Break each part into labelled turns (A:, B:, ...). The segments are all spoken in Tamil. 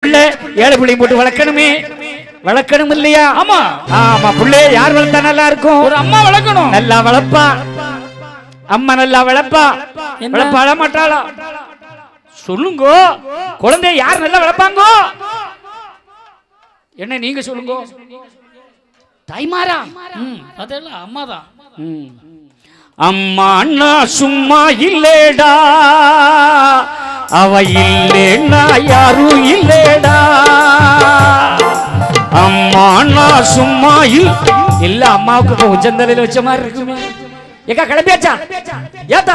A: பிள்ளை ஏழை பிள்ளையும் போட்டு வளர்க்கணுமே வளர்க்கணும் இல்லையா
B: ஆமா
A: ஆமா பிள்ளைய யார் வளர்த்தா நல்லா இருக்கும்
B: ஒரு அம்மா வளர்க்கணும்
A: நல்லா வளர்ப்பா அம்மா நல்லா வளர்ப்பா
B: என்ன?
A: வளர்ப்பாளா மாட்டாளா சொல்லுங்க குழந்தைய யார் நல்லா வளர்ப்பாங்க என்ன நீங்க சொல்லுங்க தாய்மாரா
B: ம் அதெல்லாம் அம்மா தான்
A: அம்மா அண்ணா சும்மா இல்லேடா அவ இல்லேன்னா யாரும் இல்லேடா அம்மா அண்ணா சும்மா இல் இல்ல அம்மாவுக்கு இப்ப உச்சந்தலையில வச்ச மாதிரி இருக்குமே ஏக்கா கிளம்பியாச்சா ஏத்தா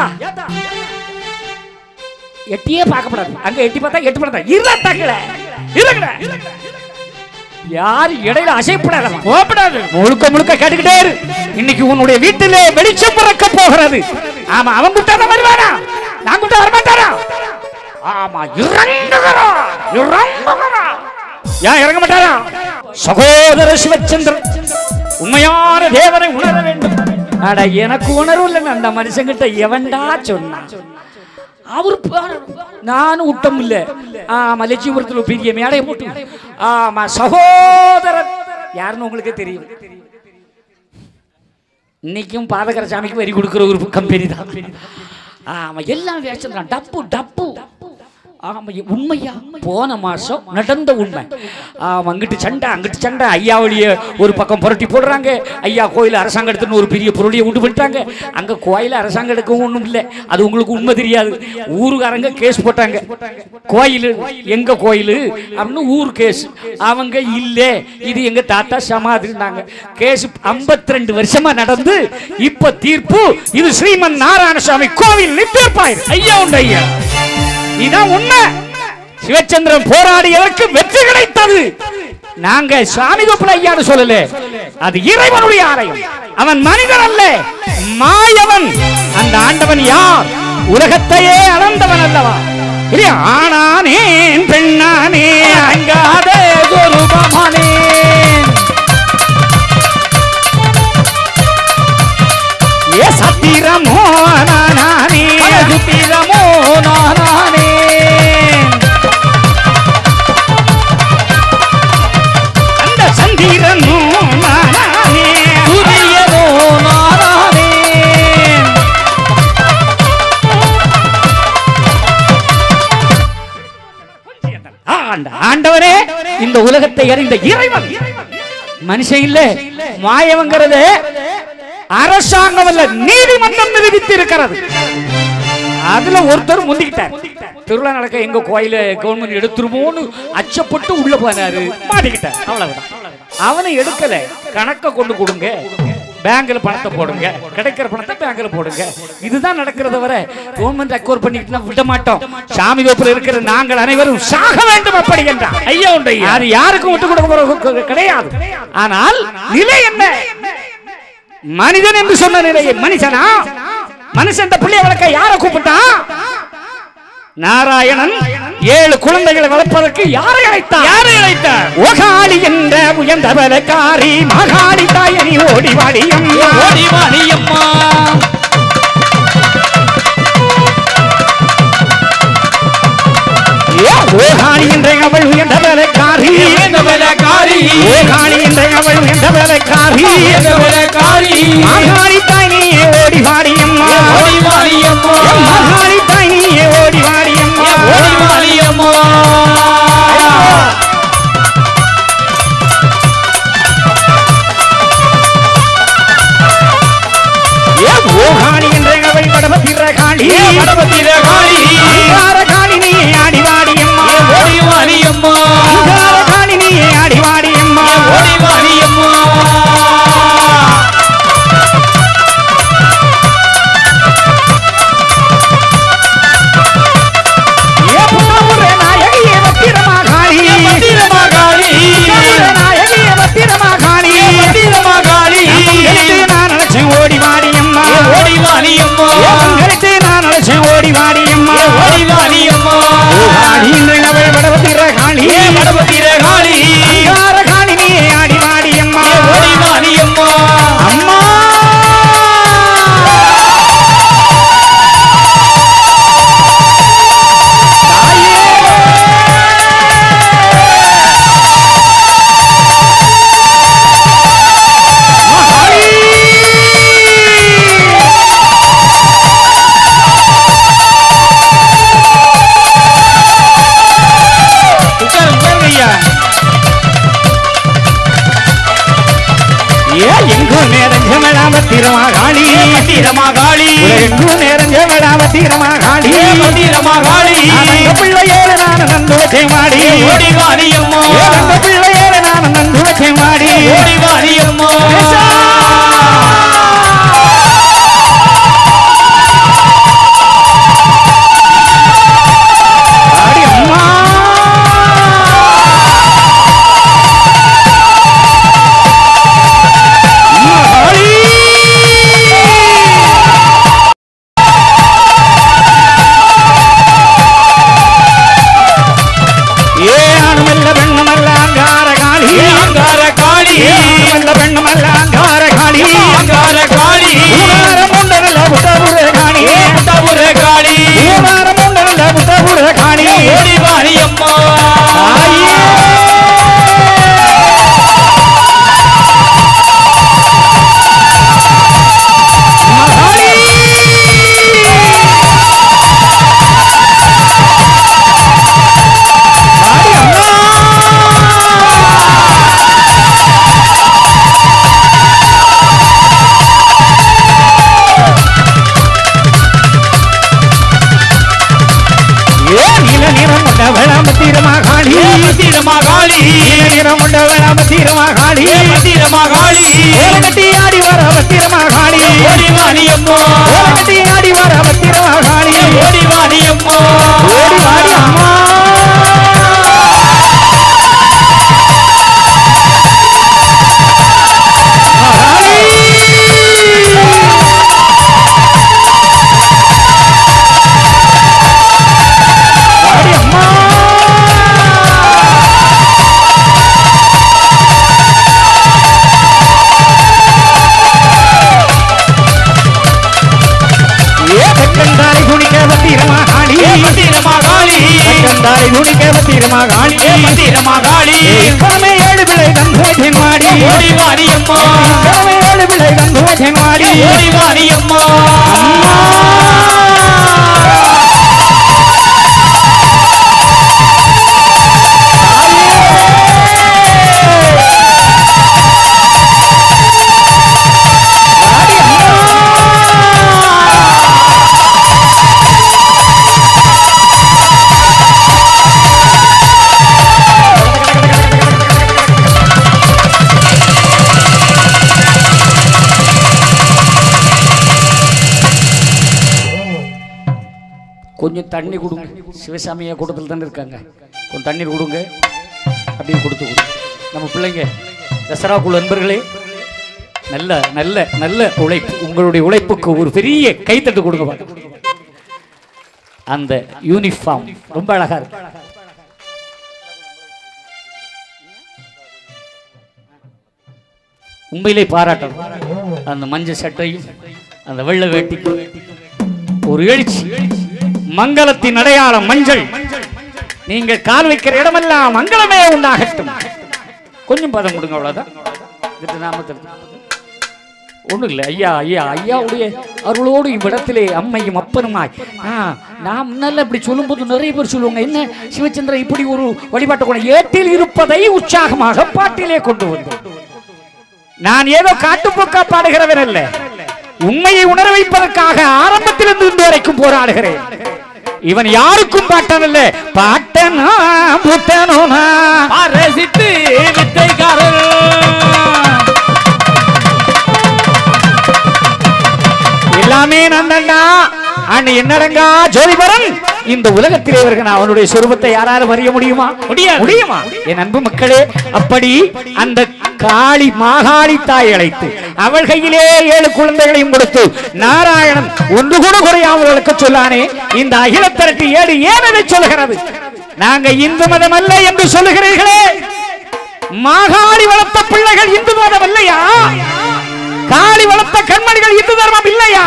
A: எட்டியே பார்க்கப்படாது அங்க எட்டி பார்த்தா எட்டு பார்த்தா இருடா தாக்கல இருங்கடா யார் இடையில அசைப்படாத
B: கோபப்படாது
A: முழுக்க முழுக்க கேட்டுக்கிட்டே இரு இன்னைக்கு உன்னுடைய வீட்டிலே வெளிச்சம் பிறக்க போகிறது ஆமா அவன் கூட்டா தான் வருவானா நான் கூட்டா வரமாட்டாரா ஆமா இறங்குகிறா இறங்குகிறா ஏன் இறங்க மாட்டாரா சகோதர சிவச்சந்திரன் உண்மையான தேவனை உணர வேண்டும் அட எனக்கு உணர்வு இல்லைன்னு அந்த மனுஷங்கிட்ட எவன்டா சொன்னான் அவர் பாரு- நானும் விட்டம் இல்ல ஆமா லட்சுமிபுரத்தில் ஒரு பெரிய மேடை போட்டு ஆமா சகோதரன் யாருன்னு உங்களுக்கே தெரியும் இன்னைக்கும் பாதகர சாமிக்கு வரி கொடுக்குற ஒரு கம்பெனி தான் ஆமா எல்லாம் வேஷம் தான் டப்பு டப்பு ஆமா உண்மையா போன மாசம் நடந்த உண்மை ஆமா அங்கிட்டு சண்டை அங்கிட்டு சண்டை ஐயாவளிய ஒரு பக்கம் புரட்டி போடுறாங்க ஐயா கோயில் அரசாங்கம் எடுத்துன்னு ஒரு பெரிய பொருளியை உண்டு பண்ணிட்டாங்க அங்க கோயில் அரசாங்கம் எடுக்கவும் ஒண்ணும் இல்லை அது உங்களுக்கு உண்மை தெரியாது ஊருக்காரங்க கேஸ் போட்டாங்க கோயில் எங்க கோயில் அப்படின்னு ஊர் கேஸ் அவங்க இல்ல இது எங்க தாத்தா சமாதினாங்க கேஸ் 52 வருஷமா நடந்து இப்ப தீர்ப்பு இது ஸ்ரீமன் நாராயணசாமி கோவில் தீர்ப்பாயிரு ஐயா உண்டு ஐயா இதான் உண்மை சிவச்சந்திரன் போராடியதற்கு வெற்றி கிடைத்தது நாங்க சாமி கோப்புல ஐயான்னு சொல்லல அது இறைவனுடைய ஆலயம் அவன் மனிதன் அல்ல மாயவன் அந்த ஆண்டவன் யார் உலகத்தையே அளந்தவன் அல்லவா இல்லையா ஆனானேன் பெண்ணானே அங்காத சொரூபமானேன் ஏ சத்திரமோ நானே சுத்திரமோ நானே அந்த சந்திரனோ நானே சூரியனோ நானே ஆண்ட- ஆண்டவரே இந்த உலகத்தை அறிந்த இறைவன் மனுஷன் இல்ல மாயவங்கிறது அரசாங்கம் அல்ல நீதிமன்றம் நிரூபித்து இருக்கிறது அதுல ஒருத்தர் முந்திக்கிட்டார் திருவிழா நடக்க எங்க கோயில கவர்மெண்ட் எடுத்துருமோன்னு அச்சப்பட்டு உள்ள போனாரு மாட்டிக்கிட்டார் அவ்வளவுதான் அவனை எடுக்கல கணக்க கொண்டு கொடுங்க பேங்க்ல பணத்தை போடுங்க கிடைக்கிற பணத்தை பேங்க்ல போடுங்க இதுதான் நடக்கிறத வர கவர்மெண்ட் அக்வர் பண்ணிக்கிட்டு விட மாட்டோம் சாமி கோப்புல இருக்கிற நாங்கள் அனைவரும் சாக வேண்டும் அப்படி என்றார் ஐயா உண்டு யாரு யாருக்கும் விட்டு கொடுக்க போறது கிடையாது ஆனால் நிலை என்ன மனிதன் என்று சொன்ன நிலையை மனுஷனா மனுஷன் இந்த பிள்ளைய வளர்க்க யாரை கூப்பிட்டான் நாராயணன் ஏழு குழந்தைகளை வளர்ப்பதற்கு யாரை அழைத்தார் யாரை அழைத்தார் ஓகாளி என்ற உயர்ந்த பலக்காரி மகாளி தாயனி ஓடி வாடியம்
B: ஓடி வாடியம்மா
A: ஓகாளி என்ற அவள் உயர்ந்த பலக்காரி
B: இந்த வேலைக்காரி
A: ஓகாளி என்ற அவள் உயர்ந்த பலக்காரி
B: இந்த வேலைக்காரி
A: மகாளி தாயனியே ஓடி வாடியம்மா
B: ஓடி வாடியம்மா
A: மகாளி தாயனியே ஓடி வாடியம்மா
B: ஓடி வாடியம்மா
A: ஏ ஓகாளி என்ற அவள் வடபத்திரகாளி
B: வடபத்திரகாளி.
A: காளி நீ ஆடி வாடியம்மா
B: ஓடி வாடியம்மா
A: காளி நீ ஆடி வாடியம்மா
B: ஓடி வாடியம்மா
A: ஏ புறமுறை நாயகியே வத்திரமாகாளி
B: பத்திரமாகாளி
A: புறமுறை நாயகியே வத்திரமாகாளி
B: பத்திரமாகாளி
A: உங்களுக்கு நான் நினைச்சேன் ஓடி வாடியம்மா
B: ஓடி வாடியம்மா
A: உங்களுக்கு நான் நினைச்சேன் ஓடி வாடியம்மா
B: ஓடி வாடியம்மா
A: ஓகாளி என்ற அவள் வடபத்திரகாளி
B: வடபத்திரகாளி
C: உலகெங்கும் நிறைஞ்ச விழாம திருமாகாளி
B: பத்திரமாகாளி
C: உலகெங்கும் நிறைஞ்ச விழாம திருமாகாளி
B: பத்திரமாகாளி
C: அந்த பிள்ளையோடு நான் நந்து வச்சேன் மாடி
B: ஓடி வாணியம்மா
C: அந்த பிள்ளையோடு நான் நந்து வச்சேன் மாடி
B: ஓடி வாணியம்மா
C: ஆடி அம்மா மகாளி! ஏ ஆணுமல்ல பெண்ணுமல்ல அங்கார காளி
B: அங்கார காளி
C: ஏ ஆணுமல்ல பெண்ணுமல்ல அங்கார காளி
B: அங்கார காளி
C: ஊராரம் உண்டனல்ல புத்தபுர காணி
B: தவுர காளி
C: ஊராரம் உண்டனல்ல புத்தபுர காணி
B: ஓடி வாணியம்மா
C: தாயே! ஏ நீல நிறம் கொண்ட வேளாமத்தீரமாகாளி
B: பத்திரமாகாளி
C: நீல நிறம் கொண்ட வேளாமத்தீரமாகாளி
B: பத்திரமாகாளி
C: ஓலகட்டி ஆடி வர பத்திரமாகாளி
B: ஓடி வாணியம்மா
C: ஓலகட்டி ஆடி வர பத்திரமாகாளி
B: ஓடி வாணியம்மா
C: ஓடி வாடி அம்மா வாடி அம்மா ஏ தெக்கந்தாரை குணிக்க பத்திரமாகாளி
B: பத்திரமாகாளி
C: தெக்கந்தாரை குணிக்க பத்திரமாகாளி
B: பத்திரமாகாளி
C: கடமை ஏழு பிள்ளை தந்தோஜன் மாடி
B: ஓடி வாணியம்மா
C: கடமை ஏழு பிள்ளை தந்தோஜன் மாடி
B: ஓடி வாணியம்மா
A: கொஞ்சம் தண்ணி கொடுங்க சிவசாமியா கூட்டத்தில் தானே இருக்காங்க கொஞ்சம் தண்ணீர் கொடுங்க அப்படியே கொடுத்து கொடுங்க நம்ம பிள்ளைங்க தசரா குழு நண்பர்களே நல்ல நல்ல நல்ல உழைப்பு உங்களுடைய உழைப்புக்கு ஒரு பெரிய கைத்தட்டு கொடுங்க பாருங்க. அந்த யூனிஃபார்ம் ரொம்ப அழகா இருக்கு உண்மையிலே பாராட்டணும் அந்த மஞ்சள் சட்டையும் அந்த வெள்ளை வேட்டிக்கு ஒரு எழுச்சி மங்களத்தின் அடையாளம் மஞ்சள் நீங்கள் கால் வைக்கிற இடமெல்லாம் மங்களமே உண்டாகட்டும் கொஞ்சம் பதம் கொடுங்க அவ்வளவுதான் இதுக்கு நாமத்தில் ஒண்ணும் இல்லை ஐயா ஐயா ஐயாவுடைய அருளோடு இவ்விடத்திலே அம்மையும் அப்பனுமாய் ஆ நான் முன்னால இப்படி சொல்லும்போது நிறைய பேர் சொல்லுவாங்க என்ன சிவச்சந்திரன் இப்படி ஒரு வழிபாட்டு குணம் ஏட்டில் இருப்பதை உற்சாகமாக பாட்டிலே கொண்டு வந்தோம் நான் ஏதோ காட்டுப்போக்கா பாடுகிறவன் அல்ல உண்மையை உணர வைப்பதற்காக ஆரம்பத்திலிருந்து இன்று வரைக்கும் போராடுகிறேன் இவன் யாருக்கும் பாட்டன் அல்ல பாட்டனா புத்தனோனா
B: ரசித்து வித்தைக்காரர்
C: எல்லாமே நந்தண்டா அண்ணி என்னடங்கா ஜோதிபரன் இந்த உலகத்திலே வருகிற அவனுடைய சொரூபத்தை யாராலும் அறிய முடியுமா
B: முடியாது.
C: முடியுமா என் அன்பு மக்களே அப்படி அந்த காளி மாகாளி தாய் அழைத்து அவள் கையிலே ஏழு குழந்தைகளையும் கொடுத்து நாராயணன் ஒன்று கூட குறையாமல் வளர்க்க சொல்லானே இந்த அகிலத்திரட்டு ஏடு ஏன் அதை சொல்லுகிறது நாங்க இந்து மதம் அல்ல என்று சொல்லுகிறீர்களே மாகாளி வளர்த்த பிள்ளைகள் இந்து மதம் இல்லையா காளி வளர்த்த கண்மணிகள் இந்து தர்மம் இல்லையா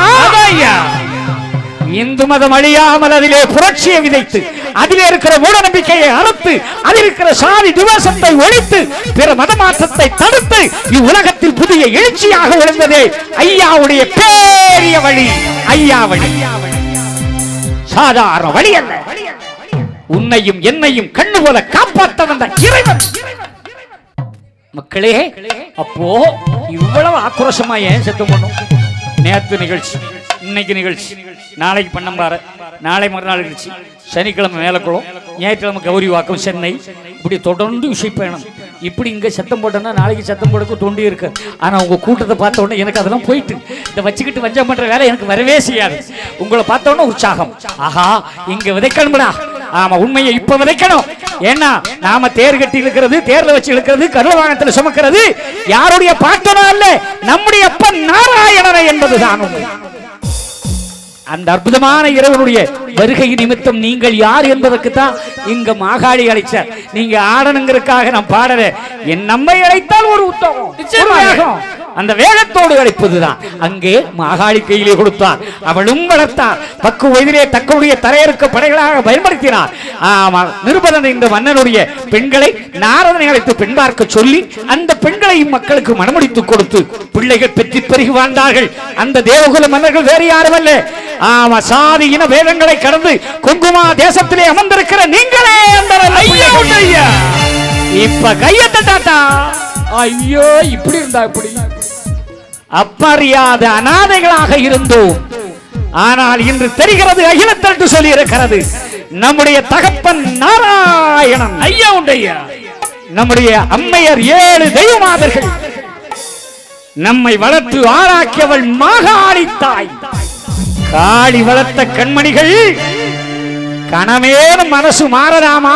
C: இந்து மதம் அழியாமல் அதிலே புரட்சியை விதைத்து அதிலே இருக்கிற மூட நம்பிக்கையை அறுத்து அதில் இருக்கிற சாதி துவேஷத்தை ஒழித்து பிற மத மாற்றத்தை தடுத்து இவ்வுலகத்தில் புதிய எழுச்சியாக விழுந்ததே ஐயாவுடைய பேரிய வழி ஐயா வழி சாதாரண வழி அல்ல உன்னையும் என்னையும் கண்ணு போல காப்பாற்ற வந்த இறைவன் மக்களே அப்போ
A: இவ்வளவு ஆக்ரோஷமா ஏன் சத்தம் பண்ணும் நேத்து நிகழ்ச்சி இன்னைக்கு நிகழ்ச்சி நாளைக்கு பண்ணம்பாறை நாளை மறுநாள் நிகழ்ச்சி சனிக்கிழமை மேலக்குளம் ஞாயிற்றுக்கிழமை கௌரி வாக்கம் சென்னை இப்படி தொடர்ந்து விஷய பயணம் இப்படி இங்க சத்தம் போட்டோம்னா நாளைக்கு சத்தம் போடக்கு தோண்டி இருக்கு ஆனா உங்க கூட்டத்தை பார்த்த உடனே எனக்கு அதெல்லாம் போயிட்டு இந்த வச்சுக்கிட்டு வஞ்சம் பண்ற வேலை எனக்கு வரவே செய்யாது உங்களை பார்த்த உடனே உற்சாகம் ஆஹா இங்க விதைக்கணும்டா ஆமா உண்மையை இப்ப விதைக்கணும் ஏன்னா நாம தேர் கட்டி இழுக்கிறது தேர்ல வச்சு இழுக்கிறது கருவாகனத்துல சுமக்கிறது யாருடைய பாட்டனோ அல்ல நம்முடைய அப்பன் நாராயணனை என்பதுதான் உண்மை அந்த அற்புதமான இறைவனுடைய வருகை நிமித்தம் நீங்கள் யார் என்பதற்கு தான் இங்க மாகாளி அழைச்சார் நீங்க ஆடணுங்கிறதுக்காக நான் பாடல என் நம்மை அழைத்தால் ஒரு உத்தமம் ஒரு வேகம். அந்த வேகத்தோடு அழைப்பதுதான் அங்கே மாகாளி கையிலே கொடுத்தார் அவளும் வளர்த்தார் பக்கு வயதிலே தக்கவுடைய தரையிறக்க படைகளாக பயன்படுத்தினார் ஆமா நிருபதன் இந்த மன்னனுடைய பெண்களை நாரதனை அழைத்து பெண் பார்க்க சொல்லி அந்த பெண்களையும் மக்களுக்கு மனமுடித்து கொடுத்து பிள்ளைகள் பெற்றி பெருகி வாழ்ந்தார்கள் அந்த தேவகுல மன்னர்கள் வேறு யாரும் அல்ல ஆமா சாதி இன வேதங்களை கடந்து குங்குமா தேசத்திலே அமர்ந்திருக்கிற நீங்களே அந்த நல்ல பிள்ளைகள். இப்ப கைய தட்டாட்டா ஐயோ இப்படி இருந்தா இப்படி அப்பறியாத அனாதைகளாக இருந்தோம் ஆனால் இன்று தெரிகிறது அகிலத்தட்டு சொல்லி இருக்கிறது நம்முடைய தகப்பன் நாராயணன் ஐயா உண்டையா நம்முடைய அம்மையர் ஏழு தெய்வமாதர்கள் நம்மை வளர்த்து ஆளாக்கியவள் மாகாளி தாய் காளி வளர்த்த கண்மணிகள் கணமேனும் மனசு மாறலாமா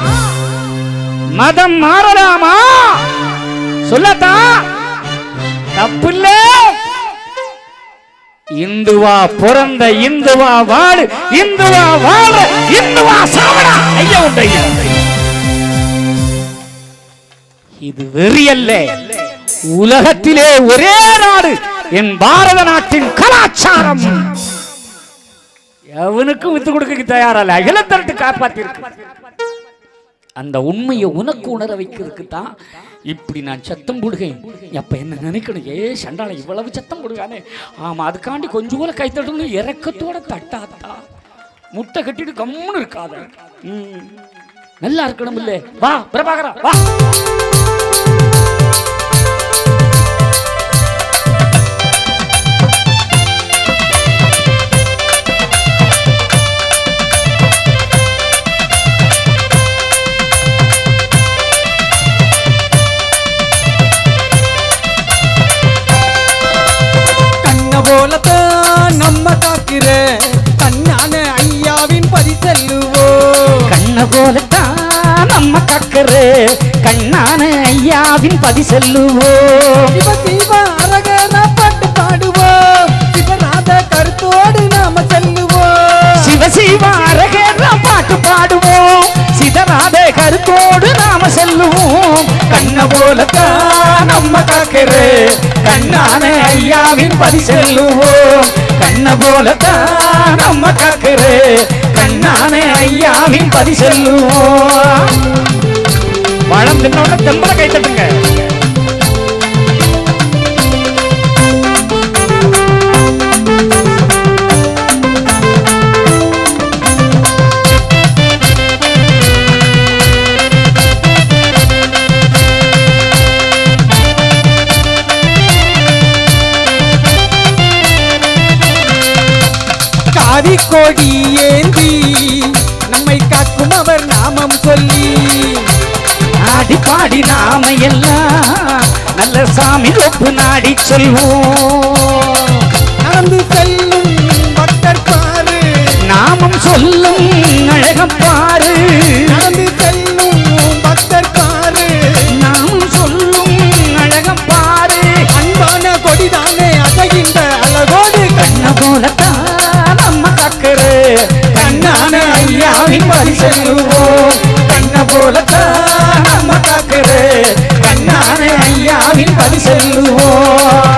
A: மதம் மாறலாமா சொல்லத்தா தப்பில்ல இந்துவா பிறந்த இந்துவா வாழு இந்துவா வாழ இந்துவா சாவடா ஐயா உண்டையா இது வெறியல்ல உலகத்திலே ஒரே நாடு என் பாரத நாட்டின் கலாச்சாரம் எவனுக்கும் வித்து கொடுக்க தயாரல்ல அகிலத்தரட்டு காப்பாத்திருக்கு அந்த உண்மையை உனக்கு உணர வைக்கிறதுக்கு தான் இப்படி நான் சத்தம் போடுகிறேன் அப்ப என்ன நினைக்கணும் ஏ சண்டால இவ்வளவு சத்தம் போடுவானே ஆமா அதுக்காண்டி கொஞ்சம் கூட கை தட்டணும் இறக்கத்தோட தட்டாத்தா முட்டை கட்டிட்டு கம்முன்னு இருக்காத ம். நல்லா இருக்கணும் இல்ல வா பிரபாகரா வா
D: கண்ண போலத்தான் நம்ம காக்கிற கண்ணான ஐயாவின் பரிசல்லுவோம்
A: கண்ண போலத்தான் நம்ம கக்கரு கண்ணான ஐயாவின் பதி செல்லுவோம்
D: சிவ சிவ அரகர பாட்டு பாடுவோம் சிவநாத கருத்தோடு நாம செல்லுவோம்
A: சிவ சிவ அரகேற பாட்டு பாடுவோம் சிதநாத கருத்தோடு நாம செல்லுவோம் கண்ண போலத்தான் நம்ம கக்கரு கண்ணான ஐயாவின் பதி செல்லுவோம் கண்ண போலத்தான் நம்ம கக்கரு கண்ணான ஐயாவின் பதி செல்லுவோம் பழம் தின்னோட தெம்பல கை தட்டுங்க
D: காரி கொடி ஏந்தி நம்மை காக்கும் அவர் நாமம் சொல்லி
A: ஆடி பாடி நாம எல்லாம் நல்ல சாமி ஒப்பு நாடி சொல்வோம்
D: நடந்து செல்லும் பக்தர் பாரு
A: நாமம் சொல்லும் அழகம் பாரு
D: நடந்து செல்லும் பக்தர் பாரு
A: நாமம் சொல்லும் அழகம் பாரு
D: அன்பான கொடிதானே அசைகின்ற அழகோடு
A: கண்ண போலத்தான் நம்ம கக்கரு கண்ணான ஐயாவின் பதி செல்லுவோம் கண்ண போலத்தான் நம்ம கக்கரு கண்ணான ஐயாவின் பதி செல்லுவோம்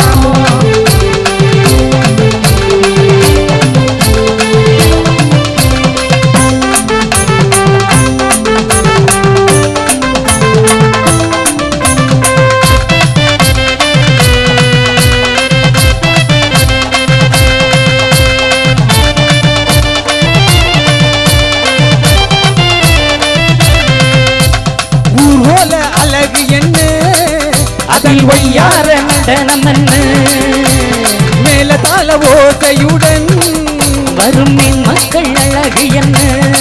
D: ஊர்வல அழகு என்ன அத கூந்தல் ஒய்யார
C: நடனம் என்ன
D: மேல தாள ஓசையுடன்
C: வரும் என் மக்கள் அழகு என்ன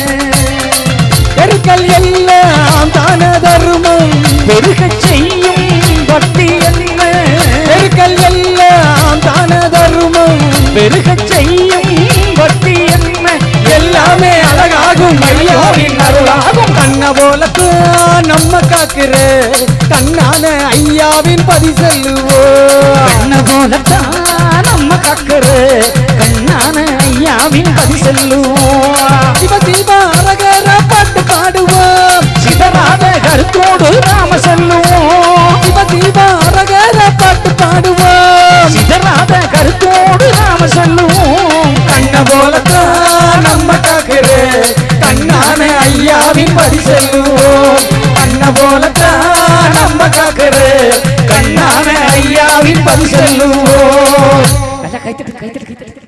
D: பெருக்கள் எல்லாம் தான தர்மம்
C: பெருகச் செய்யும் பக்தி என்ன
D: பெருக்கள் எல்லாம் தான தர்மம்
C: பெருகச் செய்யும் பக்தி என்ன
D: எல்லாமே அழகாகும் ஐயாவின் அருளாகும் கண்ண போலத்தான் நம்ம காக்குற கண்ணான ஐயாவின் பதி செல்லுவோம்
C: கண்ண போலத்தான் நம்ம காக்கிற கண்ணான ஐயாவின் பதி செல்லுவோம்
D: சிவ சிவ அரகர பாட்டு பாடுவோம்
C: சிதறாத கருத்தோடு நாம செல்லுவோம்
D: சிவ சிவ அரகர பாட்டு பாடுவோம்
C: சிதறாத கருத்தோடு நாம செல்லுவோம்
D: கண்ண போலத்தான் நம்ம காக்குற கண்ணான ஐயாவின் பதி செல்லுவோம் கண்ண போலத்தான் நம்ம காக்குற கண்ணான ஐயாவின் பதி செல்லுவோம்
A: நல்லா கைத்தட்டு கைத்தட்டு கைத்தட்டு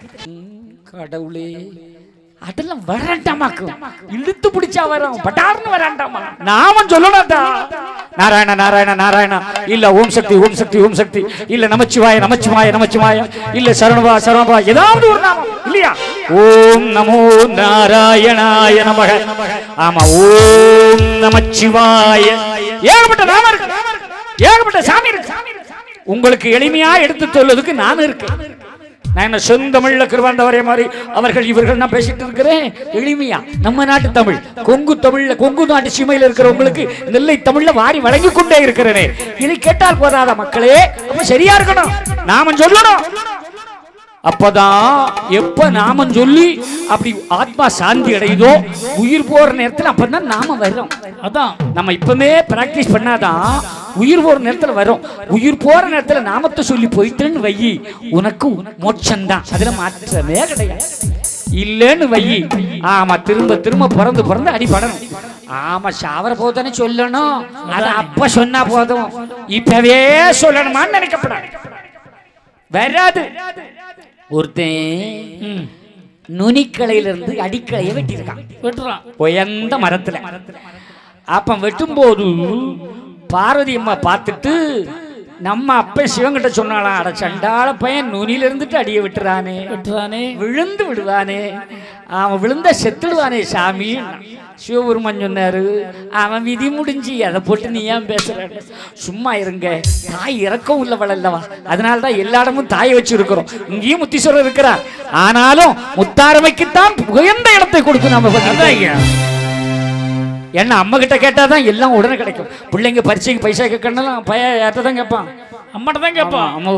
A: கடவுளே அதெல்லாம் வரண்டாமாக்கும் இழுத்து பிடிச்சா வரும் பட்டார்னு வராண்டாமா
C: நாமம் சொல்லணும்டா நாராயண நாராயண நாராயண இல்ல ஓம் சக்தி ஓம் சக்தி ஓம் சக்தி இல்ல நமச்சிவாய நமச்சிவாய நமச்சிவாய இல்ல சரணபா சரணபா ஏதாவது ஒரு நாமம் இல்லையா ஓம் நமோ நாராயணாய நமக ஆமா ஓம் நமச்சிவாய ஏகப்பட்ட நாமம் இருக்கு ஏகப்பட்ட சாமி இருக்கு உங்களுக்கு எளிமையா எடுத்து சொல்றதுக்கு நான் இருக்கேன் நான் என்ன செந்தமிழ்ல கிருவாண்டவரே மாதிரி அவர்கள் இவர்கள் நான் பேசிட்டு இருக்கிறேன் எளிமையா நம்ம நாட்டு தமிழ் கொங்கு தமிழ்ல கொங்கு நாட்டு சீமையில இருக்கிறவங்களுக்கு நெல்லை தமிழ்ல வாரி வழங்கி கொண்டே இருக்கிறேனே இதை கேட்டால் போதாத மக்களே அப்ப சரியா இருக்கணும் நாம சொல்லணும் அப்பதான் எப்ப நாமம் சொல்லி அப்படி ஆத்மா சாந்தி அடையுதோ உயிர் போற நேரத்துல அப்பதான் நாம வர்றோம்
A: அதான்
C: நம்ம இப்பவே பிராக்டிஸ் பண்ணாதான் உயிர் போற நேரத்துல வரும் உயிர் போற நேரத்துல நாமத்தை சொல்லி போயிட்டேன்னு வையி உனக்கு மோட்சம்தான் அதுல மாற்றமே கிடையாது இல்லைன்னு வையி ஆமா திரும்ப திரும்ப பிறந்து பிறந்து அடிபடணும் ஆமா சாவர போதானே சொல்லணும் அது அப்ப சொன்னா போதும் இப்பவே சொல்லணுமான்னு நினைக்கப்படாது வராது ஒருத்தன் நுனிக்கலையில இருந்து அடிக்கலையை வெட்டியிருக்கான்
A: வெட்டுறான்
C: உயர்ந்த மரத்துல அப்ப வெட்டும்போது பார்வதி அம்மா பார்த்துட்டு நம்ம அப்ப சிவங்கிட்ட சொன்னாலாம் அட சண்டாள பையன் நுனியில இருந்துட்டு அடிய விட்டுறானே
A: வெட்டுறானே
C: விழுந்து விடுவானே அவன் விழுந்தா செத்துடுவானே சாமி சிவபெருமான் சொன்னாரு அவன் விதி முடிஞ்சு அதை போட்டு நீ ஏன் பேசுற சும்மா இருங்க தாய் இறக்கம் உள்ளவள் அல்லவா அதனால தான் எல்லா இடமும் தாயை வச்சு இருக்கிறோம் இங்கேயும் முத்தீஸ்வரர் இருக்கிறார் ஆனாலும் முத்தாரமைக்குத்தான் உயர்ந்த இடத்தை கொடுத்து நம்ம பண்ணிருக்கோம். ஏன்னா அம்மா கிட்ட கேட்டாதான் எல்லாம் உடனே கிடைக்கும் பிள்ளைங்க பரீட்சைக்கு பைசா கேட்கணும் பையன் யார்கிட்ட தான் கேட்பான்
A: அம்மாட்ட தான் கேட்பான்
C: அம்மா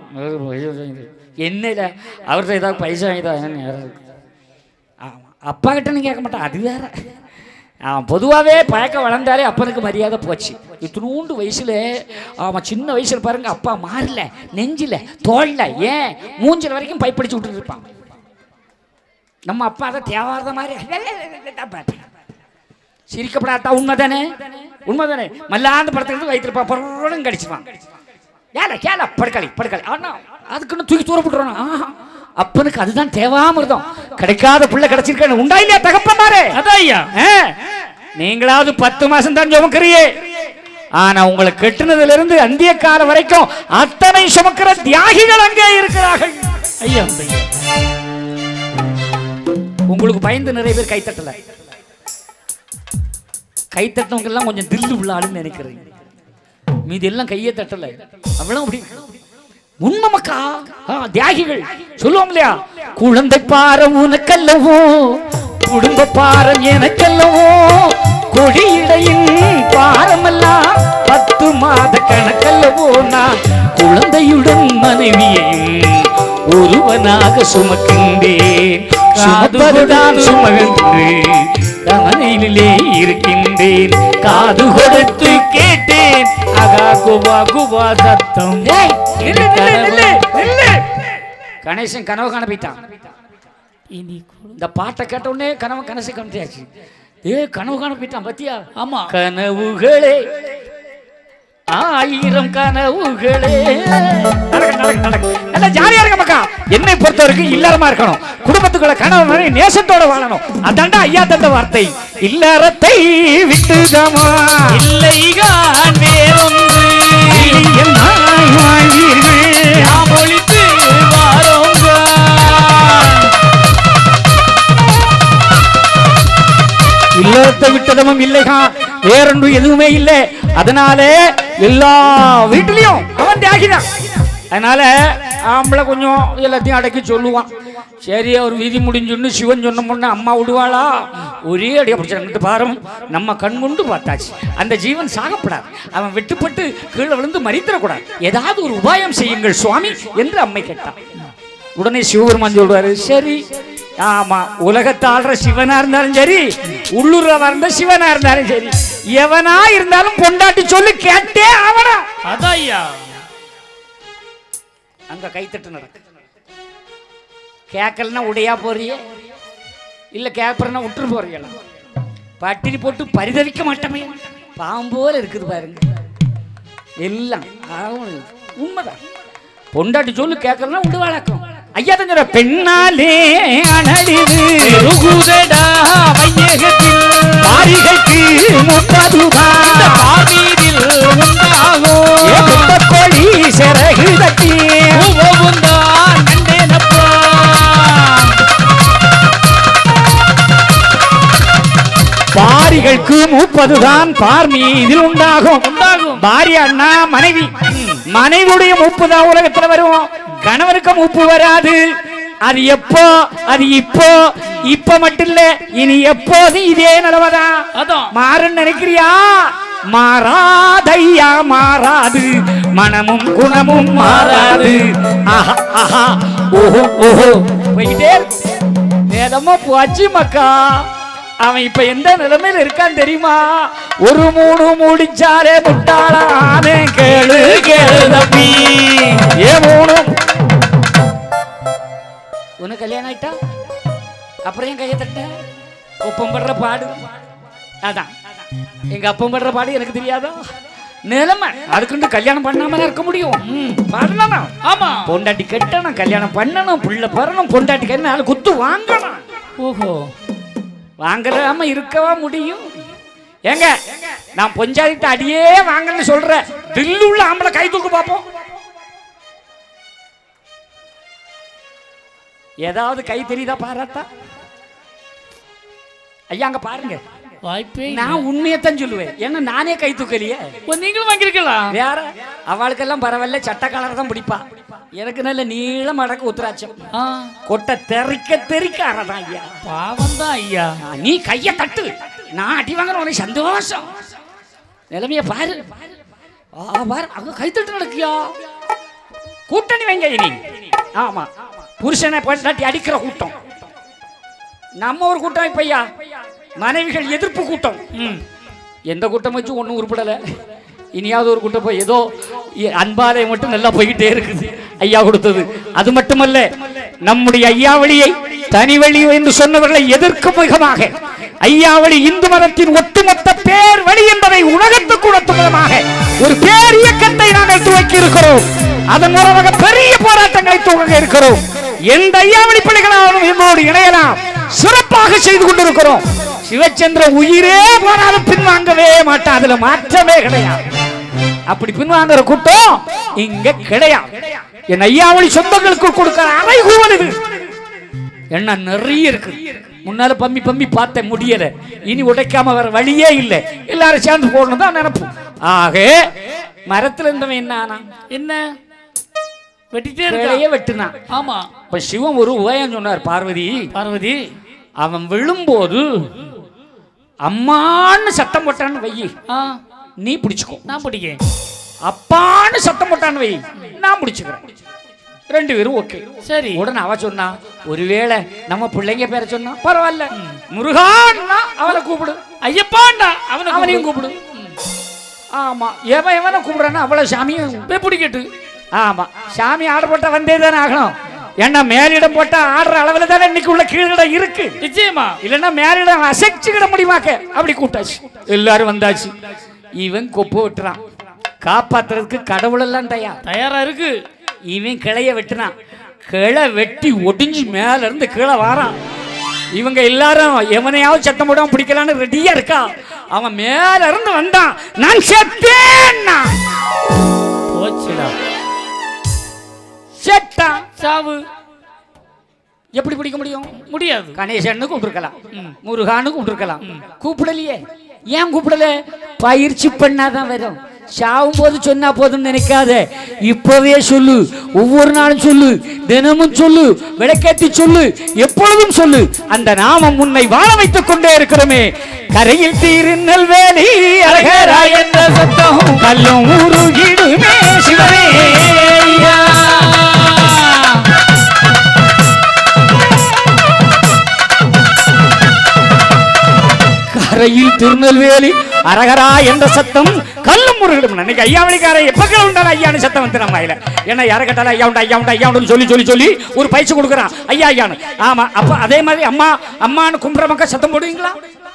C: என்ன இல்லை அவர்கிட்ட ஏதாவது பைசா வாங்கிதா ஆமாம் அப்பா கிட்டன்னு கேட்க மாட்டான் அது வேற அவன் பொதுவாகவே பழக்கம் வளர்ந்தாலே அப்பனுக்கு மரியாதை போச்சு இத்தினூண்டு வயசுல அவன் சின்ன வயசுல பாருங்க அப்பா மாறல நெஞ்சில தோல்ல ஏன் மூஞ்சில வரைக்கும் பைப்படிச்சு விட்டுட்டு இருப்பான் நம்ம அப்பா அதை தேவாத மாதிரி சிரிக்கப்படாதா உண்மைதானே உண்மைதானே மல்லாந்து படத்துக்கு வயிற்றுல பரவலும் கடிச்சுவான் ஏல கேல படுக்காளி படுக்காளி ஆனா அதுக்குன்னு தூக்கி தூர போட்டுறான் ஆஹா. அப்பனுக்கு அதுதான் தேவாமிர்தம் கிடைக்காத பிள்ளை கிடைச்சிருக்கேன் உண்டா இல்லையா தகப்பனாரே
A: அதான் ஐயா
C: ஆ? நீங்களாவது பத்து மாசம் தான் சுமக்கிறியே ஆனா உங்களை கெட்டுனதுல இருந்து அந்திய காலம் வரைக்கும் அத்தனை சுமக்கிற தியாகிகள் அங்கே இருக்கிறார்கள்
A: ஐயா
C: உங்களுக்கு பயந்து நிறைய பேர் கைத்தட்டல கைத்தட்டவங்க எல்லாம் கொஞ்சம் தில்லு உள்ள ஆளுன்னு நினைக்கிறேன் மீதி எல்லாம் கையே தட்டல அவ்வளவு அப்படி உண்மை மக்கா ஆ, தியாகிகள் சொல்லுவோம் இல்லையா குழந்தை பாரம் உனக்கல்லவோ குடும்ப பாரம் எனக்கல்லவோ கொடியிடையின் பாரமெல்லாம் பத்து மாத கணக்கல்லவோ நான் குழந்தையுடன் மனைவியையும் ஒருவனாக சுமக்கின்றேன் சுமப்பதுதான் சுமகின்று கவனையிலே இருக்கின்றேன் காது கொடுத்து கேட்டேன் அகா குபா குபா சத்தம் கணேசன் கனவு காண போயிட்டான்
A: இனி
C: இந்த பாட்டை கேட்ட உடனே கனவு கனசு கமிட்டியாச்சு ஏ கனவு காண போயிட்டான் பத்தியா
A: ஆமா
C: கனவுகளே ஆயிரம் கனவுகளே நடக்கு, நடக்கு, நடக்கு. நல்லா ஜாலியா இருக்க மக்கா என்னை பொறுத்த வரைக்கும் இல்லறமா இருக்கணும் குடும்பத்துக்குள்ள கனவு மாதிரி நேசத்தோட வாழணும் அதாண்டா ஐயா தந்த வார்த்தை இல்லறத்தை விட்டுதமா
A: இல்லைகான் வேறொன்று
C: என் உலகத்தை விட்டதமும் இல்லைகா வேறொன்று எதுவுமே இல்லை அதனால எல்லா வீட்டிலையும் அவன் தியாகிதான் அதனால ஆம்பளை கொஞ்சம் எல்லாத்தையும் அடக்கி சொல்லுவான் சரி அவர் விதி முடிஞ்சுன்னு சிவன் சொன்ன முன்ன அம்மா விடுவாளா ஒரே அடியா பிடிச்சாங்கிட்டு பாரும் நம்ம கண் கொண்டு பார்த்தாச்சு அந்த ஜீவன் சாகப்படாது அவன் வெட்டுப்பட்டு கீழே விழுந்து மறித்திடக்கூடாது ஏதாவது ஒரு உபாயம் செய்யுங்கள் சுவாமி என்று அம்மை கேட்டான் உடனே சிவபெருமான் சொல்றாரு சரி ஆமா உலகத்தை ஆள்ற சிவனா இருந்தாலும் சரி உள்ளூர்ல இருந்த சிவனா இருந்தாலும் சரி எவனா இருந்தாலும் பொண்டாட்டி சொல்லி கேட்டே அவனா
B: அதான் ஐயா
C: அங்க கைத்தட்டு நடக்கு கேட்கலன்னா உடையா போறிய இல்ல கேட்பறனா விட்டுரு போறீங்களா பட்டினி போட்டு பரிதவிக்க மாட்டோமே பாவம் போல இருக்குது பாருங்க எல்லாம் ஆவும். உண்மைதான் பொண்டாட்டி சொல்லு கேட்கலன்னா உண்டு வழக்கம் ஐயா தான் சொல்ற பெண்ணாலே அனடிது
B: பெருகுதடா வையகத்தில்
C: பாரிகைக்கு முப்பதுதான்
B: பாவீதில் உண்டாகும்
C: ஏ முட்டக்கோழி சிறகு தட்டி
B: பூவோவுந்தான் கண்டேனப்பா
C: பாரிகளுக்கு முப்பதுதான் பார் மீதில் உண்டாகும்
B: உண்டாகும்.
C: பாரிய அண்ணா மனைவி மனைவியுடைய மூப்பு தான் உலகத்துல வரும் கணவனுக்கு மூப்பு வராது அது எப்போ அது இப்போ இப்ப மட்டும் இல்ல இனி எப்போது இதே நிலவதான்
B: அதான்.
C: மாறுன்னு நினைக்கிறியா மாறாதையா மாறாது மனமும் குணமும் மாறாது ஆஹா ஆஹா ஓஹோ ஓஹோ போய்கிட்டே இருக்கு. நேரமா போச்சு மக்கா அவன் இப்ப எந்த நிலைமையில இருக்கான் தெரியுமா ஒரு மூணு முடிச்சாலே முட்டாளானே கேளு கேளு தம்பி ஏ மூணு உனக்கு கல்யாணம் ஆயிட்டா அப்புறம் ஏன் கையை தட்ட ஒப்பம் படுற பாடு அதான் எங்க அப்பம் படுற பாடு எனக்கு தெரியாதா நிலைமை அதுக்குண்டு கல்யாணம் பண்ணாம இருக்க முடியும் பண்ணணும்
B: ஆமா
C: பொண்டாட்டி கட்டணும் கல்யாணம் பண்ணணும் புள்ள பறணும் பொண்டாட்டி கட்டணும் நாலு குத்து வாங்கணும்
B: ஓஹோ
C: வாங்கலாம இருக்கவா முடியும் ஏங்க நான் பொஞ்சாதிட்ட அடியே வாங்கன்னு சொல்றேன் தில்லு உள்ள ஆம்பளை கை தூக்கு பார்ப்போம் ஏதாவது கை தெரியுதா பாராட்டா ஐயா அங்க பாருங்க
B: வாய்ப்பே இல்ல.
C: நான் உண்மையத்தான் சொல்லுவேன் ஏன்னா நானே கை தூக்கலையே
B: ஓ, நீங்களும் வாங்கியிருக்கலாம்
C: வேற அவளுக்கெல்லாம் பரவாயில்ல சட்ட கலர் தான் பிடிப்பா எனக்கு நல்ல நீளம் அடக்க உத்தராட்சம்
B: ஆ
C: கொட்டை தெறிக்க தெறிக்க அறதான் ஐயா
B: பாவம் தான் ஐயா
C: ஆ, நீ கைய தட்டு நான் அடி வாங்குற உனக்கு சந்தோஷம் நிலைமைய பாரு ஆ பாரு அங்க கைத்தட்டு நடக்கியா கூட்டணி வைங்க இனி ஆமா புருஷனை பொண்டாட்டி அடிக்கிற கூட்டம் நம்ம ஒரு கூட்டம் இப்ப ஐயா மனைவிகள் எதிர்ப்பு கூட்டம்
B: ம்
C: எந்த கூட்டம் வச்சு ஒன்றும் உருப்படலை இனியாவது ஒரு கூட்டம் போய் ஏதோ இ- அன்பாலே மட்டும் நல்லா போய்கிட்டே இருக்குது ஐயா கொடுத்தது அது மட்டுமல்ல நம்முடைய ஐயாவளியை தனிவழி என்று சொன்னவர்களை எதிர்க்கும் விதமாக ஐயாவளி இந்து மதத்தின் ஒட்டுமொத்த பேர் வழி என்பதை உலகத்துக்கு உணர்த்தும் விதமாக ஒரு பேர் இயக்கத்தை நாங்கள் துவக்கி இருக்கிறோம் அதன் மூலமாக பெரிய போராட்டங்களை துவங்க இருக்கிறோம் எந்த ஐயாவளி பிள்ளைகளாலும் என்னோடு இணையலாம் சிறப்பாக செய்து கொண்டிருக்கிறோம் சிவச்சந்திரன் உயிரே போனாலும் பின்வாங்கவே மாட்டான் அதுல மாற்றமே கிடையாது அப்படி பின்வாங்குற கூட்டம் இங்க கிடையாது என் ஐயாவளி சொந்தங்களுக்கு கொடுக்கிற அறைகூவல் இது என்ன நிறைய இருக்கு முன்னால பம்மி பம்மி பார்த்த முடியல இனி உடைக்காம வேற வழியே இல்லை எல்லாரும் சேர்ந்து போடணும் தான் நினைப்போம் ஆக மரத்துல இருந்தவன் என்ன ஆனா
B: என்ன வெட்டிட்டே
C: கிளைய
B: இருக்க
C: வெட்டுனான்
B: ஆமா
C: இப்ப சிவன் ஒரு உபயம் சொன்னார் பார்வதி
B: பார்வதி
C: அவன் விழும்போது அம்மான்னு சத்தம் போட்டான்னு வை
B: ஆ
C: நீ பிடிச்சுக்கோ
B: நான் பிடிக்கேன்
C: அப்பான்னு சத்தம் போட்டான்னு வை நான் பிடிச்சுக்கிறேன் ரெண்டு பேரும் ஓகே
B: சரி
C: உடனே அவ சொன்னா ஒருவேளை நம்ம பிள்ளைங்க பேரை சொன்னா பரவாயில்ல முருகான்னா அவனை கூப்பிடு
B: ஐயப்பாண்டா அவனை
C: அவனையும் கூப்பிடு ஆமா எவன் எவனை கூப்பிடுறான்னா அவளை சாமியும்
B: போய் பிடிக்கட்டு
C: ஆமா சாமி ஆர்டர் போட்டா வந்தே தானே ஆகணும் ஏன்னா மேலிடம் போட்டா ஆடுற அளவுல தானே இன்னைக்கு உள்ள கீழிடம் இருக்கு
B: நிச்சயமா
C: இல்லைன்னா மேலிடம் அசைச்சுக்கிட முடியுமாக்க அப்படி கூட்டாச்சு எல்லாரும் வந்தாச்சு இவன் கொப்பு வெட்டுறான் காப்பாத்துறதுக்கு கடவுள் எல்லாம் தயார்
B: தயாரா இருக்கு
C: இவன் கிளைய வெட்டினான் கிளை வெட்டி ஒடிஞ்சு மேல இருந்து கீழே வாரான் இவங்க எல்லாரும் எவனையாவது சத்தம் போடாம பிடிக்கலான்னு ரெடியா இருக்கா அவன் மேல இருந்து வந்தான் நான் செத்தேன்னா
B: போச்சுடா
C: செத்தான்
B: சாவு
A: எப்படி பிடிக்க முடியும்
B: முடியாது
A: கணேசன்னு கூப்பிட்டுருக்கலாம் முருகான்னு கூப்பிட்டுருக்கலாம் கூப்பிடலையே ஏன் கூப்பிடல பயிற்சி பண்ணாதான் வரும் சாவும் போது சொன்னா போதும்னு நினைக்காத இப்பவே சொல்லு ஒவ்வொரு நாளும் சொல்லு தினமும் சொல்லு விளக்கேத்தி சொல்லு எப்பொழுதும் சொல்லு அந்த நாமம் உன்னை வாழ வைத்துக் கொண்டே இருக்கிறோமே கரையில் தீருநல் வேலி அழகரா என்ற சத்தம் கல்லும் உருகிடுமே சிவனே ஐயா. கரையில் திருநெல்வேலி அரகரா என்ற சத்தம் கல்லும் முருகிடும் அன்னைக்கு ஐயாவளிக்கார எப்ப உண்டான ஐயானு சத்தம் வந்து நம்ம ஐயில ஏன்னா யார கேட்டாலும் ஐயா உண்டு ஐயா உண்டு ஐயா உண்டு சொல்லி சொல்லி சொல்லி ஒரு பயிற்சி கொடுக்குறான் ஐயா ஐயானு ஆமா அப்ப அதே மாதிரி அம்மா அம்மான்னு கும்புற மக்கள் சத்தம் போடுவீங்களா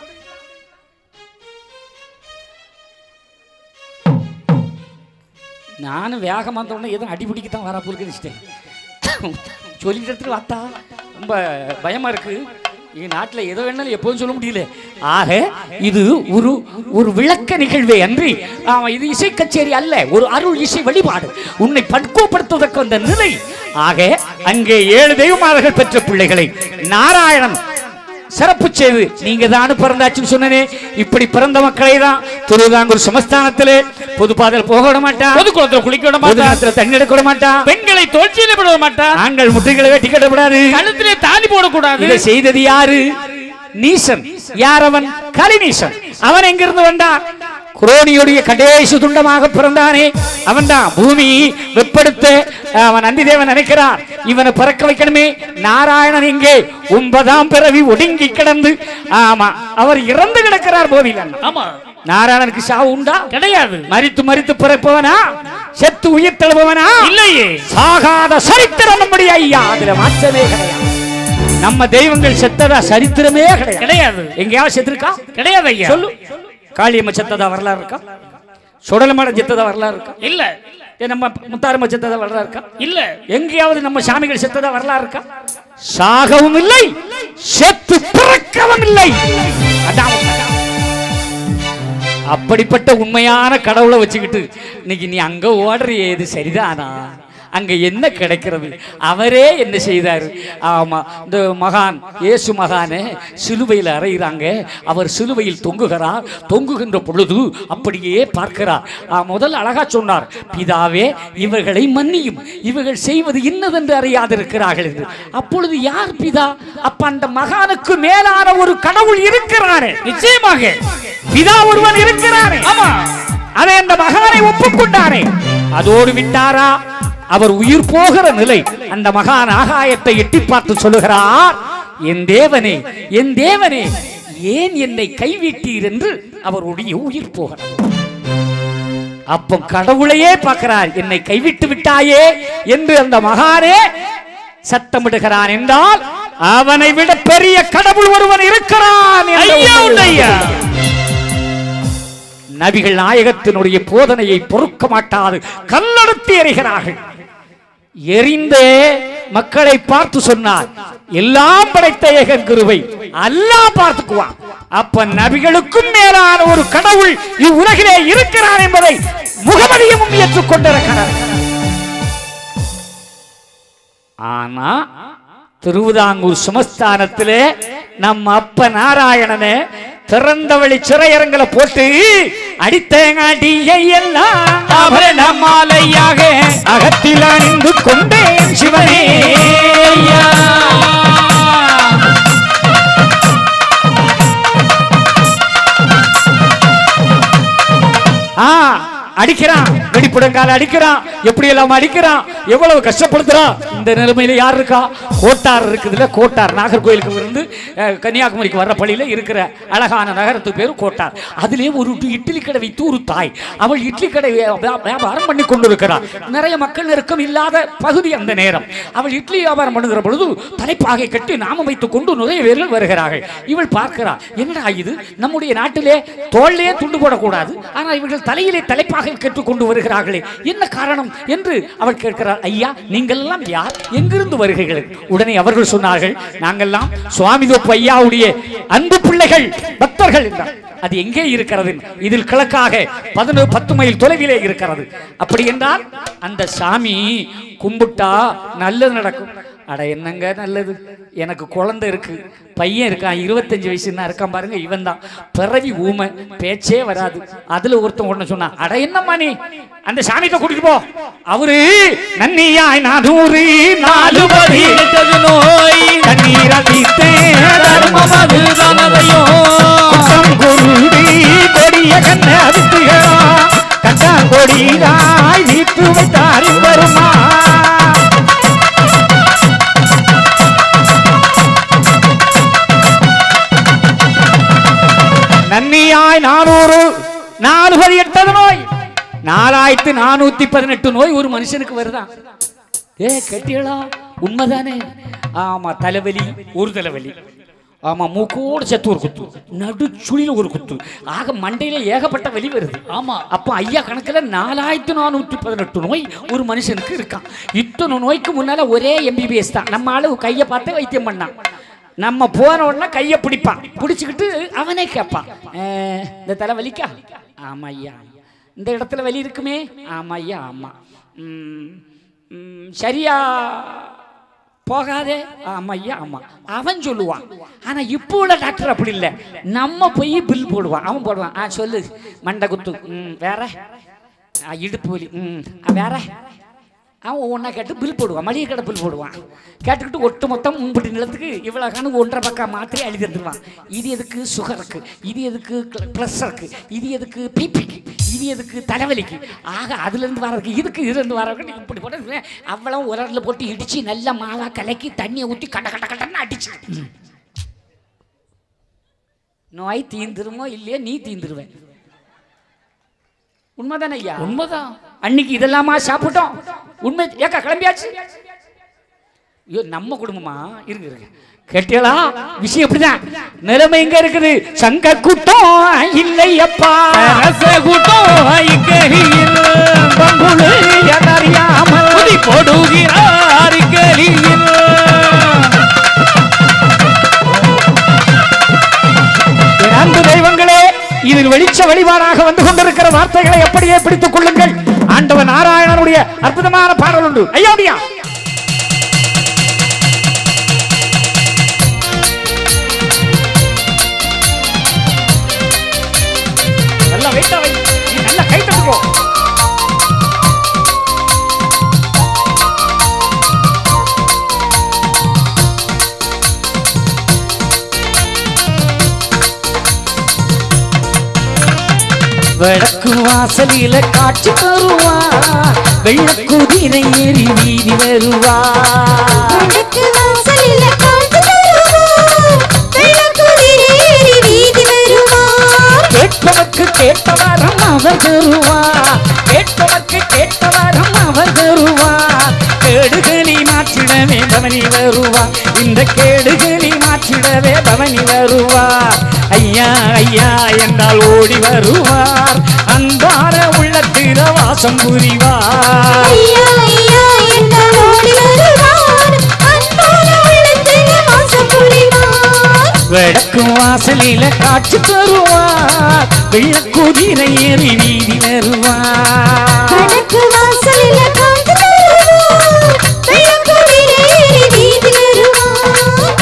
A: நானும் வேகமாக வந்தோடனே எதுவும் அடிபிடிக்க தான் வரா போலுக்கு நினைச்சிட்டேன் சொல்லிட்டு எடுத்துட்டு வாத்தா ரொம்ப பயமா இருக்கு எங்க நாட்டில் எதை வேணாலும் எப்போதும் சொல்ல முடியல ஆக இது ஒரு ஒரு விளக்க நிகழ்வே அன்றி ஆமா, இது இசை கச்சேரி அல்ல ஒரு அருள் இசை வழிபாடு உன்னை பக்குவப்படுத்துவதற்கு வந்த நிலை ஆக அங்கே ஏழு தெய்வமார்கள் பெற்ற பிள்ளைகளை நாராயணன் சிறப்பு செய்து நீங்க தான் பிறந்தாச்சுன்னு சொன்னனே இப்படி பிறந்த மக்களை தான் திருவிதாங்கூர் சமஸ்தானத்திலே பொது பாதையில் போக விட மாட்டான்
B: பொது குளத்துல குளிக்க விட
A: பொது
B: மாட்டான்
A: நேரத்துல தண்ணி எடுக்க விட மாட்டான்
B: பெண்களை தோல்ச்சியில விட மாட்டான்
A: ஆண்கள் முட்டைகளை வெட்டி கட்டக்கூடாது
B: கழுத்திலே தாலி போடக்கூடாது
A: இதை செய்தது யாரு நீசன் யார் அவன் கலிநீசன் அவன் எங்கிருந்து வந்தான் குரோனியுடைய கடைசி துண்டமாக பிறந்தானே அவன்தான் பூமி வெப்படுத்த அவன் நந்தி தேவன் நினைக்கிறார் இவனை பிறக்க வைக்கணுமே நாராயணன் எங்கே ஒன்பதாம் பிறவி ஒடுங்கி கிடந்து ஆமா அவர் இறந்து கிடக்கிறார் பூமியில்
B: ஆமா
A: நாராயணனுக்கு சாவு உண்டா
B: கிடையாது
A: மரித்து மரித்து பிறப்பவனா செத்து உயிர் தழுபவனா
B: இல்லையே
A: சாகாத சரித்திரம் நம்முடைய ஐயா அதுல மாற்றமே கிடையாது நம்ம தெய்வங்கள் செத்ததா சரித்திரமே கிடையாது
B: கிடையாது
A: எங்கேயாவது செத்துருக்கா
B: கிடையாது ஐயா
A: சொல்லு காளியம்ம செத்ததா வரலாறு இருக்கா சுடலமடம் செத்ததா வரலாறு இருக்கா
B: இல்ல
A: ஏ, நம்ம முத்தாரம்ம செத்ததா வரலாறு இருக்கா
B: இல்ல
A: எங்கேயாவது நம்ம சாமிகள் செத்ததா வரலாறு இருக்கா சாகவும் இல்லை செத்து பிறக்கவும் இல்லை அதான் உண்மை. அப்படிப்பட்ட உண்மையான கடவுளை வச்சுக்கிட்டு இன்னைக்கு நீ அங்க ஓடுறியே இது சரிதானா அங்க என்ன கிடைக்கிறது அவரே என்ன செய்தார் ஆமா இந்த மகான் இயேசு மகானே சிலுவையில் அறையிறாங்க அவர் சிலுவையில் தொங்குகிறார் தொங்குகின்ற பொழுது அப்படியே பார்க்கிறார் ஆ, முதல் அழகா சொன்னார் பிதாவே இவர்களை மன்னியும் இவர்கள் செய்வது இன்னதென்று அறியாதிருக்கிறார்கள் என்று அப்பொழுது யார் பிதா அப்ப அந்த மகானுக்கு மேலான ஒரு கடவுள் இருக்கிறாரே
B: நிச்சயமாக
A: பிதா ஒருவன் இருக்கிறாரே
B: ஆமா
A: அதை அந்த மகானை ஒப்புக்கொண்டாரே அதோடு விட்டாரா அவர் உயிர் போகிற நிலை அந்த மகான் ஆகாயத்தை எட்டி பார்த்து சொல்லுகிறார் என் தேவனே என் தேவனே ஏன் என்னை கைவிட்டீர் என்று அவருடைய உயிர் போகிறார் அப்போ கடவுளையே பார்க்கிறார் என்னை கைவிட்டு விட்டாயே என்று அந்த மகானே சத்தமிடுகிறான் என்றால் அவனை விட பெரிய கடவுள் ஒருவன் இருக்கிறான் என்ற
B: ஐயா
A: உண்மையை
B: உண்டு ஐயா
A: நபிகள் நாயகத்தினுடைய போதனையை பொறுக்க மாட்டாது கல்லெடுத்து எறிகிறார்கள் எரிந்தே மக்களை பார்த்து சொன்னார் எல்லாம் படைத்த ஏகன் கிருபை அல்லாஹ் பார்த்துக்குவான் அப்ப நபிகளுக்கும் மேலான ஒரு கடவுள் இவ்வுலகிலே இருக்கிறார் என்பதை முகமதியமும் ஏற்றுக்கொண்டிருக்கிறார் ஆனா திருவிதாங்கூர் சமஸ்தானத்திலே நம்ம அப்ப நாராயணனே திறந்த வழி சிறையரங்களை போட்டு அடித்தேங்க அடியை எல்லாம் ஆபரண மாலையாக அகத்தில் அணிந்து கொண்டேன் சிவனே ஐயா. ஆ அடிக்கிறான் வெடிப்புடங்கால அடிக்கிறான் எப்படி எல்லாம் அடிக்கிறான் எவ்வளவு கஷ்டப்படுத்துறான் இந்த நிலைமையில யார் இருக்கா கோட்டார் இருக்குதுல்ல கோட்டார் நாகர்கோயிலுக்கு இருந்து அஹ், கன்னியாகுமரிக்கு வர்ற பள்ளியில இருக்கிற அழகான நகரத்து பேர் கோட்டார் அதிலே ஒரு டு- இட்லி கடை வைத்து ஒரு தாய் அவள் இட்லி கடை வியா- வியா- வியாபாரம் பண்ணி கொண்டிருக்கிறார் நிறைய மக்கள் நெருக்கம் இல்லாத பகுதி அந்த நேரம் அவள் இட்லி வியாபாரம் பண்ணுகிற பொழுது தலைப்பாகை கட்டி நாமம் வைத்துக் கொண்டு நிறைய பேர்கள் வருகிறார்கள் இவள் பார்க்கிறார் என்னடா இது நம்முடைய நாட்டிலே தோல்லையே துண்டு போடக்கூடாது ஆனால் இவர்கள் தலையிலே தலைப்பாகை கட்டுக் கொண்டு வருகிறார்களே என்ன காரணம் என்று அவள் கேட்கிறார் ஐயா நீங்கள் எல்லாம் யார் எங்கிருந்து வருகிறீர்கள் உடனே அவர்கள் சொன்னார்கள் நாங்கெல்லாம் சுவாமிதோப்பு ஐயாவுடைய அன்பு பிள்ளைகள் பக்தர்கள் என்றார் அது எங்கே இருக்கிறது இதில் கிழக்காக பதினொரு பத்து மைல் தொலைவிலே இருக்கிறது அப்படி என்றால் அந்த சாமி கும்பிட்டா நல்லது நடக்கும் அட என்னங்க நல்லது எனக்கு குழந்தை இருக்கு பையன் இருக்கான் இருபத்தஞ்சு வயசு தான் இருக்கான் பாருங்க இவன் தான் பிறவி ஊமை பேச்சே வராது அதுல ஒருத்தன் ஒண்ணு சொன்னான் அட என்னம்மா நீ அந்த சாமிகிட்ட கூட்டிட்டு போ அவரு நன்னியாய் நானூறு நாலு பதி
B: இழுத்தது நோய்
A: தண்ணீர் அடித்தே
B: தர்மமது தனதையோ
A: குற்றம் கொருடி கொடிய கண்ண அதிர்த்துகளா கட்டாங்கொடியாய் வீட்டு வைத்தார் வருமா நன்னியாய் நானூறு நாலு பதி எட்டது நோய் நாலாயிரத்து நானூத்தி பதினெட்டு நோய் ஒரு மனுஷனுக்கு வருதா ஏ கெட்டியளா உண்மைதானே ஆமா தலைவலி ஒரு தலைவலி ஆமா மூக்கோடு செத்து ஒரு குத்து நடுச்சுழியில் ஒரு குத்து ஆக மண்டையில ஏகப்பட்ட வலி வருது ஆமா அப்போ ஐயா கணக்குல நாலாயிரத்தி நானூற்றி பதினெட்டு நோய் ஒரு மனுஷனுக்கு இருக்கான் இத்தனை நோய்க்கு முன்னால ஒரே எம்பிபிஎஸ் தான் நம்ம ஆளு கையை பார்த்து வைத்தியம் பண்ணான் நம்ம போன உடனே கையை பிடிப்பான் பிடிச்சிக்கிட்டு அவனே கேட்பான் "அஹ், இந்த தலை வலிக்கா ஆமா ஐயா இந்த இடத்துல வலி இருக்குமே ஆமா ஐயா ஆமா ம், ம், சரியா போகாதே ஆமா ஐயா ஆமா அவன் சொல்லுவான் ஆனா இப்போ உள்ள டாக்டர் அப்படி இல்லை நம்ம போய் பில் போடுவான் அவன் போடுவான் ஆ சொல்லு மண்டை குத்து ம் வேற ஆ, இடுப்பு வலி ம் ஆ, வேற அவன் ஒவ்வொன்றா கேட்டு பில் போடுவான் மளிகை கடை பில் போடுவான் கேட்டுக்கிட்டு ஒட்டு மொத்தம் முன்படி நிலத்துக்கு இவ்வளோ கணக்கு ஒன்றரை பக்கம் மாத்திரை எழுதி தந்துடுவான் இது எதுக்கு சுகருக்கு இது எதுக்கு ப்ரெஷருக்கு இது எதுக்கு பிபிக்கு இது எதுக்கு தலைவலிக்கு ஆக அதுலேருந்து வரதுக்கு இதுக்கு இதுலேருந்து வரதுக்கு நீ இப்படி போட்டு அவ்வளோ உலரில் போட்டு இடித்து நல்லா மாவா கலக்கி தண்ணியை ஊற்றி கட்ட கட்ட கட்டன்னு அடிச்சு நோய் தீந்துருமோ இல்லையோ நீ தீந்துருவேன் உண்மைதானே ஐயா
B: உண்மைதான்
A: அன்னைக்கு இதெல்லாமா சாப்பிட்டோம் உண்மை ஏக்கா கிளம்பியாச்சு ஐயோ நம்ம குடும்பமா இருங்க இருங்க கேட்டீங்களா விஷயம் எப்படிதான் நிலைமை எங்க இருக்குது சங்க கூட்டம் இல்லை அப்பா
B: ரச கூட்டம் இக்கலியில்
A: பங்குழு எதறியாமல்
B: குதி போடுகிறார் இக்கலியில்
A: என் அன்பு தெய்வங்களே இதில் வெளிச்ச வழிபாடாக வந்து கொண்டிருக்கிற வார்த்தைகளை அப்படியே பிடித்துக் கொள்ளுங்கள் ஆண்டவன் நாராயணனுடைய அற்புதமான பாடல் உண்டு ஐயாடியா நல்லா வெயிட்டா வை நீ நல்லா கை தட்டுக்கோ வடக்கு வாசலில காட்சி தருவா வெள்ளக்குதிரை ஏறி வீதி வருவா
E: வடக்கு வாசலில காத்து தருவார். வெள்ளக்குதிரேறி வீதி வருவார்.
A: கேட்பவர்க்கு கேட்டவரம் அவர் தருவா கேட்பவர்க்கு கேட்டவரம் அவர் தருவா கேடுகளி மாற்றிடவே பவனி வருவா இந்த கேடுகளி மாற்றிடவே பவனி வருவா ஐயா ஐயா என்றால் ஓடி வருவார் அன்பார உள்ளத்தில வாசம் புரிவார்
E: ஐயா, ஐயா என்றால் ஓடி வருவார். அன்பான உள்ளத்திலே வாசம் புரிவார்.
A: வடக்கும் வாசலில காட்சி தருவார் வெள்ளக்குதிரை ஏறி வீதி வருவார்
E: வடக்கு வாசலில காத்து தருவார். வெள்ளக்குதிரேறி வீதி வருவார்.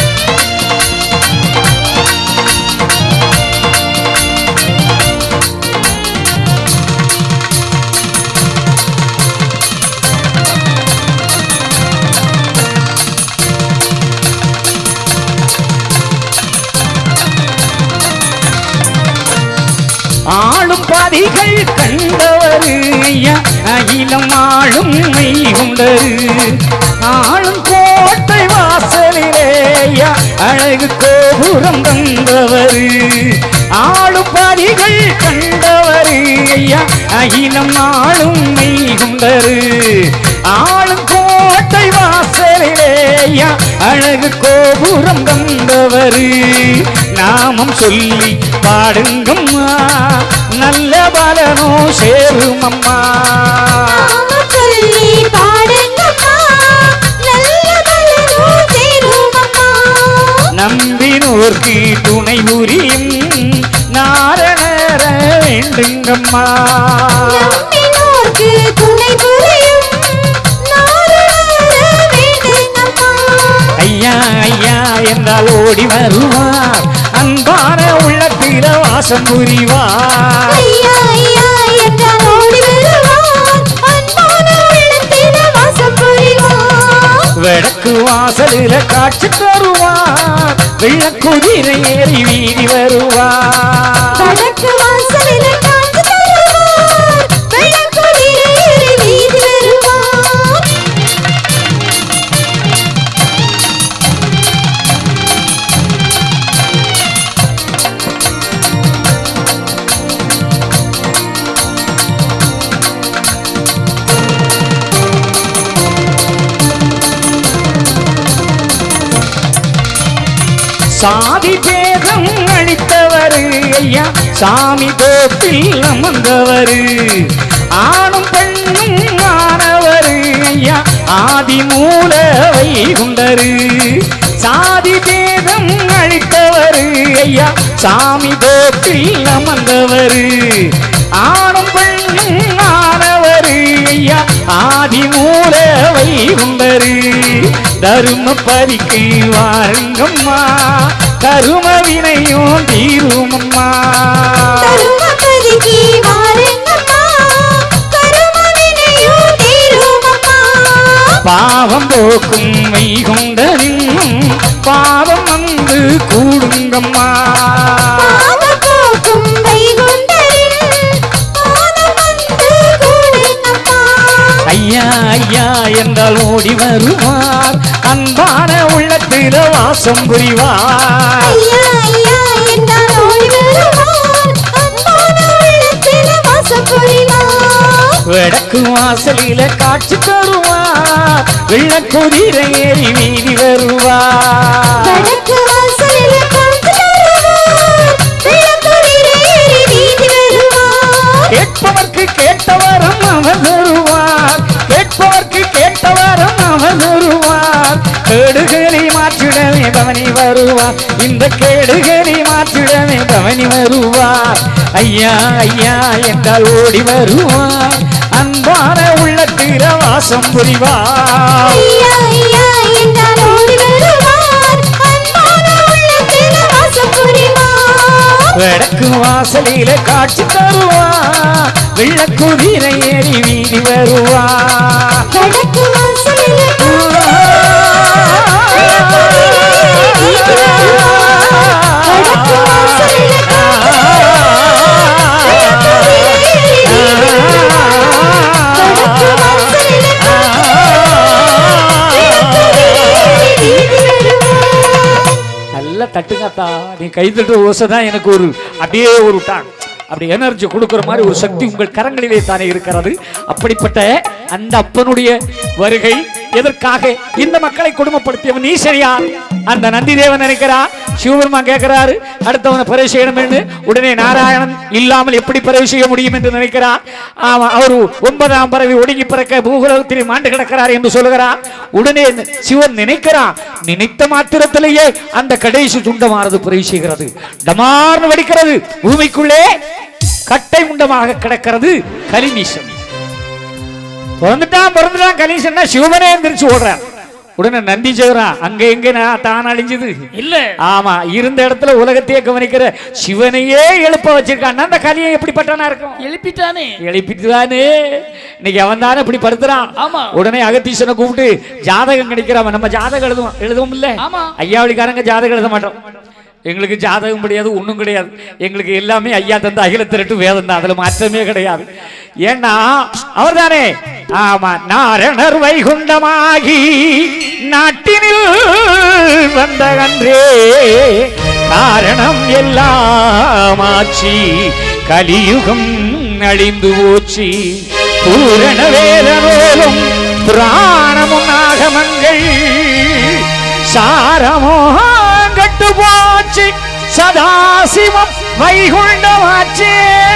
A: ஆளும் பாதிகள் கண்டவர் ஐயா அகிலம் ஆளும் மெய் கொண்டரு ஆளும் கோட்டை வாசலிலே ஐயா அழகு கோபுரம் தந்தவர் ஆளும் பாதிகள் கண்டவர் ஐயா அகிலம் ஆளும் மெய் கொண்டரு ஆளும் கோட்டை வாசலிலே ஐயா அழகு கோபுரம் தந்தவர் நாமம் சொல்லி பாடுங்கம்மா நல்ல பலனோ சேரும் அம்மா
E: நாம சொல்லி பாடுங்கம்மா. நல்ல பலனும் சேருமம்மா.
A: நம்பினோர்க்கு துணை புரியும் நாரணர வேண்டுங்கம்மா
E: நம்பினோர்க்கு துணை புரியும் நாரணர வேண்டுங்கம்மா.
C: என்றால் ஓடி வருவார் அன்பான உள்ளத்தில வாசம் புரிவார்
E: ஐயா ஐயா என்றால் ஓடி வருவார் அன்பான உள்ளத்தில வாசம் புரிவார்
C: வடக்கு வாசலில காட்சி தருவார் வெள்ளக்குதிரை ஏறி வீதி வருவார்
E: வடக்கு வாசலில காட்சி தருவார் வெள்ளக்குதிரை ஏறி வீதி வருவார்
C: சாதி பேதம் அளித்தவர் ஐயா சாமி தோப்பில் அமர்ந்தவர் ஆணும் பெண்ணும் ஆனவர் ஐயா ஆதி மூல வைகுண்டரு சாதி பேதம் அளித்தவர் ஐயா சாமி தோப்பில் அமர்ந்தவர் ஆணும் பெண்ணும் ஆனவர் ஐயா ஆதி மூல வைகுண்டரு தருமபதிக்கு வாருங்கம்மா கரும வினையும் தீருமம்மா
E: தருமபதிக்கு வாருங்கம்மா கருமவினையோ தீருமம்மா
C: பாவம் போக்கும் வைகுண்டரின் பாவம் வந்து கூடுங்கம்மா
E: பாவம் போக்கும் வைகுண்டரின் பாதம் வந்து கூடுங்கம்மா
C: ஐயா ஐயா என்றால் ஓடி வருவார் அன்பான உள்ளத்தில வாசம் புரிவார்
E: ஐயா ஐயா என்றால் ஓடி வருவார் அன்பான உள்ளத்தில வாசம் புரிவார்
C: வடக்கு வாசலில காட்சி தருவார் வெள்ளக்குதிரை ஏறி வீதி வருவார்
E: வடக்கு வாசலில காட்சி தருவார் வெள்ளக்குதிரை ஏறி வீதி வருவார்
C: கேட்பவர்க்கு கேட்டவரும் அவர் வருவார் கேட்பவர்க்கு கேட்டவரும் அவர் வருவார் கேடுகளை மாற்றிடவே பவனி வருவார் இந்த கேடுகளை மாற்றிடவே பவனி வருவார் ஐயா ஐயா என்றால் ஓடி வருவார் அன்பான உள்ளத்தில வாசம் புரிவார்
E: ஐயா ஐயா என்றால் ஓடி வருவார் அன்பான உள்ளத்தில வாசம் புரிவார்
C: வடக்கு வாசலில காட்சி தருவார் வெள்ளக்குதிரை ஏறி வீதி வருவார்
E: வடக்கு வாசலில வடக்கு வாசலில வடக்கு வாசலில
C: நல்ல தட்டுங்கத்தா நீ கை தட்டுற ஓசை தான் எனக்கு ஒரு அப்படியே ஒரு டான் அப்படி எனர்ஜி கொடுக்கிற மாதிரி ஒரு சக்தி உங்கள் கரங்களிலே தானே இருக்கிறது அப்படிப்பட்ட அந்த அப்பனுடைய வருகை எதற்காக இந்த மக்களை கொடுமைப்படுத்தியவன் ஈஸ்வரியா அந்த நந்தி தேவன் நினைக்கிறா சிவபெருமான் கேட்கிறாரு அடுத்தவனை பரவு செய்யணும் என்று உடனே நாராயணன் இல்லாமல் எப்படி பரவு செய்ய முடியும் என்று நினைக்கிறார் ஆமா அவர் ஒன்பதாம் பறவை ஒடுங்கி பிறக்க பூகுலகத்தில் மாண்டு கிடக்கிறார் என்று சொல்லுகிறார் உடனே சிவன் நினைக்கிறான் நினைத்த மாத்திரத்திலேயே அந்த கடைசி துண்டமானது பரவி செய்கிறது டமார்னு வெடிக்கிறது பூமிக்குள்ளே கட்டை முண்டமாக கிடக்கிறது கலிநீசன் பிறந்துட்டான் பிறந்துட்டான் கலீசன்னா சிவனே எந்திரிச்சு ஓடுறான் உடனே நந்தி செய்கிறான் அங்க எங்க நான் தான் அழிஞ்சது
A: இல்ல
C: ஆமா இருந்த இடத்துல உலகத்தையே கவனிக்கிற சிவனையே எழுப்ப வச்சிருக்கான் அந்த கலியை எப்படிப்பட்டவனா இருக்கும்
A: எழுப்பிட்டானே
C: எழுப்பிட்டுதானே இன்னைக்கு அவன் தானே இப்படி படுத்துறான்
A: ஆமா.
C: உடனே அகத்தீசனை கூப்பிட்டு ஜாதகம் கிடைக்கிறான் நம்ம ஜாதகம் எழுதுவோம் எழுதுவோம் இல்ல
A: ஆமா.
C: ஐயாவளிக்காரங்க ஜாதகம் எழுத மாட்டோம் எங்களுக்கு ஜாதகம் கிடையாது ஒண்ணும் கிடையாது எங்களுக்கு எல்லாமே ஐயா தந்த அகில திரட்டு வேதம் தான் அதுல மாற்றமே கிடையாது ஏன்னா அவர்தானே ஆமா நாரணர் வைகுண்டமாகி நாட்டினில் வந்த அன்றே காரணம் எல்லாமாச்சி கலியுகம் அழிந்து போச்சு பூரண வேதனோலும் புராணமும் நாகமங்கள் சாரமோ கட்டு போச்சு சதாசிவம் வைகுண்டமாச்சே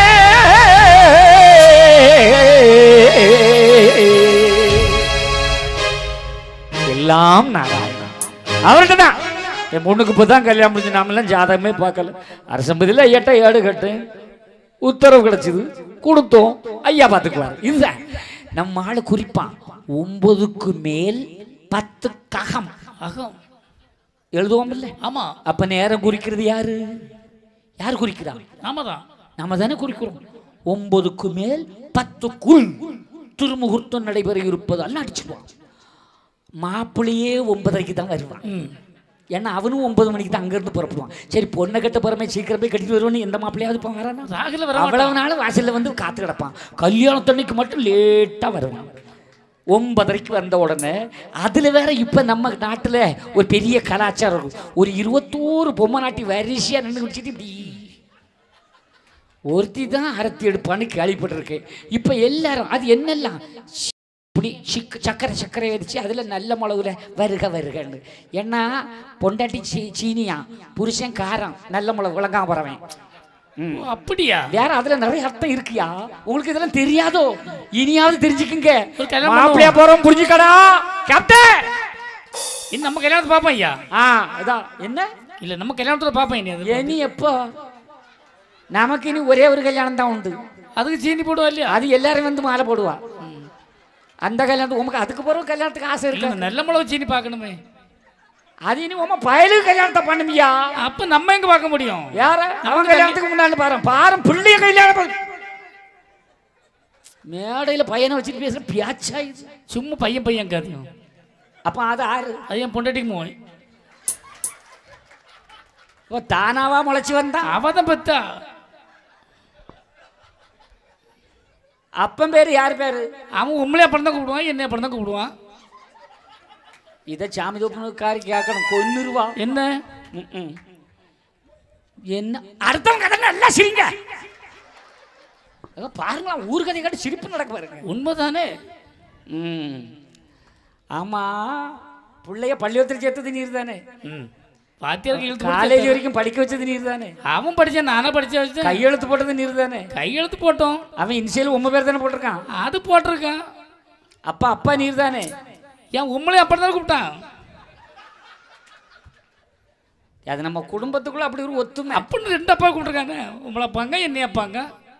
C: எல்லாம் நாராயணன் அவர்கிட்ட தான் என் பொண்ணுக்கு இப்போ தான் கல்யாணம் முடிஞ்சு நாமெல்லாம் ஜாதகமே பார்க்கல அரசம்பதியில் எட்ட ஏடு கட்டு உத்தரவு கிடைச்சிது கொடுத்தோம் ஐயா பார்த்துக்குவார் இதுதான் நம்ம ஆளு குறிப்பான் ஒன்பதுக்கு மேல் பத்து ககம்
A: அகம் எழுதுவோம் இல்லை
B: ஆமா
A: அப்ப நேரம் குறிக்கிறது யாரு யார் குறிக்கிறா
B: நாம தான்
A: நம்ம தானே குறிக்கிறோம் ஒன்பதுக்கு மேல் பத்துக்குள் திருமுகூர்த்தம் நடைபெற இருப்பது எல்லாம் அடிச்சுடுவான் மாப்பிள்ளையே ஒன்பதரைக்கு தான் வருவான் ஏன்னா அவனும் ஒன்பது மணிக்கு தான் அங்கேருந்து புறப்படுவான் சரி பொண்ணை கட்ட போகிறமே சீக்கிரம் போய் கட்டிட்டு வருவான்னு எந்த மாப்பிள்ளையாவது இப்போ வரானா
B: ராகுல வர
A: அவ்வளவு நாள் வாசல்ல வந்து காத்து கிடப்பான் கல்யாணத்தன்னைக்கு மட்டும் லேட்டா வருவான் ஒன்பதரைக்கு வந்த உடனே அதுல வேற இப்ப நம்ம நாட்டுல ஒரு பெரிய கலாச்சாரம் இருக்கும் ஒரு இருபத்தோரு பொம்மை நாட்டி வரிசையா நின்று குடிச்சிட்டு இப்படி ஒருத்தி தான் அரத்தி எடுப்பான்னு கேள்விப்பட்டிருக்கேன் இப்ப எல்லாரும் அது என்னெல்லாம் சி- இப்படி சிக் சக்கரை சக்கரை வச்சு அதில் நல்ல மிளகுல வருக வருகன்னு ஏன்னா பொண்டாட்டி சீ சீனியா புருஷன் காரம் நல்ல மிளகு விளங்காம போறவன் ம்
B: அப்படியா
A: வேற அதுல நிறைய அர்த்தம் இருக்குயா உங்களுக்கு இதெல்லாம் தெரியாதோ இனியாவது தெரிஞ்சுக்குங்க
B: ஒரு கல்யாணம்
A: மாப்பிளையா போறோம் புரிஞ்சுக்கடா கேப்டன்
B: இன்னும் நம்ம கல்யாணத்தை பார்ப்போம் ஐயா
A: ஆ இதான் என்ன
B: இல்ல நம்ம கல்யாணத்துல பார்ப்போம் இனி அது
A: இனி எப்போ நமக்கு இனி ஒரே ஒரு கல்யாணம் தான் உண்டு
B: அதுக்கு சீனி போடுவா இல்லையா
A: அது எல்லாரும் வந்து மாலை போடுவா அந்த கல்யாணத்துக்கு உமக்கு அதுக்கு பிறகு கல்யாணத்துக்கு ஆசை
B: இல்ல
A: இருக்கு
B: நல்ல மிளகு சீனி பார்க்கணுமே
A: அது இனி உம பயலுக்கு கல்யாணத்தை பண்ணுமியா
B: அப்ப நம்ம எங்க பார்க்க முடியும்
A: யார அவன் கல்யாணத்துக்கு முன்னாடி பாரு பாரு பிள்ளைய கல்யாணம் பண்ணு. மேடையில பையனை வச்சுட்டு பேசுற பியாச்சா இது
B: சும்மா பையன் பையன் கதையும்
A: அப்ப அது ஆறு
B: அது என் பொண்டாட்டிக்கு மோய்
A: ஓ தானாவா முளைச்சு வந்தா
B: அவ தான் பெத்தா
A: அப்பன் பேரு யார் பேரு
B: அவன் உண்மையிலே அப்புறம் தான் கூப்பிடுவான் என்ன அப்புறம் தான் கூப்பிடுவான்
A: இதை சாமி தோப்புனுக்காரி கேட்கணும் கொன்னுருவா
B: என்ன
A: ம்ம். என்ன அடுத்தவங்க கதை நல்லா சிரிங்க அங்க பாருங்களா ஊர் கதை கேட்டு சிரிப்பு நடக்க பாருங்க
B: உண்மைதானே
A: ம் ஆமா பிள்ளைய பள்ளிக்கூடத்தில் சேர்த்தது நீர் தானே
B: ம் வாத்தியாருக்கு இழுத்து
A: காலேஜ்
B: போட்டு
A: வரைக்கும் படிக்க வச்சது நீர் தானே
B: அவன் படிச்சான் நானே படிச்ச வச்சேன்
A: கையெழுத்து போட்டது நீர் தானே
B: கையெழுத்து போட்டோம்
A: அவன் இனிஷியல் உங்க பேர் தானே போட்டிருக்கான்
B: அது போட்டிருக்கான்
A: அப்பா அப்பா நீர் தானே
B: ஏன் உண்மையிலே அப்படி தான் கூப்பிட்டான்
A: அது நம்ம குடும்பத்துக்குள்ள அப்படி ஒரு ஒத்துமை
B: அப்படின்னு ரெண்டு அப்பா கூப்பிட்டுருக்காங்க உங்களை அப்பாங்க என்னைய அப்பாங்க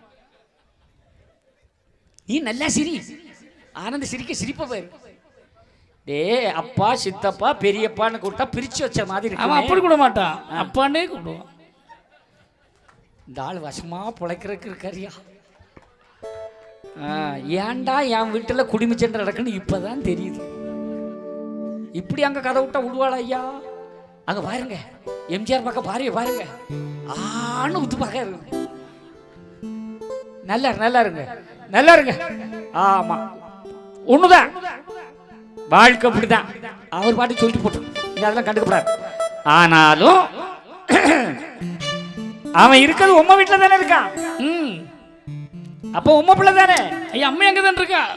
A: நீ நல்லா சிரி ஆனந்த சிரிக்க சிரிப்ப பாரு டே அப்பா சித்தப்பா பெரியப்பான்னு கூப்பிட்டா பிரிச்சு வச்ச மாதிரி
B: அவன் அப்படி
A: இருக்கு
B: கூட மாட்டான் அப்பானே கூப்பிடுவான்
A: இந்த ஆள் வசமா பிழைக்கிறதுக்கு இருக்காரியா ஆ, ஏன்டா என் வீட்டுல குடிமிச்சண்டை நடக்குன்னு இப்பதான் தெரியுது இப்படி அங்க கதை விட்டா விடுவாளா ஐயா அங்க பாருங்க எம்ஜிஆர் பக்கம் பாருங்க பாருங்க ஆன்னு உத்து பார்க்க இருக்கு நல்லா இரு, நல்லா இருங்க நல்லா இருங்க ஆமா ஒண்ணுதான் வாழ்க்கை அப்படிதான் அவர் பாட்டு சொல்லிட்டு போட்டோம் நீங்க அதெல்லாம் கண்டுக்கப்படாது ஆனாலும் அவன் இருக்கிறது உம்ம வீட்டுல தானே இருக்கான்
B: ம்
A: அப்போ உம்ம பிள்ளை தானே
B: ஐயா அம்மா எங்க தான் இருக்கா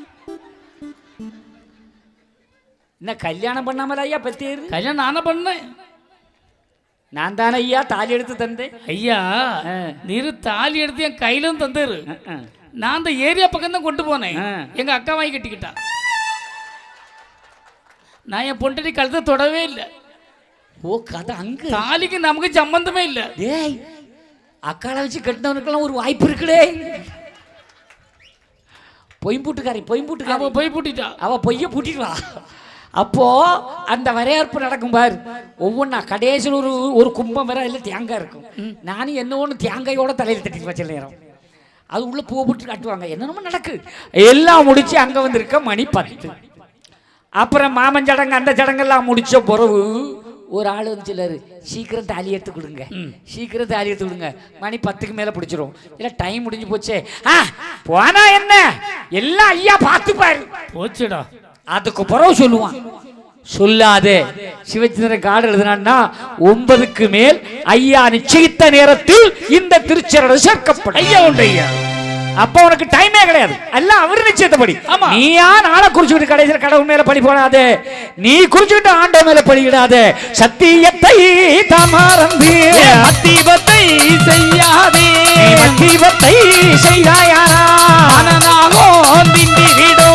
A: என்ன கல்யாணம் பண்ணாமல ஐயா பத்தியரு
B: கல்யாணம் நானே பண்ணேன்
A: நான் தானே ஐயா தாலி எடுத்து தந்தேன்
B: ஐயா
A: ஆ.
B: நீரு தாலி எடுத்து என் கையிலும் தந்தாரு
A: அஹ், அஹ்.
B: நான் அந்த ஏரியா பக்கம் தான் கொண்டு போனேன்
A: ஆ.
B: எங்க அக்கா வாங்கி கட்டிக்கிட்டா நான் என் பொண்டாட்டி கழுத்தை தொடவே இல்லை
A: ஓ கதை அங்க
B: தாலிக்கு நமக்கு சம்பந்தமே இல்லை
A: டேய் அக்காளை வச்சு கட்டினவனுக்கெல்லாம் ஒரு வாய்ப்பு இருக்குடே பொய்ம்பூட்டுக்காரி
B: அவ
A: பொய்ம்பூட்டுக்காரி
B: போய் பூட்டிட்டா
A: அவ பொய்ய பூட்டிட்டு வா அப்போ அந்த வரையறுப்பு நடக்கும் பாரு ஒவ்வொன்றா கடைசியில் ஒரு ஒரு கும்பம் வர அதில் தேங்காய் இருக்கும் நானும் என்ன ஒன்று தேங்காயோட தலையில் தட்டி வச்ச நேரம் அது உள்ள பூ போட்டு காட்டுவாங்க என்னென்னமோ நடக்கு எல்லாம் முடிச்சு அங்கே வந்திருக்க மணி பத்து அப்புறம் மாமன் சடங்கு அந்த சடங்கெல்லாம் முடிச்ச பிறகு ஒரு ஆள் வந்து சிலர் சீக்கிரம் தாலி எடுத்து கொடுங்க சீக்கிரம் தாலி எடுத்து கொடுங்க மணி பத்துக்கு மேலே பிடிச்சிரும் இல்லை டைம் முடிஞ்சு போச்சே ஆ போனா என்ன எல்லாம் ஐயா பார்த்துப்பாரு
B: போச்சுடா
A: அதுக்கு பிறகு சொல்லுவான் சொல்லாதே சிவச்சந்திரன் காடு எழுதினான்னா ஒன்பதுக்கு மேல் ஐயா நிச்சயித்த நேரத்தில் இந்த திருச்சரடு சேர்க்கப்படும் ஐயா உண்டு ஐயா அப்ப உனக்கு டைமே கிடையாது எல்லாம் அவர் நிச்சயத்தபடி
B: ஆமா.
A: நீயா நாளை குறிச்சுக்கிட்டு கடைசியில் கடவுள் மேல பழி போடாதே நீ குறிச்சுக்கிட்டு ஆண்ட மேல பழியிடாதே சத்தியத்தை தமறந்து
B: தீபத்தை செய்யாதே
A: தீபத்தை செய்தாயாரா
B: மனநாகோ திண்டி விடும்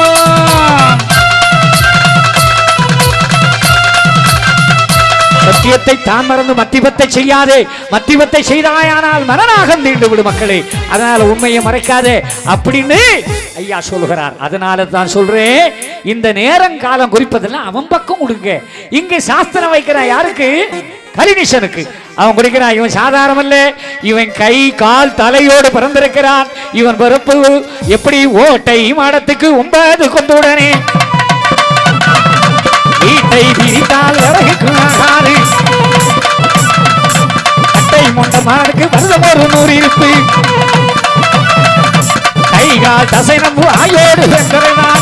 A: சத்தியத்தை தான் மறந்து மத்திபத்தை செய்யாதே மத்திபத்தை செய்தாயானால் மனநாகம் தீண்டு விடு மக்களே அதனால உண்மையை மறைக்காதே அப்படின்னு ஐயா சொல்கிறார் அதனால தான் சொல்றேன்
C: இந்த நேரம் காலம் குறிப்பதெல்லாம் அவன் பக்கம் கொடுங்க இங்க சாஸ்திரம் வைக்கிறான் யாருக்கு கலினிஷனுக்கு அவன் குடிக்கிறான் இவன் சாதாரணம் அல்ல இவன் கை கால் தலையோடு பிறந்திருக்கிறான் இவன் பிறப்பு எப்படி ஓட்டை மாடத்துக்கு ஒன்பது கொண்டுடனே வீட்டை விரித்தால் விறகுக்கு ஆகாது அட்டை மொண்ட மாடுக்கு வருடம் ஒரு நூறு இருப்பு கைகால் தசை நம்பு ஆயோடு வென்றதான்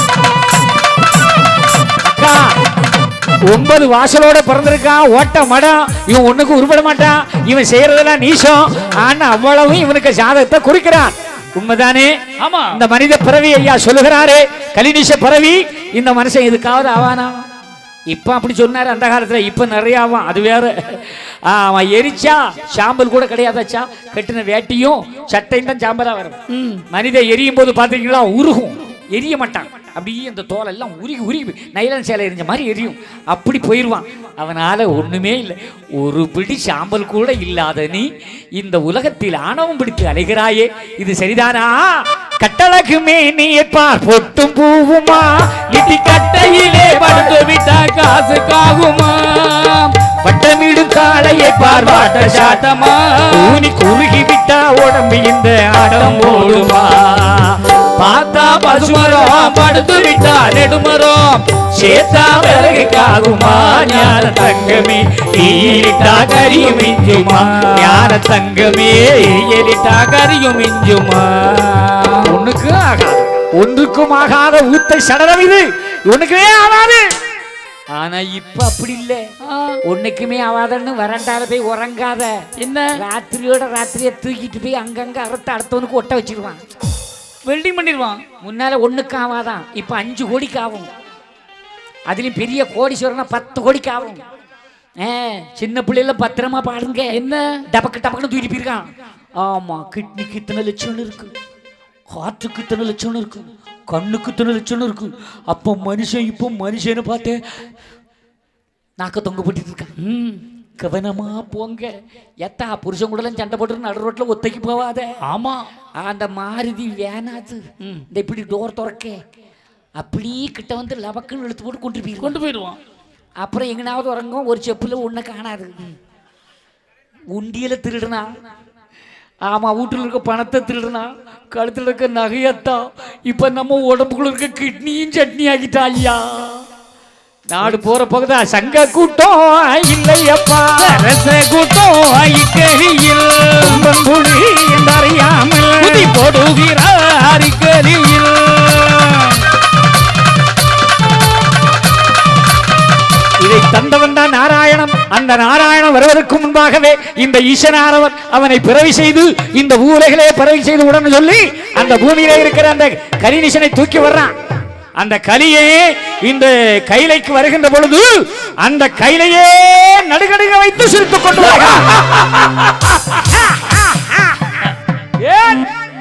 C: அக்கா ஒன்பது வாசலோட பிறந்திருக்கான் ஓட்ட மடம் இவன் ஒண்ணுக்கு உருப்பட மாட்டான் இவன் செய்யறதெல்லாம் நீசம் ஆனா அவ்வளவும் இவனுக்கு ஜாதகத்தை குறிக்கிறான் உண்மைதானே
B: ஆமா.
C: இந்த மனித பிறவி ஐயா சொல்லுகிறாரே கலினிஷ பிறவி இந்த மனுஷன் இதுக்காவது ஆவானா இப்ப அப்படி சொன்னாரு அந்த காலத்துல இப்ப நிறைய ஆவான் அது வேற ஆ, அவன் எரிச்சா சாம்பல் கூட கிடையாதாச்சா கட்டின வேட்டியும் சட்டையும் தான் சாம்பலா வரும் மனித எரியும் போது பாத்தீங்களா உருகும் எரிய மாட்டான் அப்படியே அந்த தோல் எல்லாம் உருகி உருகி நைலன் சேலை எரிஞ்ச மாதிரி எரியும் அப்படி போயிடுவான் அவனால ஒண்ணுமே இல்லை ஒரு பிடி சாம்பல் கூட இல்லாத நீ இந்த உலகத்தில் ஆணவம் பிடித்து அலைகிறாயே இது சரிதானா கட்டழகுமே நீ பார் பொட்டும் பூவுமா இட்டி கட்டையிலே
B: படுத்து விட்டா காசு காகுமா
C: வட்டமிடும் காளையை பார் வாட்ட சாட்டமா ஊனி குறுகி விட்டா உடம்பு இந்த ஆட்டம் போடுமா பார்த்தா பசுமரம்
B: படுத்து விட்டா நெடுமரம்
C: சேத்தா விறகுக்காகுமா ஞான தங்கமே ஈரிட்டா கரியும் மிஞ்சுமா ஞான தங்கமே ஈரிட்டா கரியும் மிஞ்சுமா ஒண்ணுக்கும் ஆகாது ஒன்றுக்கும் ஆகாத ஊத்தை சடலம் இது ஒண்ணுக்குமே ஆகாது ஆனா இப்ப அப்படி இல்ல ஒண்ணுக்குமே ஆகாதன்னு வரண்டால போய் உறங்காத
B: என்ன
C: ராத்திரியோட ராத்திரியை தூக்கிட்டு போய் அங்கங்க அறுத்து அடுத்தவனுக்கு ஒட்ட வச்சிருவான்
B: வெல்டிங் பண்ணிடுவான்
C: முன்னால ஒண்ணுக்கு ஆகாதான் இப்ப அஞ்சு கோடிக்கு ஆகும் அதுலயும் பெரிய கோடீஸ்வரனா பத்து கோடிக்கு ஆகும் ஏ சின்ன பிள்ளைல பத்திரமா பாருங்க
B: என்ன
C: டபக்கு டபக்குன்னு தூக்கி போயிருக்கான் ஆமா கிட்னிக்கு இத்தனை லட்சம் இருக்கு ஹார்ட்டுக்கு இத்தனை லட்சம் இருக்கு கண்ணுக்கு இத்தனை லட்சம் இருக்கு அப்போ மனுஷன் இப்போ மனுஷனை பார்த்தேன் நாக்க தொங்க போட்டுட்டு இருக்கான் ம், கவனமா போங்க எத்தா புருஷன் கூடலாம் சண்டை போட்டு நடு ரோட்ல ஒத்தைக்கு போவாத
B: ஆமா
C: அந்த மாருதி வேணாது இந்த இப்படி டோர் திறக்க அப்படியே கிட்ட வந்து லவக்குன்னு இழுத்து போட்டு கொண்டு போயிருக்கோம்
B: கொண்டு போயிடுவான்
C: அப்புறம் எங்கனாவது உறங்கும் ஒரு செப்புல ஒன்றை காணாது உண்டியல திருடுனா ஆமா வீட்டுல இருக்க பணத்தை திருடுனா கழுத்துல இருக்க நகையத்தா இப்ப நம்ம உடம்புக்குள்ள இருக்க கிட்னியும் சட்னி ஆகிட்டா ஐயா நாடு போற பகுதா சங்க கூட்டம் இல்லையப்பா
B: ரச கூட்டம் ஐக்கரியில்
C: கும்பங்குழி என்றறியாமல்
B: குதி போடுகிறார் அரிக்கரியில்
C: இதை தந்தவன் தான் நாராயணன் அந்த நாராயணன் வருவதற்கு முன்பாகவே இந்த ஈசனானவன் அவனை பிறவி செய்து இந்த ஊரைகளே பிறவி செய்து உடனே சொல்லி அந்த பூமியிலே இருக்கிற அந்த கலினிசனை தூக்கி வர்றான் அந்த கலியே இந்த கைலைக்கு வருகின்ற பொழுது அந்த கைலையே நடுகடுக வைத்து சிரித்துக் கொண்டு வருகிறான். ஏன்?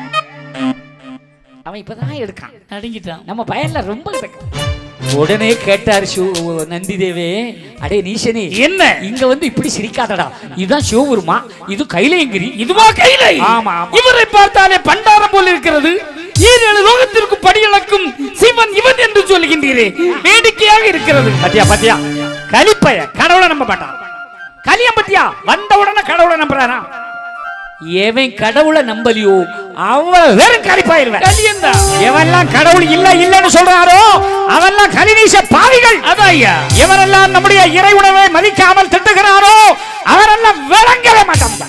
C: அவன் இப்பதான் எடுக்கான்
B: நடுங்கிட்டான்
C: நம்ம பயன்ல ரொம்ப இருக்கு. உடனே கேட்டார் சிவ நந்தி தேவே அடே நீசனே
B: என்ன
C: இங்க வந்து இப்படி சிரிக்காதடா இதுதான் சிவபெருமா இது கைலையங்கிரி
B: இதுவா கைலை
C: ஆமா, ஆமா.
B: இவரை பார்த்தாலே பண்டாரம் போல் இருக்கிறது ஈரேழு லோகத்திற்கு படியளக்கும் சிவன் இவன் என்று சொல்லுகின்றீரே வேடிக்கையாக இருக்கிறது
C: பத்தியா பத்தியா கலிப்பைய கடவுளை நம்ப மாட்டான் கலியம் பத்தியா வந்த உடனே கடவுளை நம்புறானா எவன் கடவுளை நம்பலையோ அவன் வெறும் கலிப்பாயிருவேன்
B: கலியந்தா
C: எவெல்லாம் கடவுள் இல்ல இல்லன்னு சொல்றாரோ அவெல்லாம் கலிநீச பாவிகள்
B: அதான் ஐயா
C: எவரெல்லாம் நம்முடைய இறை உணவை மதிக்காமல் திட்டுகிறாரோ அவரெல்லாம் விளங்கவே மாட்டான்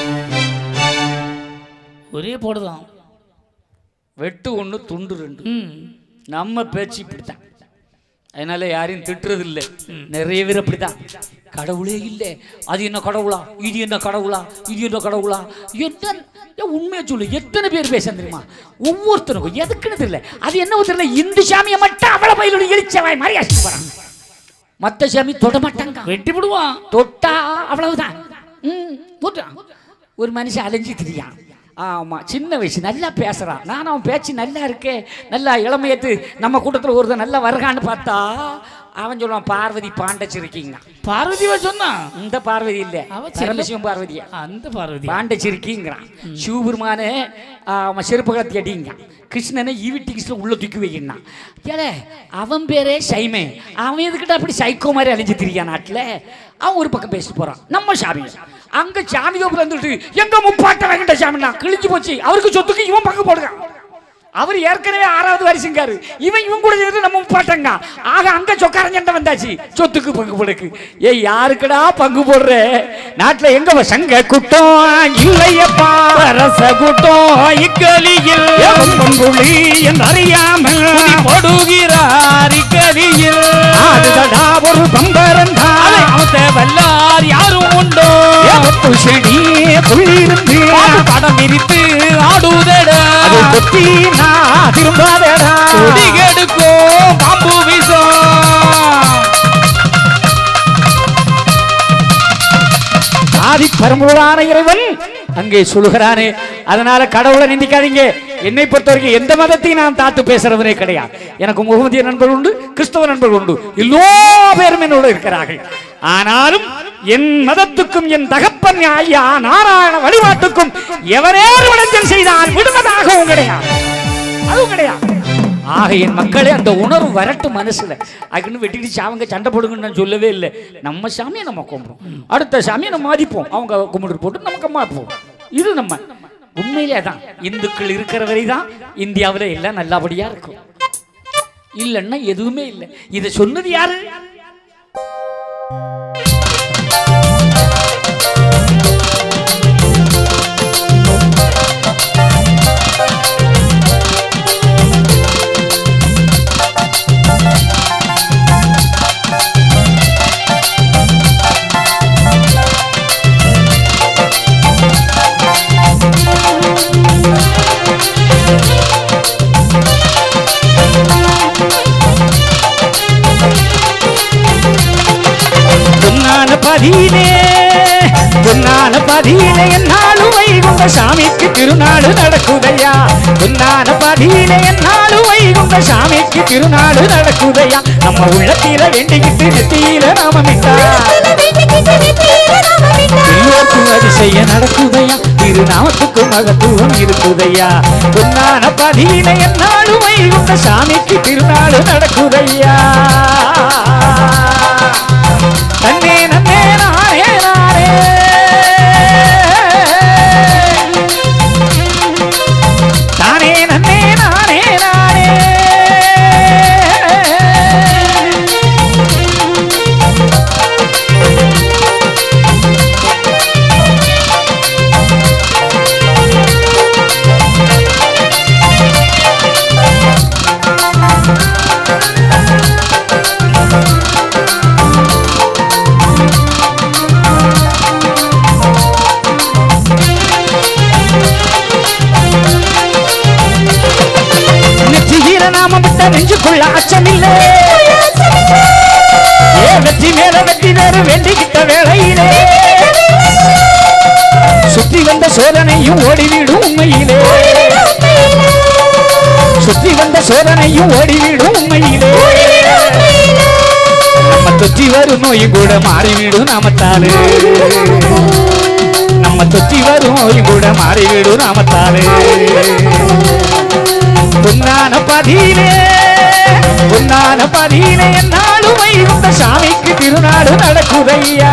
B: ஒரே போடுதான்
A: வெட்டு ஒன்று துண்டு ரெண்டு
B: ம்
A: நம்ம பேச்சு இப்படித்தான் அதனால யாரையும் திட்டுறது இல்லை நிறைய பேர் அப்படித்தான் கடவுளே இல்லை அது என்ன கடவுளா இது என்ன கடவுளா இது என்ன கடவுளா எத்தனை ஏன் உண்மையை சொல்லு எத்தனை பேர் பேச தெரியுமா ஒவ்வொருத்தருக்கும் எதுக்குன்னு தெரியல அது என்ன தெரியல இந்து சாமியை மட்டும் அவ்வளவு பயிலோட எழுச்சவாய் மாதிரி அசிங்க போறாங்க மற்ற சாமி தொட மாட்டாங்க
B: வெட்டி விடுவான்
A: தொட்டா அவ்வளவுதான் ம், தொட்டான். ஒரு மனுஷன் அலைஞ்சு திரியான் ஆமா சின்ன வயசு நல்லா பேசுறான் நான் அவன் பேச்சு நல்லா இருக்கே நல்லா இளமையத்து நம்ம கூட்டத்தில் ஒருத்தன் நல்லா வருகான்னு பார்த்தா அவன் சொல்லுவான் பார்வதி பாண்டச்சிருக்கீங்க
B: பார்வதிவா சொன்னா
A: இந்த பார்வதி இல்ல
B: அவ செல்ல-
A: பரமசிவம் பார்வதியா
B: அந்த பார்வதி
A: பாண்டச்சிருக்கிங்கிறான் சிவபெருமானே அவன் செருப்பு கலத்தி அடிங்க கிருஷ்ணனை ஈவிட்டி கிருஷ்ணன் உள்ள தூக்கி வைக்கிறான் ஏலே அவன் பேரே சைமே அவன் எதுக்கிட்ட அப்படி சைக்கோ மாதிரி அழிஞ்சு திரியா நாட்டில் அவன் ஒரு பக்கம் பேசிட்டு போறான் நம்ம சாமி அங்க சாமி தோப்புல இருந்துட்டு எங்க முப்பாட்ட வெங்கட சாமினா கிழிஞ்சு போச்சு அவருக்கு சொத்துக்கு இவன் பங்கு போடுறான் அவர் ஏற்கனவே ஆறாவது வரிசைங்காரு இவன் இவன் கூட சேர்ந்து நம்ம முப்பாட்டங்க ஆக அங்க சொக்காரன் சண்டை வந்தாச்சு சொத்துக்கு பங்கு போடுக்கு ஏய் யாருக்குடா பங்கு போடுற நாட்டுல எங்க சங்க குட்டம் இல்லையப்பா
B: ரச கூட்டம் இக்கலியில்
C: புள்ளி என்றறியாமல்
B: போடுகிறார் இக்கலியில்
C: ஆடுதடா ஒரு பம்பரந்தா
B: அதை அவத்த வல்லார் யாரும் உண்டோ
C: ஏவத்து செடி புள்ளிருந்து
B: பாடு படம் விரித்து ஆடுதடா
C: அது கொத்தி நான் திரும்பாதடா
B: கொடி கெடுக்கும் பாம்பு விஷம்
C: ஆதி பரம்பொருளான இறைவன் அங்கே சொல்லுகிறானே அதனால கடவுளை நிந்திக்காதீங்க என்னை பொறுத்த வரைக்கும் எந்த மதத்தையும் நான் தாத்து பேசுறவனே கிடையாது எனக்கு முகமதிய நண்பர்கள் உண்டு கிறிஸ்தவ நண்பர்கள் உண்டு எல்லா பேரும் என்னோட இருக்கிறார்கள் ஆனாலும் என் மதத்துக்கும் என் தகப்பன் ஐயா நாராயண வழிபாட்டுக்கும் எவரேறு விளைச்சல் செய்தால் விடுவதாகவும் கிடையாது அதுவும் கிடையாது
A: ஆக என் மக்களே அந்த உணர்வு வரட்டு மனசுல அதுக்குன்னு வெட்டிட்டு சாவங்க சண்டை போடுங்கன்னு நான் சொல்லவே இல்லை நம்ம சாமியை நம்ம கும்பிடுவோம் அடுத்த சாமியை நம்ம மதிப்போம் அவங்க கும்பிட்டு போட்டு நமக்கு மாற்றுவோம் இது நம்ம உண்மையிலே தான் இந்துக்கள் இருக்கிற வரை தான் இந்தியாவில் எல்லாம் நல்லபடியா இருக்கும் இல்லைன்னா எதுவுமே இல்லை இதை சொன்னது யாரு
C: பொன்னான பதியிலே பொன்னான பதியிலே என்னாலும் வைகுண்ட சாமிக்கு திருநாடு நடக்குதையா பொன்னான பதியிலே என்னாலும் வைகுண்ட சாமிக்கு திருநாடு நடக்குதையா நம்ம உள்ளத்தில வேண்டிக்கிட்டு நெத்தியில நாமமிட்டா எல்லோருக்கும் அதிசய நடக்குதையா திருநாமத்துக்கு மகத்துவம் இருக்குதையா பொன்னான பதியில என்னாலும் வைகுண்ட சாமிக்கு திருநாடு நடக்குதையா தன்னே நன்னே நானே நானே தானே நன்னே நானே நானே நெற்றியில நாம விட்ட நெஞ்சுக்குள்ள அச்சமில்லை ஏ வெற்றி மேல வெற்றி வேறு வேண்டிக்கிட்ட வேளையிலே சுற்றி வந்த சோதனையும் ஓடிவிடும் உண்மையிலே சுற்றி வந்த சோதனையும் ஓடிவிடும் உண்மையிலே நம்ம தொற்றி வரும் நோயும் கூட மாறிவிடும் நாமத்தாலே நம்ம தொற்றி வரும் நோயும் கூட மாறிவிடும் நாமத்தாலே பொன்னான பதியிலே பொன்னான பதியிலே என்னாலும் வைகுண்ட சாமிக்கு திருநாடு நடக்குதையா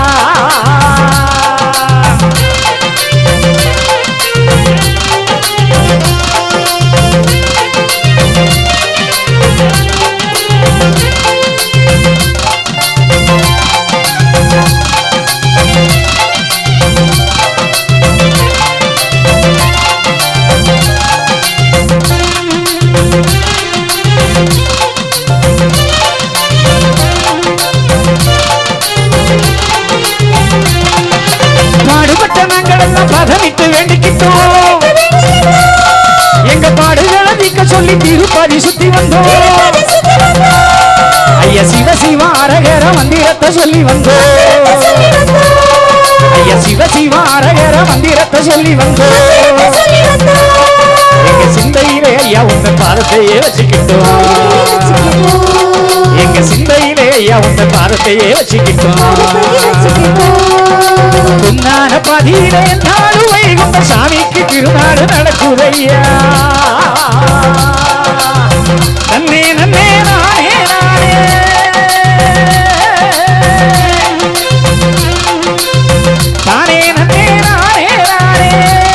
C: பாடுபட்ட நாங்கள் எல்லாம் பதவிட்டு வேண்டிக்கிட்டோம் எங்க பாடுகளை நீக்க சொல்லி திருப்பதி சுத்தி வந்தோம் ஐயா சிவ சிவ அரகர மந்திரத்தை சொல்லி வந்தோம் ஐயா சிவ சிவ அரகர மந்திரத்தை சொல்லி வந்தோம் எங்க சிந்தையிலே ஐயா உங்க பாதத்தையே வச்சுக்கிட்டோம் எங்க சிந்தையிலே ஐயா உங்க பாதத்தையே வச்சுக்கிட்டோம் பொன்னான பதியிலே நாடு வைகுண்ட சாமிக்கு திருநாடு நடக்குதையா நன்னே நன்னே நானே நானே தானே நன்னே நானே நானே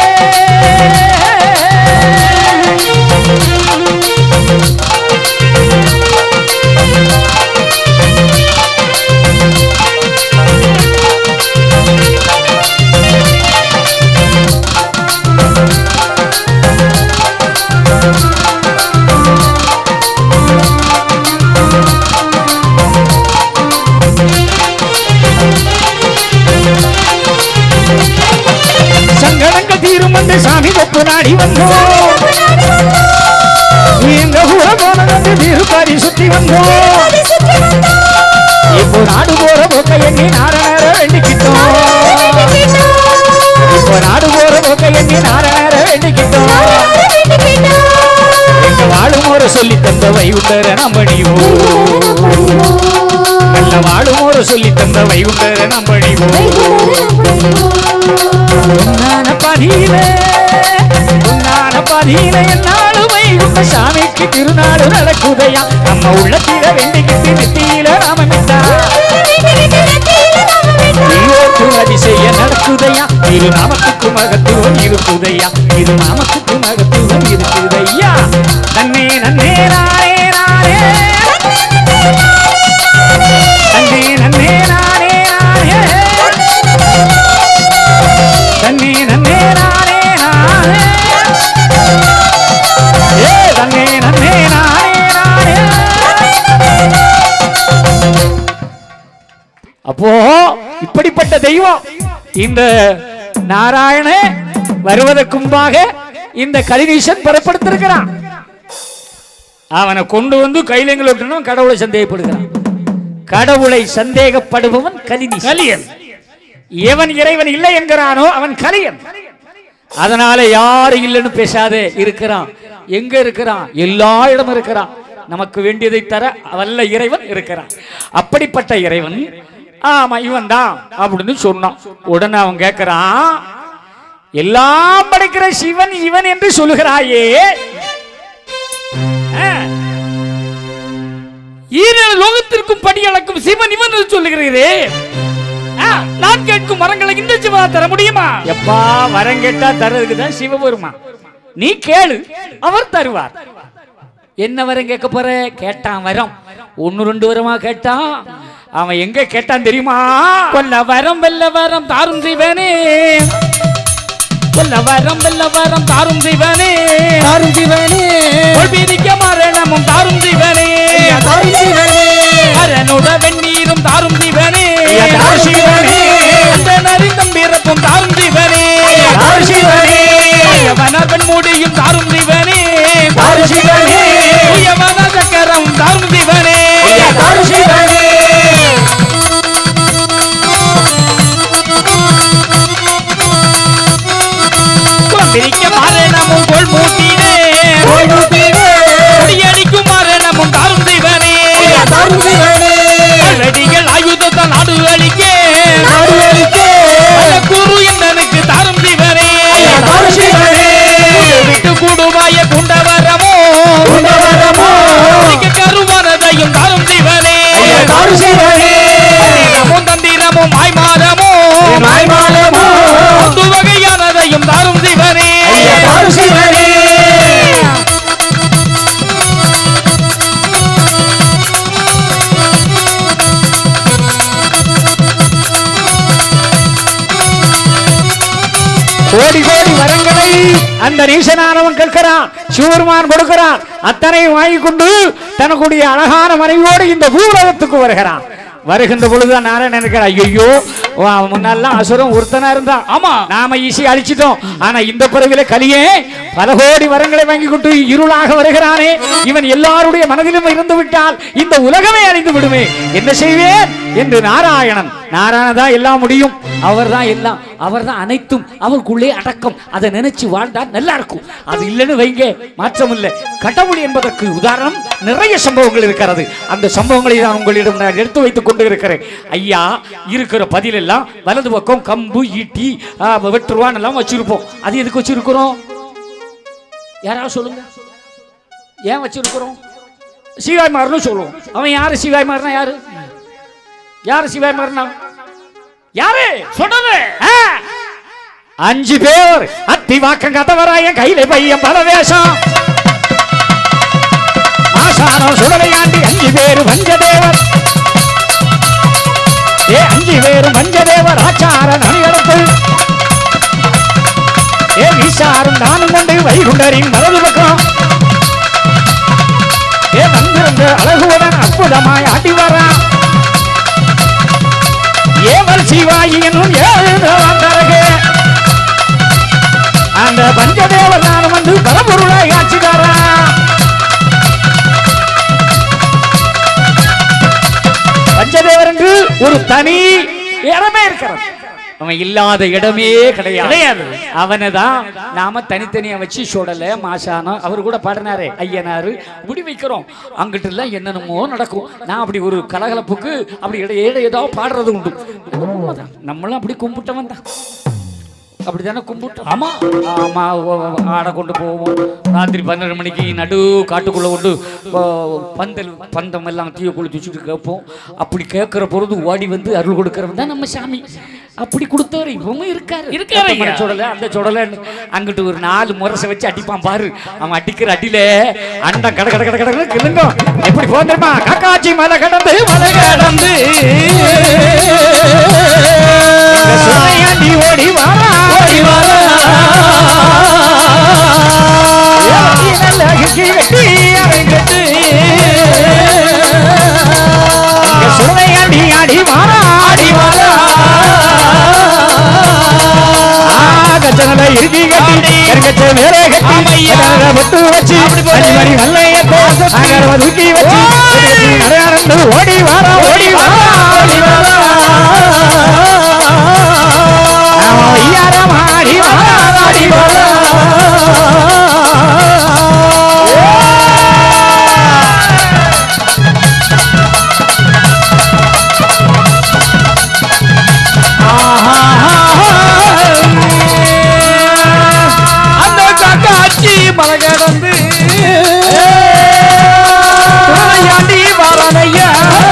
C: சங்கடங்கள் தீரும் வந்து சாமி தொப்பு நாடி வந்தோம் எங்க ஊர போனது திருப்பாரி சுத்தி வந்தோம் இப்போ நாடு போற போக்க எண்ணி நார நேர வேண்டிக்கிட்டோம் இப்போ நாடு போற போக்க எண்ணி நார நேர வேண்டிக்கிட்டோம் எங்க வாழும் ஒரு சொல்லி தந்த வைகுண்டர நம்பணிவோ நல்ல வாழும் ஒரு சொல்லி தந்த வைகுண்டர நம்பணிவோ உன்னான பதியில உன்னான பதியில என்னாலு வைகுண்ட சாமிக்கு திருநாடு நடக்குதையா நம்ம உள்ளத்தில வேண்டிக்கிட்டு நெத்தியில ராமமிட்டா நீயோக்கு அதிசய நடக்குதையா இரு நாமத்துக்கு மகத்துவம் இருக்குதையா இரு நாமத்துக்கு மகத்துவம் இருக்குதையா நன்னே நன்னே நானே நானே நன்னே நன்னே நானே நானே தன்னே நன்னே நானே நானே ஏ தன்னே நன்னே நானே நானே அப்போ இப்படிப்பட்ட தெய்வம் இந்த நாராயண வருவதற்கு முன்பாக இந்த கலிநீசன் புறப்படுத்திருக்கிறான் அவனை கொண்டு வந்து கையிலங்கள் விட்டணும் கடவுளை சந்தேகப்படுகிறான் கடவுளை சந்தேகப்படுபவன் கலிநீசன்
B: கலியன்
C: எவன் இறைவன் இல்லை என்கிறானோ அவன் கலியன் அதனால யாரு இல்லைன்னு பேசாதே இருக்கிறான் எங்க இருக்கிறான் எல்லா இடமும் இருக்கிறான் நமக்கு வேண்டியதை தர வல்ல இறைவன் இருக்கிறான் அப்படிப்பட்ட இறைவன் ஆமா இவன் தான் அப்படின்னு சொன்னான் உடனே அவன் கேட்கிறான் எல்லாம் படைக்கிற சிவன் இவன் என்று சொல்லுகிறாயே ஆ,
B: ஈரேழு லோகத்திற்கும் படி அளக்கும் சிவன் இவன் என்று சொல்லுகிறீரே ஆ, நான் கேட்கும் வரங்களை இந்த சிவா தர முடியுமா
C: எப்பா வரம் கேட்டா தர்றதுக்கு தான் சிவபெருமா நீ கேளு அவர் தருவார் என்ன வரம் கேட்க போற கேட்டான் வரம் ஒன்னு ரெண்டு வரமா கேட்டான் அவன் எங்க கேட்டான் தெரியுமா
B: கொல்ல வரம் வெல்ல வரம் தாரும் சிவனே கொல்ல வரம் வெல்ல வரம் தாரும் சிவனே
D: தாரும் சிவனே
B: கொள்பிரிக்க மரணமும் தாரும் சிவனே
D: தாரும் சிவனே
B: அரனுட வெந்நீரும் தாரும் சிவனே
C: ஐயா, தாரும் சிவனே.
B: அந்த நரிந்தம் பிறப்பும் தாரும் சிவனே
C: தாரும் சிவனே.
B: வனவன் முடியும் தாரும் சிவனே
C: தாரும் சிவனே.
B: உயவன சக்கரம் தாரும் சிவனே
C: ஐயா, தாரும் சிவனே.
B: பிரிக்க மரணமும் கொள் மூட்டினே குடியடிக்கும் மரணமும் தாரும் சிவனே
D: தாரும் சிவனே
B: கல்லடிகள் ஆயுதத்தால் நாடு அழிக்கே
D: நாடு அழிக்கே.
B: பல குரு என்னனுக்கு தாரும் சிவனே
D: தாரும் சிவனே
B: விட்டு கூடுவாய குண்டவரமோ
D: குண்டவரமோ.
B: கருமனதையும் தாரும் சிவனே
D: ஐயா, தாரும் சிவனே
B: தந்திரமும் தந்திரமும் மாய்மாரமோ
D: மாய்மாலமோ.
B: ஒன்று வகையானதையும் தாரும் சிவனே
D: ஐயா, தாரும் சிவனே
C: கோடி கோடி வரங்களை அந்த நீசனானவன் கேட்கிறான் சிவருமான் கொடுக்கிறான் அத்தனையும் வாங்கி கொண்டு தனக்குடைய அழகான மனைவியோடு இந்த பூலகத்துக்கு வருகிறான் வருகின்ற பொழுதுதான் நாராயணன் இருக்கிறான் ஐயோ முன்னெல்லாம் அசுரம் ஒருத்தனா இருந்தான்
B: ஆமா.
C: நாம ஈஸியா அழிச்சிட்டோம் ஆனா இந்த பிறவில கலியே பல கோடி வரங்களை வாங்கி கொண்டு இருளாக வருகிறானே இவன் எல்லாருடைய மனதிலும் இருந்து விட்டால் இந்த உலகமே அழிந்து விடுமே என்ன செய்வேன் என்று நாராயணன் நாராயண தான் எல்லாம் முடியும்
A: அவர்தான் எல்லாம் அவர்தான் அனைத்தும் அவருக்குள்ளே அடக்கம் அதை நினைச்சு வாழ்ந்தா நல்லா இருக்கும் அது இல்லைன்னு வைங்க மாற்றம் இல்லை கடவுள் என்பதற்கு உதாரணம் நிறைய சம்பவங்கள் இருக்கிறது அந்த சம்பவங்களை நான் உங்களிடம் நான் எடுத்து வைத்துக் கொண்டு இருக்கிறேன் ஐயா இருக்கிற பதில் எல்லாம் வலது பக்கம் கம்பு ஈட்டி ஆ, வெட்டுருவான் எல்லாம் வச்சிருப்போம் அது எதுக்கு வச்சிருக்கிறோம் யாராவது சொல்லுங்க ஏன் வச்சிருக்கிறோம் சிவாய்மார்னு சொல்லுவோம் அவன் யாரு சிவாய்மார்னா யாரு யாரு சிவாய்மார்னா யாரு
B: சொல்றது
A: ஆ,
C: அஞ்சு பேர் அத்தி வாக்கம் கதவராய கையில பையன் பரவேஷம் ஆசானம் சுடலையாண்டி அஞ்சு பேர் வஞ்சதேவர் ஏ அஞ்சு பேர் வஞ்சதேவர் ஆச்சார நணியடத்து ஏ விசாரும் நானும் கொண்டு வைகுண்டரின் வலது பக்கம் ஏ வந்திருந்த அழகுடன் அற்புதமாய் ஆட்டி வரான் ஏவல் சிவாயி என்னும் ஏழுதான் தரகு அந்த பஞ்சதேவர் நானும் வந்து பலபொருளாய் ஆட்சிதாரா பஞ்சதேவர் என்று ஒரு தனி இடமே இருக்கிறது அவன் இல்லாத இடமே கிடையாது
B: கிடையாது.
A: அவனை தான் நாம தனித்தனியா வச்சு சுடல மாசானம் அவர் கூட பாடினாரே ஐயனாரு இப்படி வைக்கிறோம் அங்கிட்டு எல்லாம் என்னென்னமோ நடக்கும் நான் அப்படி ஒரு கலகலப்புக்கு அப்படி இட ஏட ஏதோ பாடுறது உண்டு உண்மைதான். நம்மளும் அப்படி கும்பிட்டவன் தான் அப்படிதானே கும்பிட்டோம் ஆமா ஆமா ஓ, ஓ, ஆடை கொண்டு போவோம் ராத்திரி பன்னெண்டு மணிக்கு நடு காட்டுக்குள்ள கொண்டு ஓ, பந்தல் பந்தம் எல்லாம் தீய கொளுத்தி வச்சுட்டு கேட்போம் அப்படி கேட்கிற பொழுது ஓடி வந்து அருள் கொடுக்கறவன் தான் நம்ம சாமி அப்படி கொடுத்தவர் இப்பவும் இருக்காரு
B: இருக்காரு ஐயா.
A: இந்த சுடல அந்த சுடல அங்கிட்டு ஒரு நாலு முரசை வச்சு அடிப்பான் பாரு அவன் அடிக்கிற அடியில அண்டம் கட கட கட கடன்னு கிளுங்கும் எப்படி போன் தெரியுமா காக்காச்சி மலை கடந்து மலை கடந்து எங்க சுனையாண்டி ஓடி வாரா ஓடி வாரா ஏத்தி நல்ல கிக்கி வெட்டி அரைங்கட்டு எங்க சுனையாண்டி ஆடி வாரா ஆடி வாரா கச்சனல இறுக்கி கட்டி கருங்கச்ச மேலே கட்டி கனக பொட்டு வச்சு அஞ்சு மணி வல்லைய அகரவ தூக்கி வச்சு நடையாரந்து ஓடி வாரா ஓடி வாரா ஓடி வாரா நாம ஐயாரம் ஆடி வாரா ஆடி வாரா
B: அந்த காக்காச்சி மலை கடந்து துணையாண்டி வாரனையா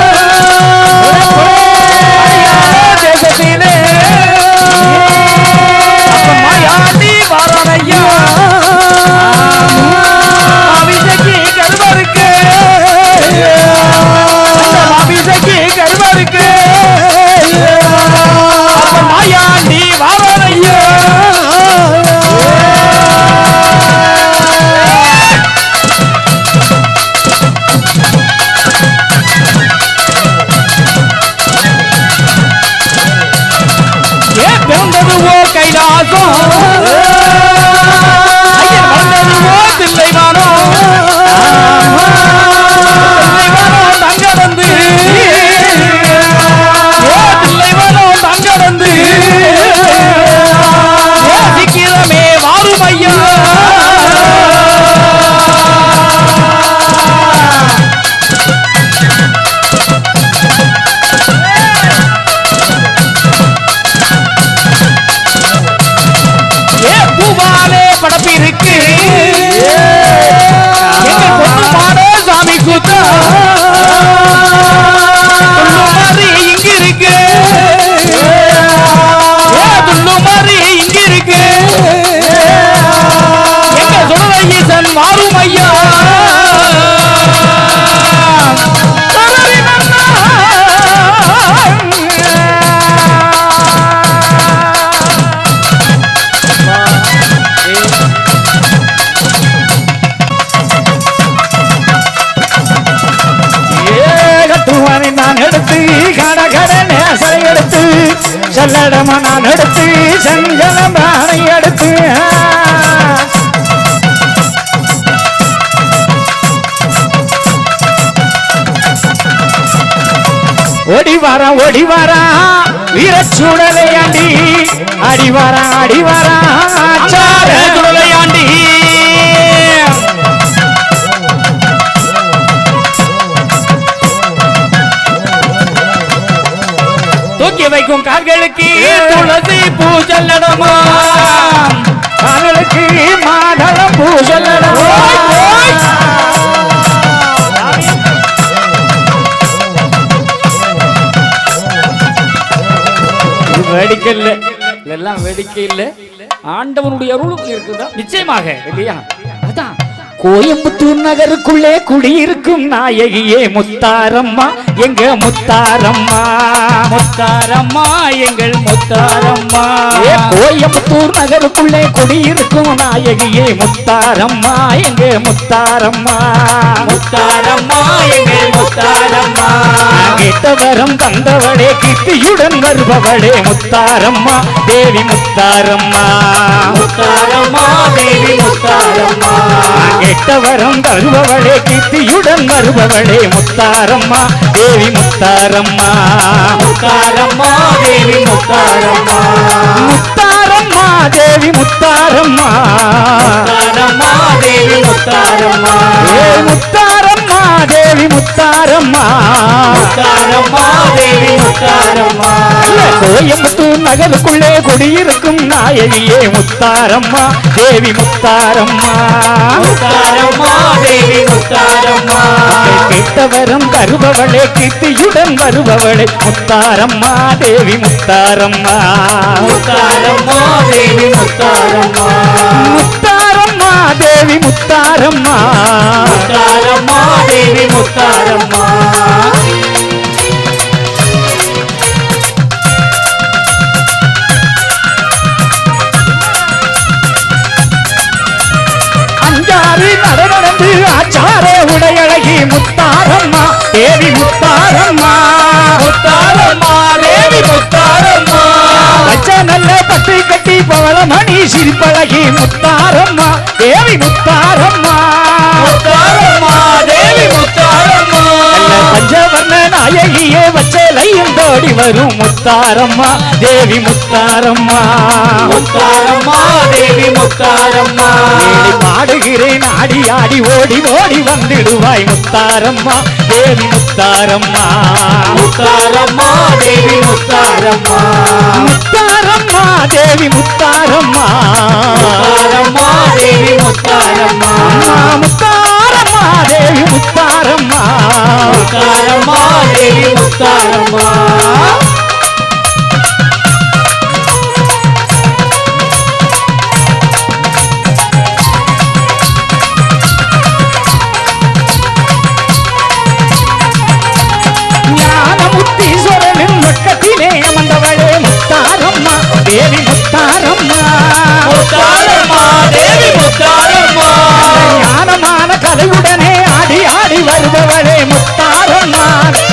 B: தேசத்திலே மாயாண்டி வாரனையா அபிஷேகி கருவருக்கு அபிஷேகி கருவருக்கு மாயாண்டி வாரனையா ஏன் பிறந்தது ஓ கைலாசம் ஐயன் வளர்ந்தது ஓ தில்லைவானோ தில்லைவானோ தங்கடந்து ஓ தில்லைவானோ தங்கடந்து ஏ சீக்கிரமே வாரும் ஐயா ஏ பூவாலே படப்பிருக்கு எங்க பொண்ணு மாடோ சாமி கூத்தா துள்ளு மாதிரி இங்க இருக்கு ஏ துள்ளு மாதிரி இங்க இருக்கு எங்க சொல்ற ஈசன் மாறும் ஐயா தரரி நன்னா.
C: ஏகத்துவனை நான் எடுத்து கட கட நேசரை எடுத்து செல்லடமா நான் எடுத்து செஞ்சலம் ராணை எடுத்து ஓடி வரா ஓடி வரா வீரச்சூடலை ஆண்டி அடி வரா அடி வரா சார
B: விளையாண்டி தூக்கி வைக்கும் கால்களுக்கு துளசி பூஜல்லடமா
C: காதலுக்கு மாதளம் பூசலடா
A: இது வேடிக்கை இல்ல இதெல்லாம் வேடிக்கை இல்ல ஆண்டவனுடைய அருளும் இருக்குதா
B: நிச்சயமாக
A: இல்லையா அதான்
C: கோயம்புத்தூர் நகருக்குள்ளே குடியிருக்கும் நாயகியே முத்தாரம்மா எங்க முத்தாரம்மா
B: முத்தாரம்மா எங்கள் முத்தாரம்மா
C: ஏ கோயம்புத்தூர் நகருக்குள்ளே குடியிருக்கும் நாயகியே முத்தாரம்மா எங்க முத்தாரம்மா
B: முத்தாரம்மா எங்கள் முத்தாரம்மா
C: கேட்டவரம் தந்தவளே கீர்த்தியுடன் வருபவளே முத்தாரம்மா தேவி முத்தாரம்மா
B: முத்தாரம்மா தேவி முத்தாரம்மா
C: கேட்டவரம் தருபவளே கீர்த்தியுடன் வருபவளே முத்தாரம்மா தேவி முத்தாரம்மா
B: முத்தாரம்மா தேவி முத்தாரம்மா
C: முத்தாரம்மா தேவி முத்தாரம்மா
B: முத்தாரம்மா தேவி முத்தாரம்மா
C: ஏ முத்தாரம்மா தேவி முத்தாரம்மா
B: முத்தாரம்மா தேவி முத்தாரம்மா
C: இல்ல, கோயம்புத்தூர் நகருக்குள்ளே குடியிருக்கும் நாயகியே முத்தாரம்மா தேவி முத்தாரம்மா
B: முத்தாரம்மா தேவி முத்தாரம்மா
C: கேட்டவரம் தருபவளே கீர்த்தியுடன் வருபவளே முத்தாரம்மா தேவி முத்தாரம்மா
B: முத்தாரம்மா தேவி முத்தாரம்மா
C: முத்தாரம்மா தேவி முத்தாரம்மா
B: முத்தாரம்மா தேவி முத்தாரம்மா
C: அஞ்சாறு நடனந்து ஆச்சாரே உடையழகி முத்தாரம்மா தேவி முத்தாரம்மா
B: முத்தாரம்மா தேவி முத்தாரம்மா
C: வச்ச நல்ல பட்டு கட்டி பவளமணி சிரிப்பழகி முத்தாரம்மா தேவி முத்தாரம்மா
B: முத்தாரம்மா தேவி முத்தாரம்மா
C: நல்ல பஞ்சவர்ண நாயகியே வச்சலையும் தோடி வரும் முத்தாரம்மா தேவி முத்தாரம்மா
B: முத்தாரம்மா தேவி முத்தாரம்மா
C: ஏழை பாடுகிறேன் ஆடி ஆடி ஓடி ஓடி வந்திடுவாய் முத்தாரம்மா தேவி முத்தாரம்மா
B: முத்தாரம்மா தேவி முத்தாரம்மா
C: முத்தாரம்மா தேவி முத்தாரம்மா
B: முத்தாரம்மா தேவி முத்தாரம்மா
C: அம்மா முத்தாரம்மா தேவி முத்தாரம்மா
B: முத்தாரம்மா தேவி முத்தாரம்மா
C: ஞானமுத்தீஸ்வரனின் பக்கத்திலே அமர்ந்தவளே முத்தாரம்மா தேவி முத்தாரம்மா
B: முத்தாரம்மா தேவி முத்தாரம்மா
C: ஞானமான கலையுடனே ஆடி ஆடி வருபவளே முத்தாரம்மா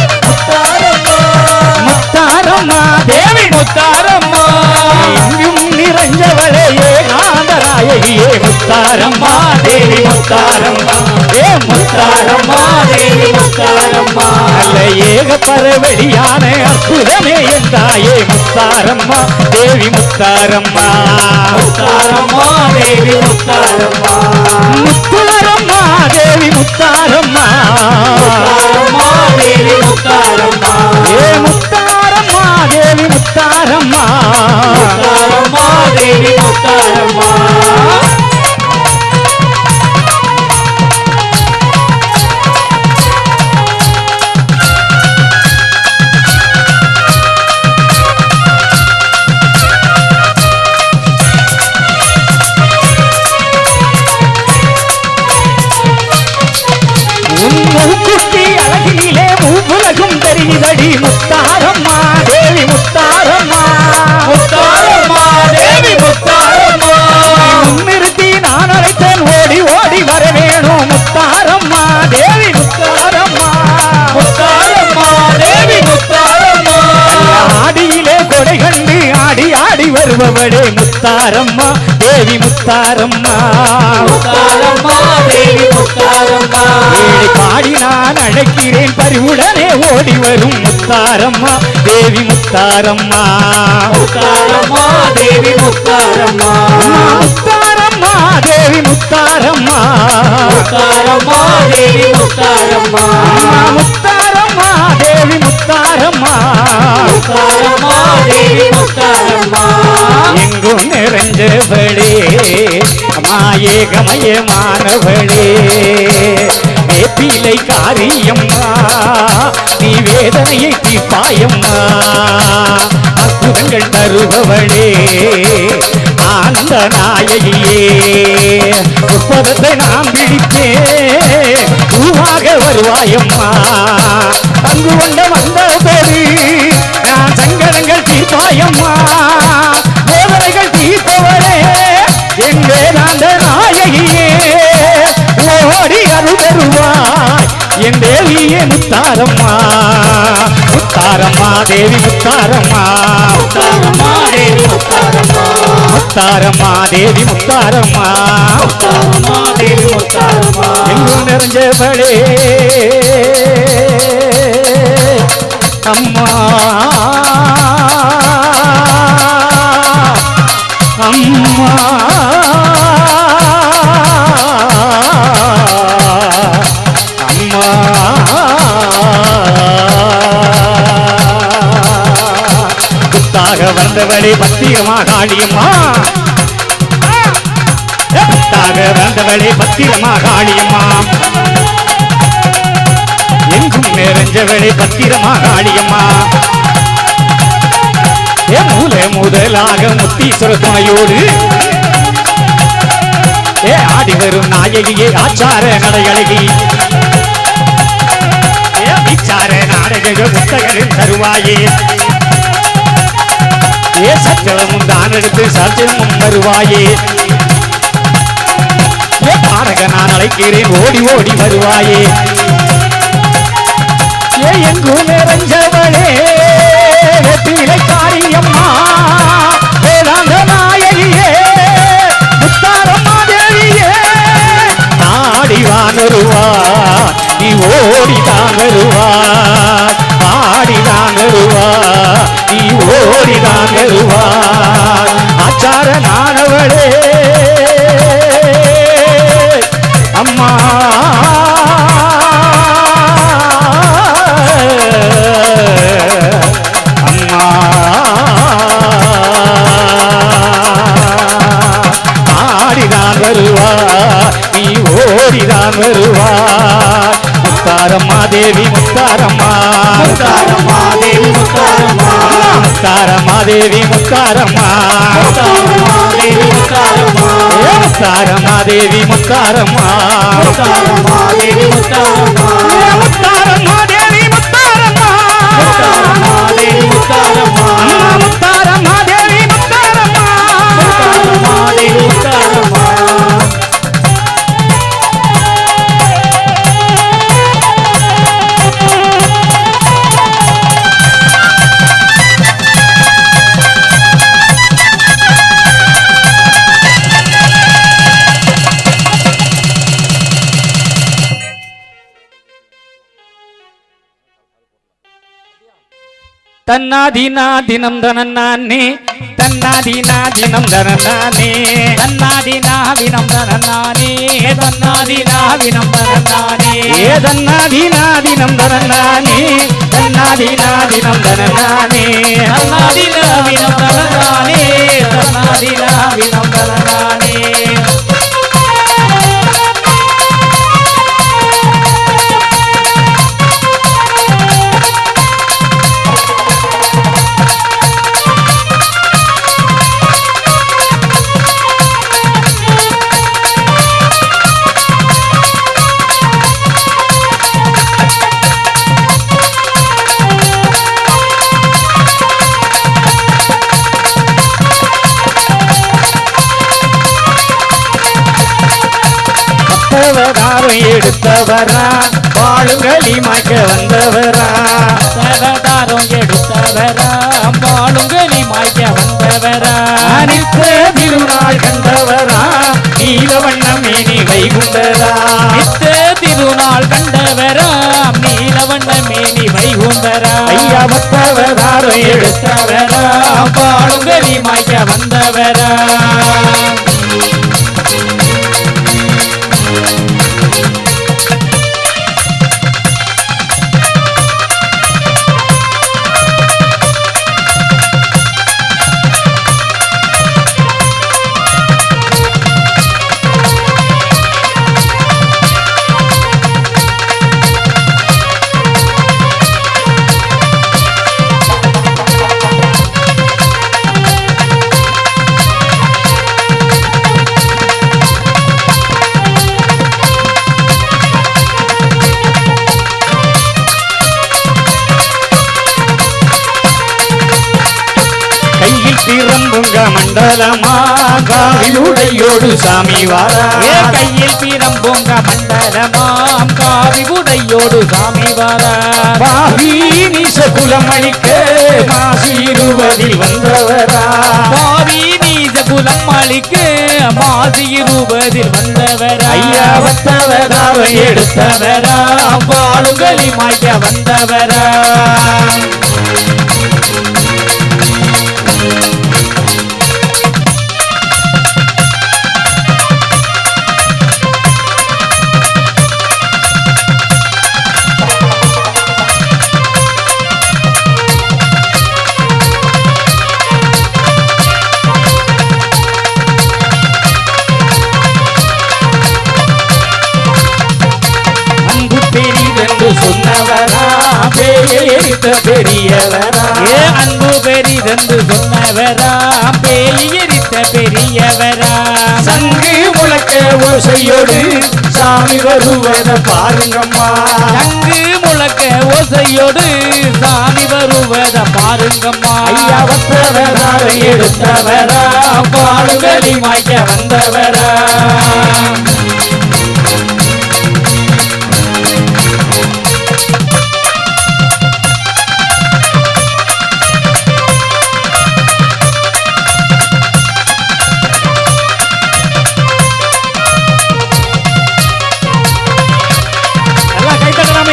C: முத்தாரம்மா தேவி
B: முத்தாரம்மா
C: எங்கும் நிறைஞ்சவளே ஏகாந்தராயகியே முத்தாரம்மா தேவி முத்தாரம்மா ஏ முத்தாரம்மா
B: தேவி முத்தாரம்மா
C: நல்ல ஏக பரவெளியான அற்புதமே என்றாயே முத்தாரம்மா தேவி முத்தாரம்மா
B: முத்தாரம்மா தேவி முத்தாரம்மா
C: முத்தாரம்மா தேவி முத்தாரம்மா
B: முத்தாரம்மா தேவி முத்தாரம்மா
C: ஏ முத்தாரம்மா தேவி முத்தாரம்மா
B: முத்தாரம்மா தேவி முத்தாரம்மா
C: உன் மூக்குத்தி அழகினிலே மூவுலகும் தெரியுதடி முத்தாரம்மா தேவி முத்தாரம்மா
B: முத்தாரம்மா தேவி முத்தாரம்மா
C: முன்னிறுத்தி நான் அழைத்தேன் ஓடி ஓடி வர வேணும் முத்தாரம்மா தேவி முத்தாரம்மா
B: முத்தாரம்மா தேவி முத்தாரம்மா
C: ஆடியிலே கொடை கண்டு ஆடி ஆடி வருபவளே முத்தாரம்மா தேவி தேவி முத்தாரம்மா
A: முத்தாரம்மா தேவி முத்தாரம்மா
C: ஏழை பாடி நான் அழைக்கிறேன் பரிவுடனே ஓடி வரும் முத்தாரம்மா தேவி முத்தாரம்மா
A: முத்தாரம்மா தேவி முத்தாரம்மா
C: முத்தாரம்மா தேவி முத்தாரம்மா
A: முத்தாரம்மா தேவி முத்தாரம்மா
C: முத்தாரம்மா தேவி முத்தாரம்மா
A: முத்தாரம்மா தேவி முத்தாரம்மா
C: எங்கும் நிறைஞ்சவளே மாயேகமயமானவளே வேப்பிலை காரியம்மா நீ வேதனையை தீர்ப்பாயம்மா அற்புதங்கள் தருபவளே ஆனந்த நாயகியே முப்பதத்தை நாம் பிடித்தேன் பூவாக வருவாயம்மா அங்கு கொண்ட வந்தபோது நான் சங்கடங்கள் தீர்ப்பாயம்மா வேதனைகள் தீர்ப்பவரே என் வேதாந்த நாயகியே ஓடி அருள் தருவாய் என் தேவியே முத்தாரம்மா முத்தாரம்மா தேவி முத்தாரம்மா
A: முத்தாரம்மா தேவி முத்தாரம்மா
C: முத்தாரம்மா தேவி முத்தாரம்மா
A: முத்தாரம்மா தேவி முத்தாரம்மா
C: எங்கும் நிறைஞ்சவளே அம்மா அம்மா அம்மா குத்தாக வந்தவளே பத்திரமா காளியம்மா குத்தாக வந்தவளே பத்திரமா காளியம்மா எங்கும் நிறைஞ்சவளே பத்திரமா காளியம்மா ஏ மூல முதலாக முத்தீஸ்வர துணையோடு ஏ ஆடி வரும் நாயகியே ஆச்சார நடையழகி ஏ விச்சார நாடக புத்தகரின் தருவாயே ஏ சச்சலமும் தான் எடுத்து சச்சலமும் வருவாயே ஏ பாடக நான் அழைக்கிறேன் ஓடி ஓடி வருவாயே ஏ எங்கும் நிறைஞ்சவளே வெற்றிலை காரியம்மா வேதாந்த நாயகியே முத்தாரம்மா தேவியே ஆடி வானருவா நீ ஓடி தாங்கருவா ஆடி தாங்கருவா நீ ஓடி தாங்கருவா ஆச்சார நானவளே அம்மா அம்மா ஆடிதான் வருவா நீ ஓடிதான் வருவா முத்தாரம்மா தேவி முத்தாரம்மா
A: முத்தாரம்மா தேவி முத்தாரம்மா
C: முத்தாரம்மா தேவி முத்தாரம்மா
A: முத்தாரம்மா தேவி முத்தாரம்மா
C: ஏ முத்தாரம்மா தேவி முத்தாரம்மா
A: முத்தாரம்மா தேவி முத்தாரம்மா
C: ஏ முத்தாரம்மா தேவி முத்தாரம்மா
A: முத்தாரம்மா தேவி முத்தாரம்மா
C: அம்மா முத்தாரம்மா தேவி முத்தாரம்மா
A: முத்தாரம்மா தேவி முத்தாரம்மா
C: தன்னாதினா தினம் தனநானே தன்னாதினா தினம் தனநானே
B: தன்னாதினா வினம் தனநானே தன்னாதினா வினம் தனநானே
C: ஏ தன்னாதினா தினம் தனநானே தன்னாதினா தினம் தனநானே
B: தன்னாதினா வினம் தனநானே தன்னாதினா வினம் தனநானே
C: பத்தவதாரம் எடுத்தவரா வாழுங்களி மாய்க்க வந்தவரா
B: சவதாரம் எடுத்தவரா பாலுங்கலி மாய்க்க வந்தவரா
C: அனித்த திருநாள் திருநாள் கண்டவரா நீலவண்ண மேனி வைகுண்டரா
B: நித்த திருநாள் கண்டவராம் நீலவண்ண மேனி வைகுந்தரா
C: ஐயா பத்தவதாரம் எடுத்தவரா
B: பாடுங்கலி மாய்க்க வந்தவரா
C: கையில் திறம்புங்க மண்டலமா காவிலுடையோடு சாமி வாரா
B: ஏ கையில் பீரம்பொங்க மண்டலமாம் காவி உடையோடு சாமி வாரா
C: பாவி நீச குலமணிக்க மாசி இருபதில் வந்தவரா
B: பாவி நீச குலம் அளிக்க மாசி இருபதில் வந்தவரா
C: ஐயா பத்தவதாரம் எடுத்தவரா
B: பாடுங்கலி மாய்க்க வந்தவரா
C: அன்பு பெரிதென்று சொன்னவரா பேயெடுத்த பெரியவரா
B: ஏ அன்பு பெரிதென்று சொன்னவரா பேய் எரித்த பெரியவரா
C: சங்கு முழக்க ஓசையோடு சாமி வருவத பாருங்கம்மா
B: சங்கு முழக்க ஓசையோடு சாமி வருவத பாருங்கம்மா
C: ஐயா பத்தவதாரம் எடுத்தவரா பாடுகளி மாய்க்க வந்தவரா
B: நல்லா கை தட்டலாமே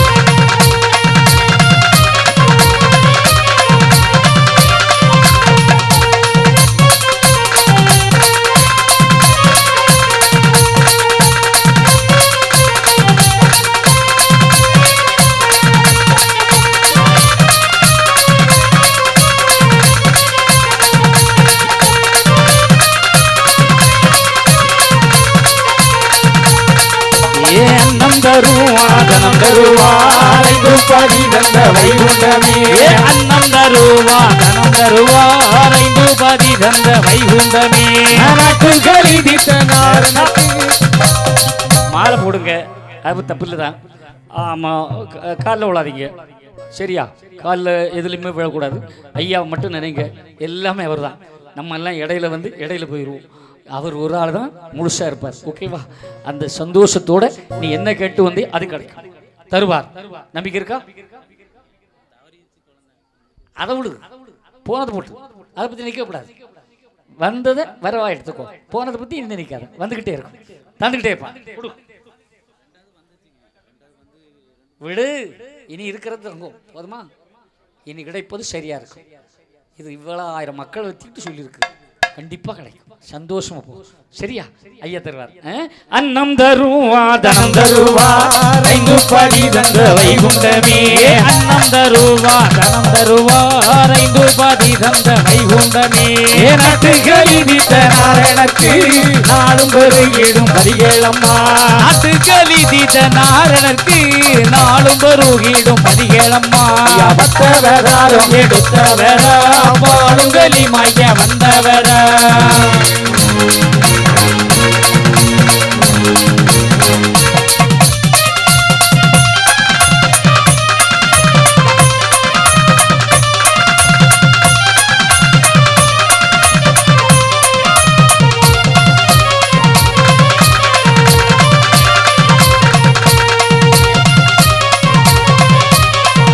C: ஏ அன்னம் தருவா தனம் தருவா ஐந்து பதி தந்த வைகுண்டமே
B: ஏ அன்னம் தருவா தனம் தருவா ஐந்து பதி தந்த வைகுண்டமே
C: நாட்டு கலிதித்த நாடு நட்டு
A: மாலை போடுங்க அது தப்பு இல்லை தான் ஆமாம் காலில் விழாதீங்க சரியா காலில் எதுலையுமே விழக்கூடாது ஐயாவை மட்டும் நினைங்க எல்லாமே அவர் தான் நம்ம எல்லாம் இடையில வந்து இடையில போயிடுவோம் அவர் ஒரு ஆள் தான் முழுசாக இருப்பார் ஓகேவா அந்த சந்தோஷத்தோட நீ என்ன கேட்டு வந்து அது கிடைக்கும் தருவார் நம்பிக்கை இருக்கா அதை விடு போனது போட்டு அதை பற்றி நிற்கக்கூடாது வந்ததை வரவா எடுத்துக்கோ போனதை பற்றி இன்னும் நிற்காத வந்துக்கிட்டே இருக்கும் தந்துக்கிட்டே இருப்பான் கொடு. விடு இனி இருக்கிறது தங்கும் போதுமா இனி கிடைப்பது சரியா இருக்கும் இது இவ்வளோ ஆயிரம் மக்கள் வச்சுக்கிட்டு சொல்லியிருக்கு கண்டிப்பாக கிடைக்கும் சந்தோஷமா போ சரியா ஐயா தருவார் ஆ? அன்னம் தருவா தனம் தருவா
C: ஐந்து பதி தந்த வைகுண்டமே
B: ஏ அன்னம் தருவா தனம் தருவா ஐந்து பதி தந்த வைகுண்டமே
C: ஏ நாட்டு கலிதித்த நாரணக்கு நாளும் பெருகிடும் பரிகளம்மா
B: நாட்டுக்களி தீத நாரணர்க்கு நாளும் பருகிடும் பதிகளம்மா
C: பத்தவதாரம் எடுத்தவரா
B: பாடுங்களி மாய வந்தவரா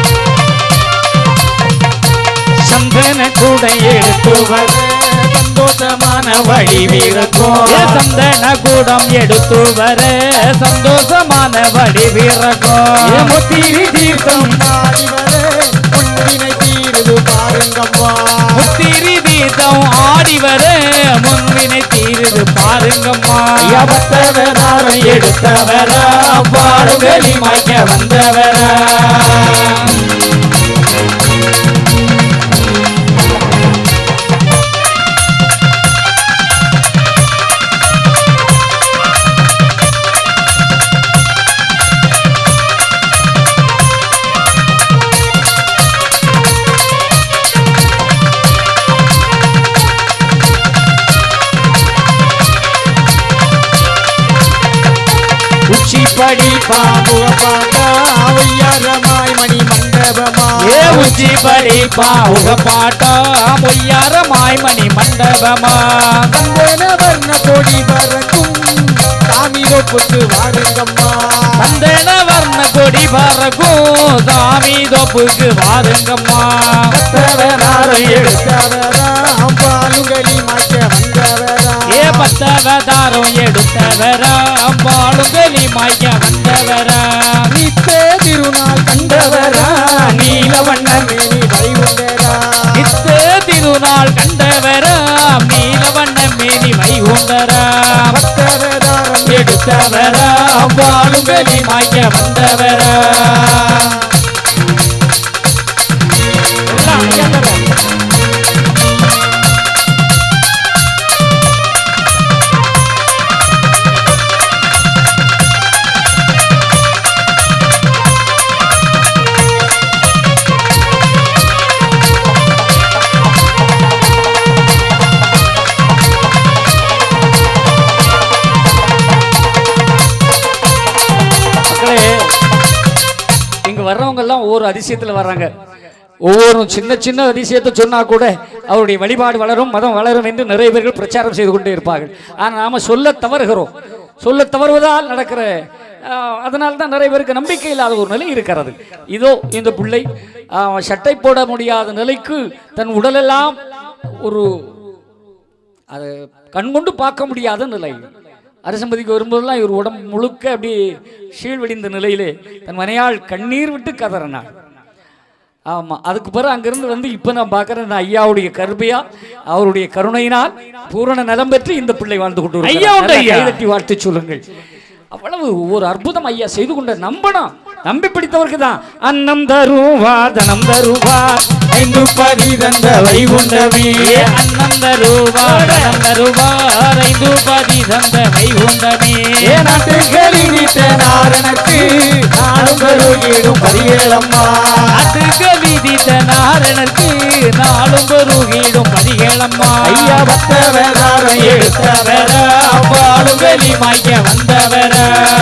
C: சந்தன கூட எடுத்து வர சந்தோஷமான வழி வீரக்கும் சந்தன கூடம் எடுத்து வர சந்தோஷமான வழி வீரக்கும் முத்திரி தீர்த்தம்
D: ஆடி வர முன்வினை தீருது பாருங்கம்மா
C: முத்திரி தீர்த்தம் ஆடி வர முன்வினை தீருது பாருங்கம்மா பத்தவராரம் எடுத்தவரா பாடுகளி மாய்க்க வந்தவரா உச்சிப்படி
D: பாபுவ பாட்டா ஒய்யாரமாய் மணி மண்டபமா
C: ஏ உச்சிப்படி பாவுக பாட்டா பொய்யாரமாய் மணி மண்டபமா
D: வந்தன வர்ண கொடி பறக்கும் சாமி ரொப்புக்கு வாருங்கம்மா
C: சந்தன வர்ண கொடி பறக்கும் சாமி தொப்புக்கு வாருங்கம்மா பத்தவனாரம் எடுத்த
D: எடுத்தவரா பாலுகளி மாற்ற வந்தவரா
C: ஏ பத்தவதாரம் எடுத்தவரா பாலுகளி மாய்க்க வந்தவரா
D: நித்த திருநாள் கண்டவரா
C: நீலவண்ண
D: மேனி வைகுண்டரா
C: நித்த திருநாள் கண்டவரா நீலவண்ண மேனி வைகுண்டரா
D: பக்தவதாரம்
C: எடுத்தவரா பாலுகளி மாய்க்க வந்தவரா எல்லாம் ஐயாந்தரா. மக்களே இங்க வர்றவங்க எல்லாம் ஒவ்வொரு அதிசயத்துல வர்றாங்க ஒவ்வொரு சின்ன சின்ன அதிசயத்தை சொன்னா கூட அவருடைய வழிபாடு வளரும் மதம் வளரும் என்று நிறைய பேர்கள் பிரச்சாரம் செய்து கொண்டே இருப்பார்கள் ஆனால் நாம சொல்ல தவறுகிறோம் சொல்ல தவறுவதால் நடக்கிற அதனால தான் நிறைய பேருக்கு நம்பிக்கை இல்லாத ஒரு நிலை இருக்கிறது இதோ இந்த பிள்ளை ஆஹ், சட்டை போட முடியாத நிலைக்கு தன் உடலெல்லாம் ஒரு அது கண்கொண்டு பார்க்க முடியாத நிலை அரசம்பதிக்கு வரும்போதெல்லாம் இவர் உடம்பு முழுக்க அப்படி சீழ்வடிந்த நிலையிலே தன் மனையாள் கண்ணீர் விட்டு கதறினாள் ஆமாம் அதுக்கு பிறகு அங்கிருந்து வந்து இப்போ நான் பார்க்குறேன் இந்த ஐயாவுடைய கருபையா அவருடைய கருணையினால் பூரண நலம் பெற்று இந்த பிள்ளை வாழ்ந்து கொண்டு வருகிறார்.
B: ஐயா உண்டு
C: நல்லா
B: ஐயா.
C: கைதட்டி வாழ்த்து சொல்லுங்கள் அவ்வளவு ஒரு அற்புதம் ஐயா செய்து கொண்ட நம்பணும் நம்பி பிடித்தவருக்கு தான் அன்னம் தருவா தனம் தருவா ஐந்து பதி தந்த வைகுண்டமே அன்னம் தருவா தனம் தருவா ஐந்து பதி தந்த வைகுண்டமே
D: நாட்டுகளின் நாரணக்கு நாளும் பெருகிடும் பரியலம்மா
C: அதுக்கு விதித்த நாரணனுக்கு நாளும் பெருகிடும் பதிகளம்மா
D: ஐயா பக்தவதாரம்
C: எடுத்தவர பாலும் வெளி மாய்க்க வந்தவர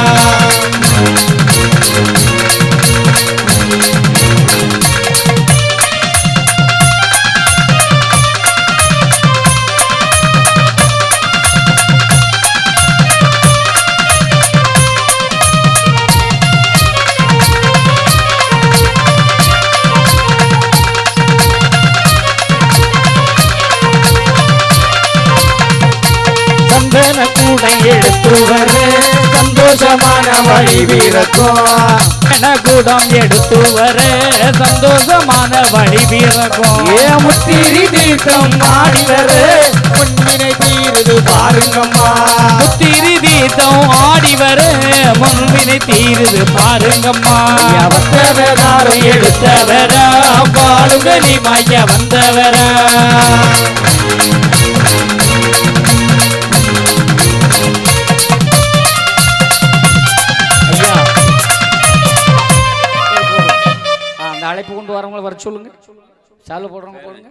C: சந்தன கூட எடுத்து வர சந்தோஷமான வழி வீரக்கும் கூடம் எடுத்து வர சந்தோஷமான வழி வீரக்கும்
D: ஏ முத்திரி தீர்த்தம் ஆடி வர பொன்னினை தீருது பாருங்கம்மா
C: முத்திரி தீர்த்தம் ஆடி வர முன்பினை தீருது பாருங்கம்மா
D: பக்தவதாரம்
C: எடுத்தவர பாலுகலி மாய்க்க வந்தவர ஐயா ஆ, அந்த அழைப்பு கொண்டு வரவங்களை வர சொல்லுங்க சாலை போடுறவங்க போடுங்க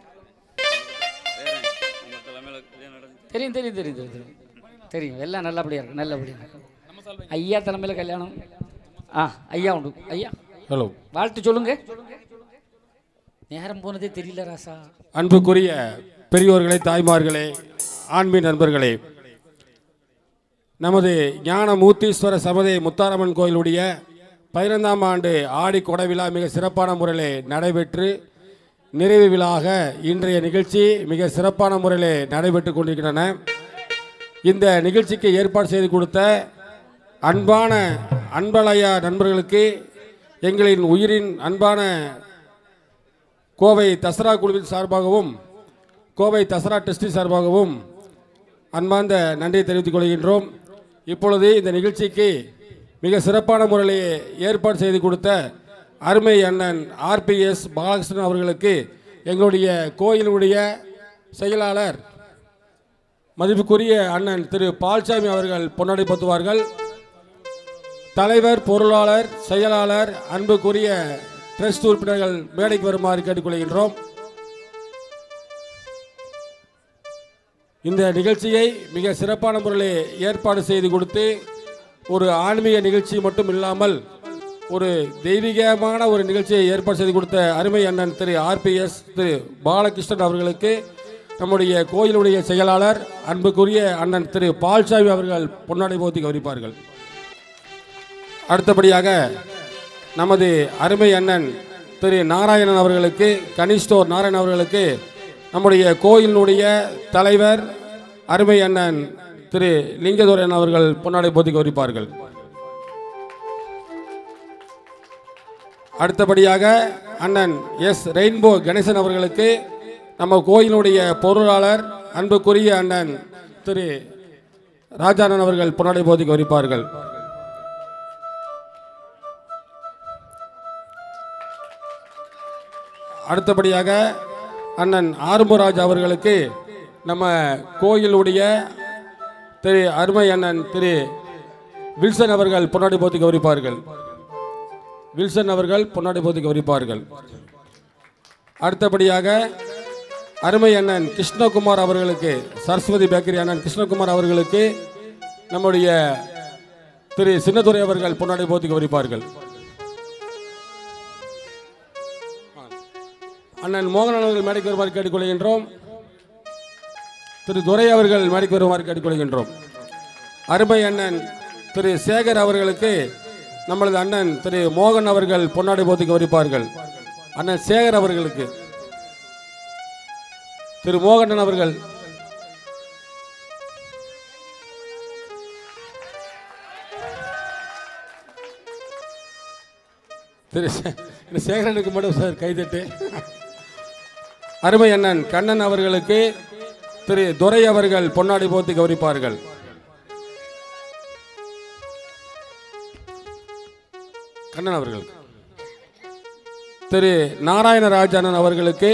C: தெரியும் தெரியும் தெரியும் தெரியும் தெரியும் தெரியும் எல்லாம் நல்லபடியா இருக்கு நல்லபடியா இருக்கு ஐயா தலைமையில கல்யாணம் ஆ ஐயா உண்டு ஐயா
F: ஹலோ
C: வாழ்த்து சொல்லுங்க நேரம் போனதே தெரியல ராசா
F: அன்புக்குரிய பெரியோர்களே தாய்மார்களே ஆன்மீக நண்பர்களே நமது ஞான மூர்த்தீஸ்வர சமதை முத்தாரம்மன் கோயிலுடைய பதினைந்தாம் ஆண்டு ஆடி கொடை விழா மிக சிறப்பான முறையில் நடைபெற்று நிறைவு விழாக இன்றைய நிகழ்ச்சி மிக சிறப்பான முறையில் நடைபெற்று கொண்டிருக்கின்றன இந்த நிகழ்ச்சிக்கு ஏற்பாடு செய்து கொடுத்த அன்பான அன்பலையா நண்பர்களுக்கு எங்களின் உயிரின் அன்பான கோவை தசரா குழுவின் சார்பாகவும் கோவை தசரா டெஸ்டி சார்பாகவும் அன்பார்ந்த நன்றியை தெரிவித்துக் கொள்கின்றோம் இப்பொழுது இந்த நிகழ்ச்சிக்கு மிக சிறப்பான முறையில் ஏற்பாடு செய்து கொடுத்த அருமை அண்ணன் ஆர்பிஎஸ் பாலகிருஷ்ணன் அவர்களுக்கு எங்களுடைய கோயிலுடைய செயலாளர் மதிப்புக்குரிய அண்ணன் திரு பால்சாமி அவர்கள் பொன்னாடை பத்துவார்கள் தலைவர் பொருளாளர் செயலாளர் அன்புக்குரிய ட்ரஸ்ட் உறுப்பினர்கள் மேடைக்கு வருமாறு கேட்டுக்கொள்கின்றோம் இந்த நிகழ்ச்சியை மிக சிறப்பான முறையில் ஏற்பாடு செய்து கொடுத்து ஒரு ஆன்மீக நிகழ்ச்சி மட்டும் இல்லாமல் ஒரு தெய்வீகமான ஒரு நிகழ்ச்சியை ஏற்பாடு செய்து கொடுத்த அருமை அண்ணன் திரு ஆர்பிஎஸ் திரு பாலகிருஷ்ணன் அவர்களுக்கு நம்முடைய கோயிலுடைய செயலாளர் அன்புக்குரிய அண்ணன் திரு பால்சாமி அவர்கள் பொன்னாடை போத்தி கவனிப்பார்கள் அடுத்தபடியாக நமது அருமை அண்ணன் திரு நாராயணன் அவர்களுக்கு கனிஷ்டோர் நாராயணன் அவர்களுக்கு நம்முடைய கோயிலினுடைய தலைவர் அருமை அண்ணன் திரு லிங்கதுரையன் அவர்கள் பொன்னாடை போத்தி கௌரிப்பார்கள் அடுத்தபடியாக அண்ணன் எஸ் ரெயின்போ கணேசன் அவர்களுக்கு நம்ம கோயிலுடைய பொருளாளர் அன்புக்குரிய அண்ணன் திரு ராஜானன் அவர்கள் பொன்னாடை போத்தி கௌரிப்பார்கள் அடுத்தபடியாக அண்ணன் ஆறுமுகராஜ் அவர்களுக்கு நம்ம கோயிலுடைய திரு அருமை அண்ணன் திரு வில்சன் அவர்கள் பொன்னாடி போத்தி கௌரிப்பார்கள் வில்சன் அவர்கள் பொன்னாடி போத்தி கௌரிப்பார்கள் அடுத்தபடியாக அருமை அண்ணன் கிருஷ்ணகுமார் அவர்களுக்கு சரஸ்வதி பேக்கரி அண்ணன் கிருஷ்ணகுமார் அவர்களுக்கு நம்முடைய திரு சின்னதுரை அவர்கள் பொன்னாடி போத்தி கௌரிப்பார்கள் அண்ணன் மோகன் அவர்கள் மேடைக்கு வருமாறு கேட்டுக்கொள்கின்றோம் திரு துரை அவர்கள் மேடைக்கு வருமாறு கேட்டுக்கொள்கின்றோம் அருமை அண்ணன் திரு சேகர் அவர்களுக்கு நம்மளது அண்ணன் திரு மோகன் அவர்கள் பொன்னாடை போத்திக்கு வரிப்பார்கள் அண்ணன் சேகர் அவர்களுக்கு திரு மோகனன் அவர்கள் திரு சே- திரு சேகரனுக்கு மட்டும் சார் கைதட்டு அருமை அண்ணன் கண்ணன் அவர்களுக்கு திரு துரை அவர்கள் பொன்னாடி போத்தி கௌரிப்பார்கள் கண்ணன் அவர்கள் திரு நாராயணராஜனன் அவர்களுக்கு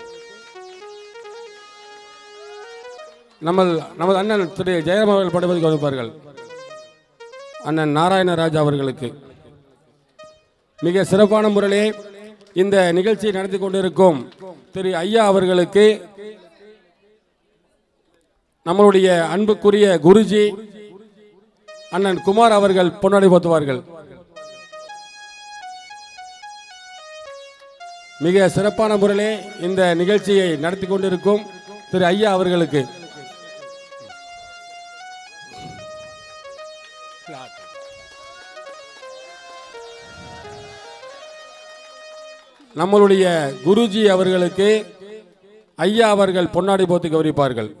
F: நமது நமது அண்ணன் திரு ஜெயராம் அவர்கள் படுவதை கவனிப்பார்கள் அண்ணன் நாராயணராஜ் அவர்களுக்கு மிக சிறப்பான முறையிலே இந்த நிகழ்ச்சியை நடத்தி கொண்டிருக்கும் திரு ஐயா அவர்களுக்கு நம்மளுடைய அன்புக்குரிய குருஜி அண்ணன் குமார் அவர்கள் பொன்னாடி போத்துவார்கள் மிக சிறப்பான முறையிலே இந்த நிகழ்ச்சியை நடத்தி கொண்டிருக்கும் திரு ஐயா அவர்களுக்கு நம்மளுடைய குருஜி அவர்களுக்கு ஐயா அவர்கள் பொன்னாடி போத்து கௌரிப்பார்கள்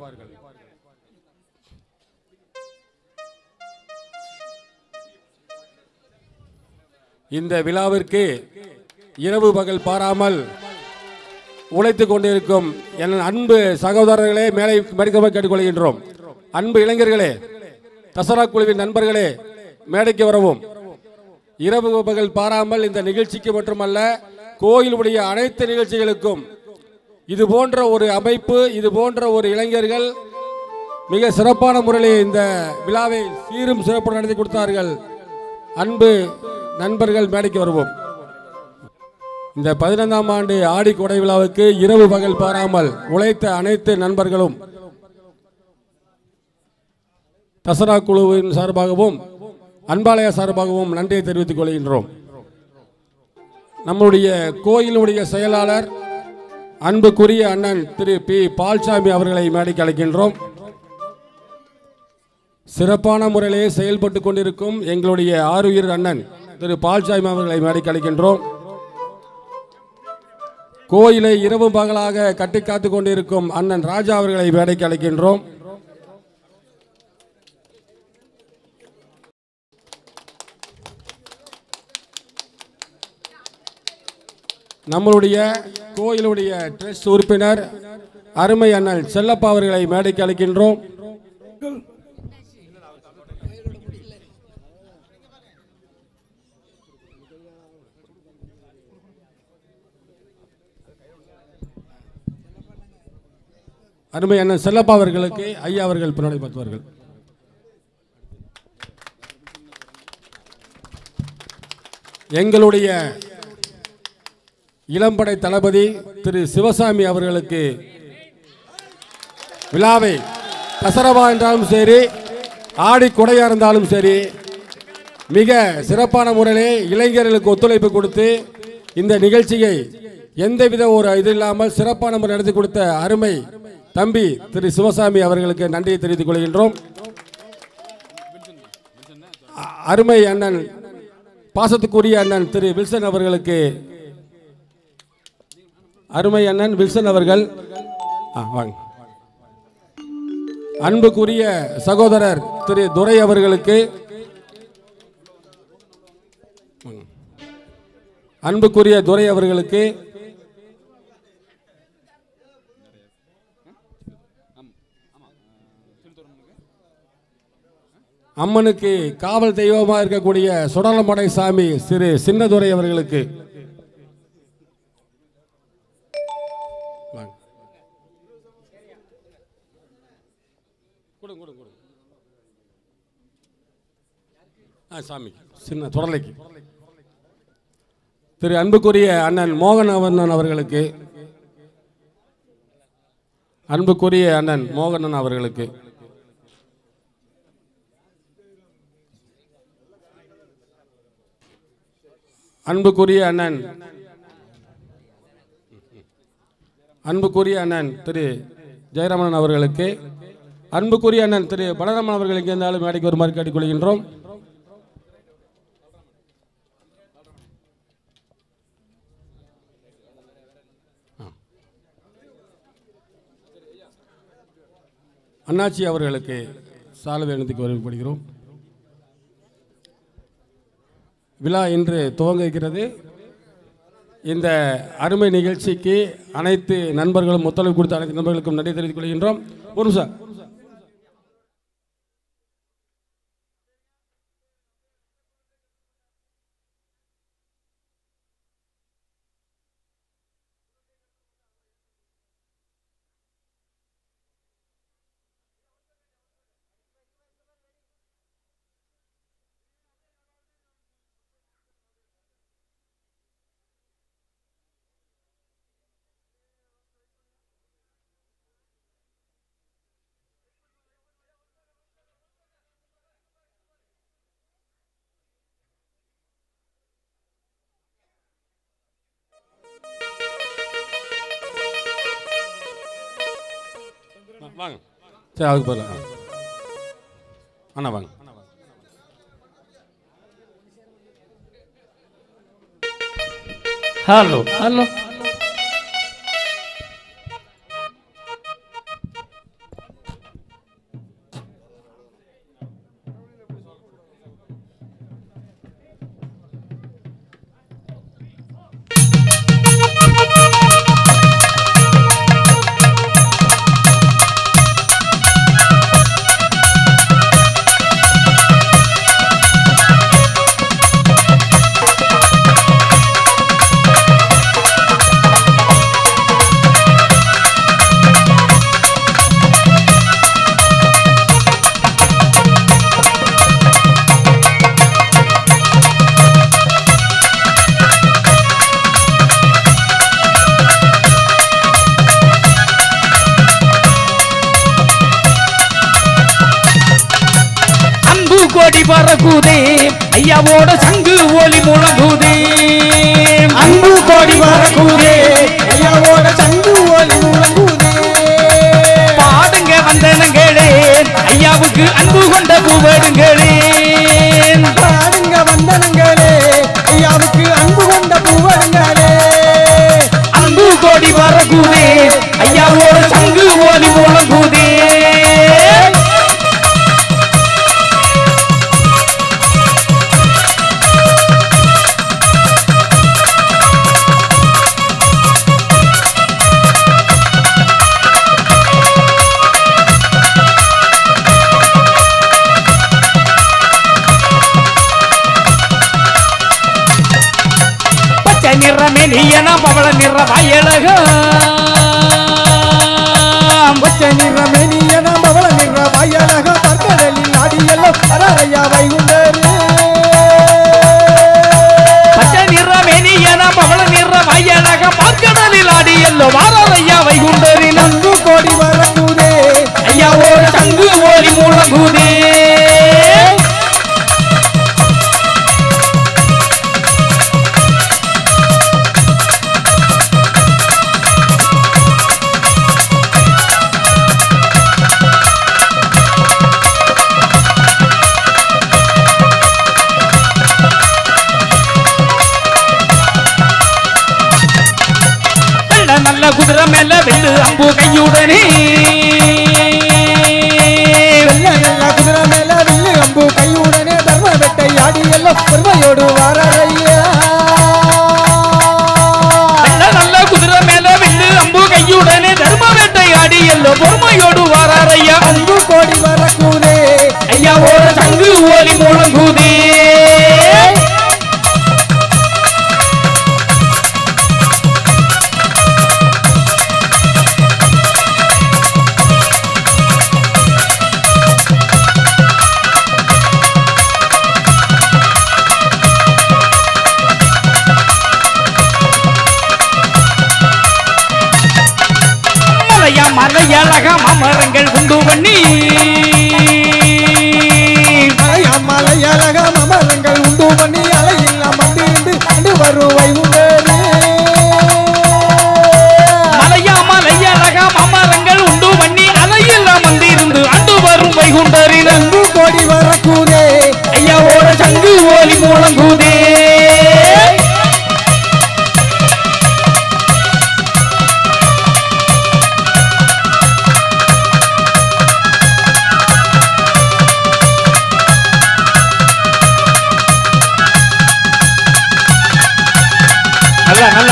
F: இந்த விழாவிற்கு இரவு பகல் பாராமல் உழைத்துக் கொண்டிருக்கும் என் அன்பு சகோதரர்களே மேலே மேடைக்கு கேட்டுக்கொள்கின்றோம் அன்பு இளைஞர்களே தசரா குழுவின் நண்பர்களே மேடைக்கு வரவும் இரவு பகல் பாராமல் இந்த நிகழ்ச்சிக்கு மட்டுமல்ல கோயிலுடைய அனைத்து நிகழ்ச்சிகளுக்கும் இது போன்ற ஒரு அமைப்பு இது போன்ற ஒரு இளைஞர்கள் மிக சிறப்பான முறையில் இந்த விழாவை சீரும் சிறப்பு நடத்தி கொடுத்தார்கள் அன்பு நண்பர்கள் மேடைக்கு வருவோம் இந்த பதினைந்தாம் ஆண்டு ஆடி கொடை விழாவுக்கு இரவு பகல் பாராமல் உழைத்த அனைத்து நண்பர்களும் தசரா குழுவின் சார்பாகவும் அன்பாலய சார்பாகவும் நன்றியை தெரிவித்துக் கொள்கின்றோம் நம்முடைய கோயிலுடைய செயலாளர் அன்புக்குரிய அண்ணன் திரு பி பால்சாமி அவர்களை மேடைக்கு அழைக்கின்றோம் சிறப்பான முறையிலே செயல்பட்டு கொண்டிருக்கும் எங்களுடைய ஆறுயிர் அண்ணன் திரு பால்சாமி அவர்களை மேடைக்கு அழைக்கின்றோம் கோயிலை இரவு பகலாக கட்டி காத்து கொண்டிருக்கும் அண்ணன் ராஜா அவர்களை வேலைக்கு அழைக்கின்றோம் நம்மளுடைய கோயிலுடைய ட்ரஸ்ட் உறுப்பினர் அருமை அண்ணன் செல்லப்பா அவர்களை மேடைக்கு அழைக்கின்றோம் அருமை அண்ணன் செல்லப்பா அவர்களுக்கு ஐயா அவர்கள் பின்னாடி பார்த்துவார்கள் எங்களுடைய இளம்படை தளபதி திரு சிவசாமி அவர்களுக்கு விழாவை தசரவா என்றாலும் சரி ஆடி கொடையா இருந்தாலும் சரி மிக சிறப்பான முறையிலே இளைஞர்களுக்கு ஒத்துழைப்பு கொடுத்து இந்த நிகழ்ச்சியை எந்தவித ஒரு இது இல்லாமல் சிறப்பான முறை நடத்தி கொடுத்த அருமை தம்பி திரு சிவசாமி அவர்களுக்கு நன்றியை தெரிவித்துக் கொள்கின்றோம் அ- அருமை அண்ணன் பாசத்துக்குரிய அண்ணன் திரு வில்சன் அவர்களுக்கு அருமை அண்ணன் வில்சன் அவர்கள் ஆ, வாங்க அன்புக்குரிய சகோதரர் திரு துரை அவர்களுக்கு அன்புக்குரிய துரை அவர்களுக்கு அம்மனுக்கு காவல் தெய்வமாக இருக்கக்கூடிய சுடலமடை சாமி சிறு சின்னதுரை அவர்களுக்கு வாங்க. கொடுங்க, கொடுங்க, கொடுங்க. ஆ சாமி சின்ன துடலைக்கு திரு அன்புக்குரிய அண்ணன் மோகன் அவர்ணன் அவர்களுக்கு அன்புக்குரிய அண்ணன் மோகனன் அவர்களுக்கு அன்புக்குரிய அண்ணன் அன்புக்குரிய அண்ணன் திரு ஜெயராமன் அவர்களுக்கு அன்புக்குரிய அண்ணன் திரு பலராமன் அவர்கள் எங்கே இருந்தாலும் மேடைக்கு வருமாறு கேட்டுக்கொள்கின்றோம் அண்ணாச்சி அவர்களுக்கு சாலவை அணிந்துக்கு வரப்படுகிறோம் விழா இன்று துவங்க இருக்கிறது இந்த அருமை நிகழ்ச்சிக்கு அனைத்து நண்பர்களும் ஒத்துழைப்பு கொடுத்த அனைத்து நண்பர்களுக்கும் நன்றி தெரிவித்துக் கொள்கின்றோம் ஒரு நிமிஷம் வாங்க சரி அதுக்கு பதிலா அண்ணா வாங்க
B: ஹலோ ஹலோ அன்பு கோடி பறக்குதே ஐயாவோட சங்கு ஒலி முழங்குதே
D: அன்பு கோடி வரக்கூடே ஐயாவோட சங்கு ஒலி முழங்குதே
B: பாடுங்க வந்தனங்களே ஐயாவுக்கு அன்பு கொண்ட பூவடுங்களே
D: பாடுங்க வந்தனங்களே ஐயாவுக்கு அன்பு கொண்ட பூவருங்களே
B: அன்பு கோடி வரகுதே ஐயாவோட சங்கு ஓலி முழங்குதே பச்சை நிற மெனியன பவள நிற வயலகம்
D: பச்சை நிற மெனியன பவள நிற வயலக பற்கடலில் அடியெல்லாம் அரையா வைகுண்டரு
B: பச்சை நிற மெனியன பவள நிற வயலகம் பார்க்கடலில் ஆடி எல்லோ வாரையா வைகுண்டரின்
D: நன்கு கோடி வரங்குதே
B: ஐயாவோட சங்கு ஓலி முழங்குதே நல்ல நல்ல குதிரை மேல வெள்ளு அம்பு கையுடனே
D: வெள்ள வெள்ள குதிரை மேல வில்லு அம்பு கையுடனே தர்ம வெட்டை அடியெல்லாம் பெருமையோடு வாரையா
B: நல்ல நல்ல குதிரை மேல வெள்ளு அம்பு கையுடனே தர்ம வேட்டையாடி எல்லோ பொறுமையோடு வாராரையா
D: அன்பு கோடி வரக்குதே
B: ஐயாவோட சங்கு ஓலி முழங்குதே மலையா மலையழக மமரங்கள் உண்டு பண்ணி
D: மலையா மலையழக மமரங்கள் உண்டு பண்ணி அலையில்லாம் வந்திருந்து அண்டு வரும் வைகுண்டரு
B: மலையா மலையழக மமரங்கள் உண்டு பண்ணி அலையெல்லாம் வந்திருந்து அண்டு வரும் வைகுண்டரின்
D: அன்பு கோடி வரக்குதே
B: ஐயாவோட சங்கு ஓலி முழங்குதே
C: நல்லா நல்லா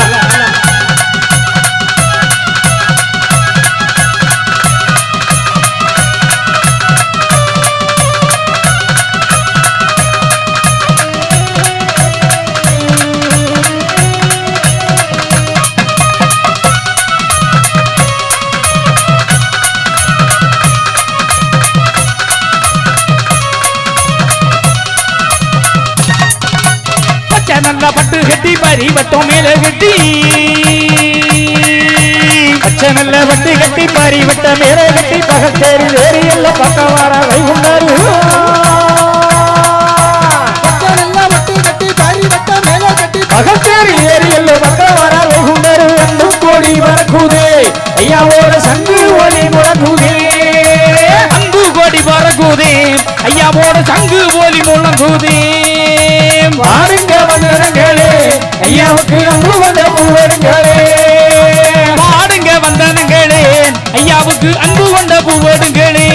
B: பச்சை நல்ல பட்டு கட்டி பறி வட்டம் மேல கட்டி
C: பச்சை நல்ல வட்டி கட்டி பாரி விட்ட மேலே கட்டி பகல் தேறி வேறி எல்லாம் பக்கம் வர வைகுண்டாரு
D: பச்சை நல்லா வட்டு கட்டி பாரி வட்ட மேல கட்டி
C: பகல் தேறி ஏறி எல்லாம் பக்கம் வர வைகுண்டாரு என்னும் கோடி வரக்குதே ஐயாவோட சங்கு ஒலி முழங்குதே
B: அன்பு கோடி பறக்குதே ஐயாவோட சங்கு ஓலி முழங்குதே
C: பாருங்க வந்தனங்களே ஐயாவுக்கு அன்பு வந்த பூவருங்களே
B: பாடுங்க வந்தனங்களே ஐயாவுக்கு அன்பு கொண்ட பூவடுங்களே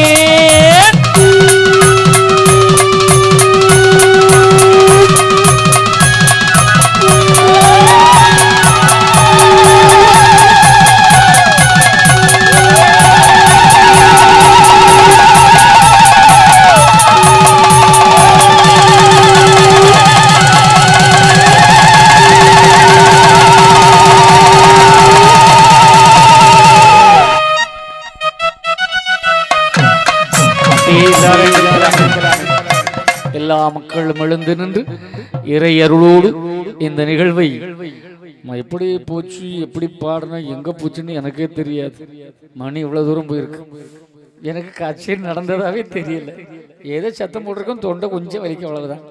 A: எல்லா மக்களும் எழுந்து நின்று இறை அருளோடு இந்த நிகழ்வை ம, எப்படி போச்சு எப்படி பாடணும் எங்க போச்சுன்னு எனக்கே தெரியாது மணி இவ்வளவு தூரம் போயிருக்கு எனக்கு கச்சேரி நடந்ததாவே தெரியல ஏதோ சத்தம் போட்டிருக்கோம் தொண்டை கொஞ்சம் வலிக்கும் அவ்வளவுதான்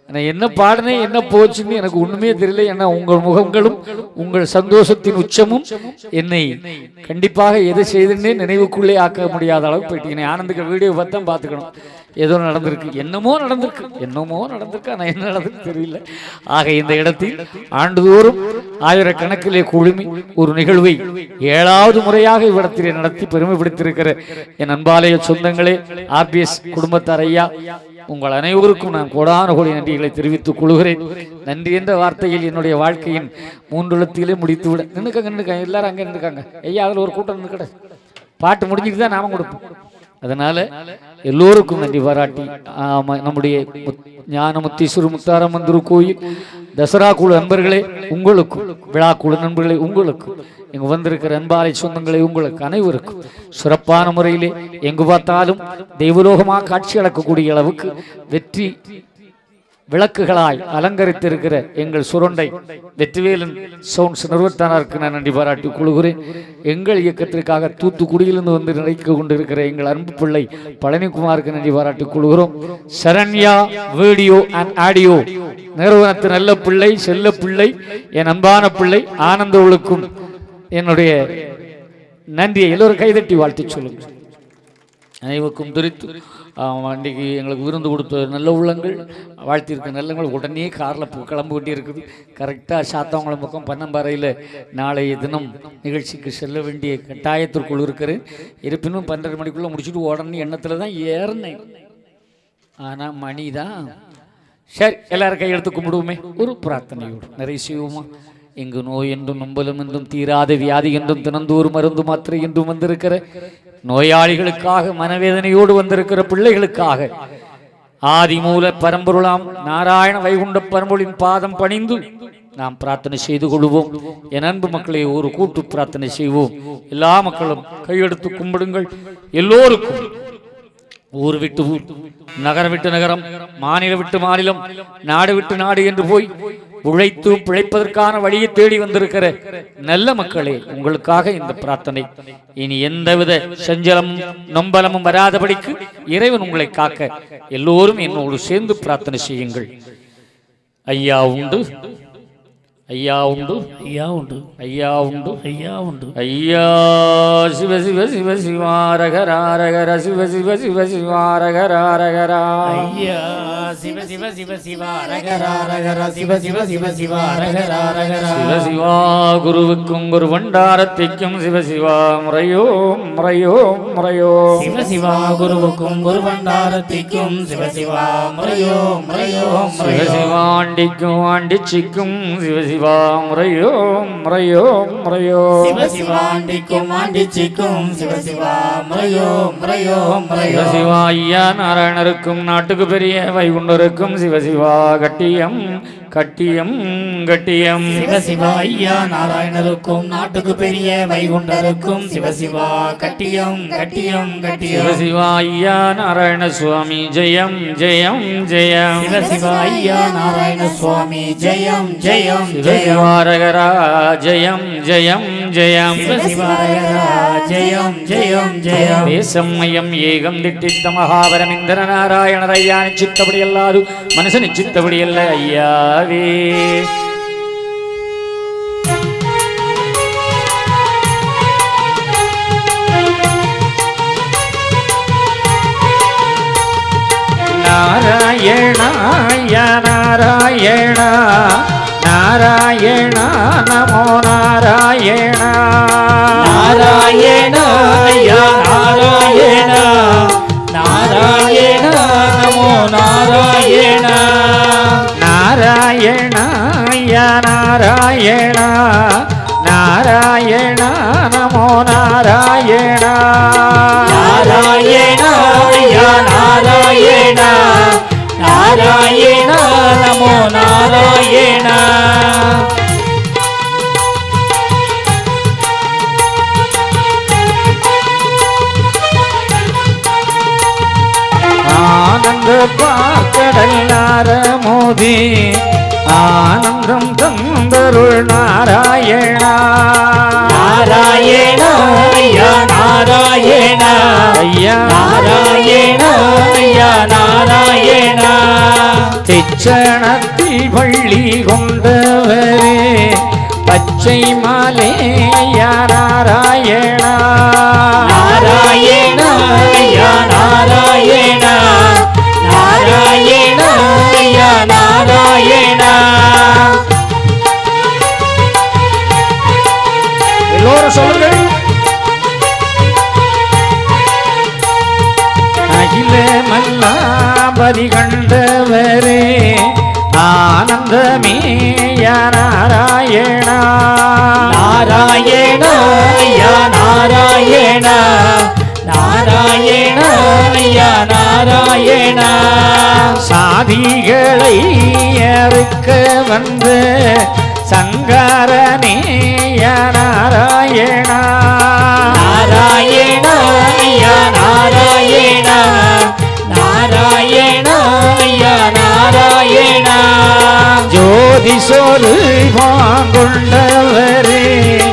C: நான் என்ன பாடினேன் என்ன போச்சுன்னு எனக்கு ஒண்ணுமே தெரியல ஏன்னா உங்கள் முகங்களும் உங்கள் சந்தோஷத்தின் உச்சமும் என்னை கண்டிப்பாக எதை செய்துன்னே நினைவுக்குள்ளே ஆக்க முடியாத அளவுக்கு போயிட்டீங்க ஆனந்துக்கு வீடியோ பார்த்தா பார்த்துக்கணும் ஏதோ நடந்திருக்கு என்னமோ நடந்திருக்கு என்னமோ நடந்திருக்கு ஆனால் என்ன நடந்திருக்கு தெரியல ஆக இந்த இடத்தில் ஆண்டுதோறும் ஆயிரக்கணக்கிலே குழுமி ஒரு நிகழ்வை ஏழாவது முறையாக இவ்விடத்திலே நடத்தி பெருமைப்படுத்தியிருக்கிற என் அன்பாலய சொந்தங்களே ஆர்பிஎஸ் குடும்பத்தார் ஐயா உங்கள் அனைவருக்கும் நான் கோடான கோடி நன்றிகளை தெரிவித்துக் கொள்கிறேன் நன்றி என்ற வார்த்தையில் என்னுடைய வாழ்க்கையின் மூன்றுலத்திலே முடித்து விட நின்னுக்கங்க நின்னுக்கங்க எல்லாரும் அங்கே நின்னுக்காங்க ஐயா அதில் ஒரு கூட்டம் நின்னுக்கட பாட்டு முடிஞ்சிட்டு தான் நாம கொடுப்போம் அதனால எல்லோருக்கும் நன்றி பாராட்டி ஆமா, நம்முடைய முத்- ஞானமுத்தீஸ்வர முத்தாரமந்திரு கோயில் தசரா குழு நண்பர்களே உங்களுக்கும் விழா குழு நண்பர்களே உங்களுக்கும் இங்கு வந்திருக்கிற அன்பாலை சொந்தங்களே உங்களுக்கு அனைவருக்கும் சிறப்பான முறையிலே எங்கு பார்த்தாலும் தெய்வலோகமாக காட்சி அளிக்கக்கூடிய அளவுக்கு வெற்றி விளக்குகளாய் அலங்கரித்திருக்கிற எங்கள் சுரண்டை வெற்றிவேலன் சவுண்ட்ஸ் நிறுவனத்தாருக்கு நான் நன்றி பாராட்டி கொள்கிறேன் எங்கள் இயக்கத்திற்காக தூத்துக்குடியிலிருந்து வந்து நினைக்க கொண்டிருக்கிற எங்கள் அன்பு பிள்ளை பழனிக்குமாருக்கு நன்றி பாராட்டி கொள்கிறோம் சரண்யா வீடியோ அண்ட் ஆடியோ நிறுவனத்து நல்ல பிள்ளை செல்ல பிள்ளை என் அன்பான பிள்ளை ஆனந்தவளுக்கும் என்னுடைய நன்றியை எல்லோரும் கைதட்டி வாழ்த்து சொல்லுங்கள் அனைவருக்கும் துரித்து அன்றைக்கி எங்களுக்கு விருந்து கொடுத்த நல்ல உள்ளங்கள் வாழ்த்தியிருக்க நல்லங்கள் உடனே காரில் கிளம்ப வேண்டி இருக்குது கரெக்டாக சாத்தவங்கள பக்கம் பன்னம்பாறையில் நாளைய தினம் நிகழ்ச்சிக்கு செல்ல வேண்டிய கட்டாயத்திற்குள் இருக்கிறேன் இருப்பினும் பன்னெண்டு மணிக்குள்ளே முடிச்சுட்டு உடனே எண்ணத்தில் தான் ஏறினேன் ஆனால் மணி தான் சரி எல்லாரும் கையெடுத்து கும்பிடுவோமே ஒரு பிரார்த்தனையோடு நிறைய செய்வோமா எங்கு நோய் என்றும் நம்பலும் என்றும் தீராத வியாதி என்றும் தினந்தோறு மருந்து மாத்திரை என்றும் வந்திருக்கிற நோயாளிகளுக்காக மனவேதனையோடு வந்திருக்கிற பிள்ளைகளுக்காக ஆதிமூல பரம்பொருளாம் நாராயண வைகுண்ட பரம்பொருளின் பாதம் பணிந்து நாம் பிரார்த்தனை செய்து கொள்வோம் என் அன்பு மக்களை ஒரு கூட்டு பிரார்த்தனை செய்வோம் எல்லா மக்களும் கையெடுத்து கும்பிடுங்கள் எல்லோருக்கும் ஊர் விட்டு ஊர் நகரம் விட்டு நகரம் மாநிலம் விட்டு மாநிலம் நாடு விட்டு நாடு என்று போய் உழைத்து பிழைப்பதற்கான வழியை தேடி வந்திருக்கிற நல்ல மக்களே உங்களுக்காக இந்த பிரார்த்தனை இனி எந்தவித செஞ்சலமும் நொம்பலமும் வராதபடிக்கு இறைவன் உங்களை காக்க எல்லோரும் என்னோடு சேர்ந்து பிரார்த்தனை செய்யுங்கள் ஐயா உண்டு ஐயா உண்டு
A: ஐயா உண்டு
C: ஐயா உண்டு
A: ஐயா உண்டு
C: ஐயா சிவ சிவ சிவ சிவாரகராரகர சிவ சிவ சிவ சிவாரகராரகரா
A: ஐயா சிவ சிவ சிவ சிவ ரகரா ரகரா சிவ சிவ சிவ சிவ ரகரா ரகரா
C: சிவ சிவா குருவுக்கும் குரு பண்டாரத்திக்கும் சிவ சிவா முறையோ முறையோ முறையோ
A: சிவ சிவா குருவுக்கும் குரு பண்டாரத்திக்கும் சிவ சிவா முறையோ முறையோ
C: சிவ
A: முறையோ
C: சிவாண்டிக்கும் ஆண்டிச்சிக்கும் சிவ சிவா முறையோ முறையோ முறையோ
A: சிவ சிவாண்டிக்கும் ஆண்டிச்சிக்கும் சிவ சிவா முறையோ முறையோ
C: சிவ
A: முறையோ
C: சிவா ஐயா நாராயணருக்கும் நாட்டுக்கு பெரிய வைகுண்டருக்கும் சிவ சிவா கட்டியம் கட்டியம் கட்டியம்
A: சிவ சிவா ஐயா நாராயணருக்கும் நாட்டுக்கு பெரிய வைகுண்டருக்கும் சிவ சிவா கட்டியம் கட்டியம்
C: சிவ
A: கட்டியம்
C: சிவா ஐயா நாராயண சுவாமி ஜெயம் ஜெயம் ஜெயம்
A: சிவ சிவா ஐயா நாராயண சுவாமி ஜெயம் ஜெயம்
C: சிவ
A: ஜெயம்
C: சிவாரகரா ஜெயம் ஜெயம் ஜெயம்
A: சிவ சிவாரகரா ஜெயம் ஜெயம் ஜெயம்
C: தேசமயம் ஏகம் திட்டித்த மகாபரம் இந்திர நாராயணர் ஐயா நிச்சித்தபடி அல்லாது மனுஷன் நிச்சித்தபடி அல்ல ஐயாவே நாராயணாய நாராயண நாராயண நமோ நாராயண
A: நாராயண ஐயா நாராயண நாராயண நமோ நாராயண
C: நாராயணாய நாராயண நாராயண நமோ நாராயண
A: நாராயண ஐயா நாராயண நாராயண நமோ நாராயண
C: ஆனந்த பார்க்கடல் நாரமோதி ஆனந்தம் தந்தருள் நாராயணா
A: நாராயண ஐயா நாராயண
C: ஐயா
A: நாராயண ஐயா நாராயண
C: தெச்சணத்தில் பள்ளி கொண்டவரே பச்சை மாலேயா நாராயணா நாராயணா யா நாராயணா நாராயணா யா நாராயணா எல்லோரும் சொல்லுங்கள் அகில மல்லாபதி கண்டவரே ஆனந்தமே யா நாராயணா நாராயணா யா நாராயணா நாராயணா யா நாராயணா சாதிகளை அறுக்க வந்த சங்கரனே யா நாராயணா நாராயணா யா நாராயணா நாராயணா யா நாராயணா ஜோதி சொல் வாங்கொண்டவரே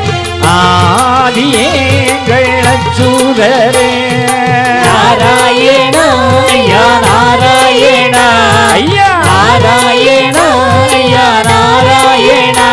C: ஆதியேங்கள் அச்சுதரே நாராயணா யா நாராயணா ஐயா நாராயணா யா நாராயணா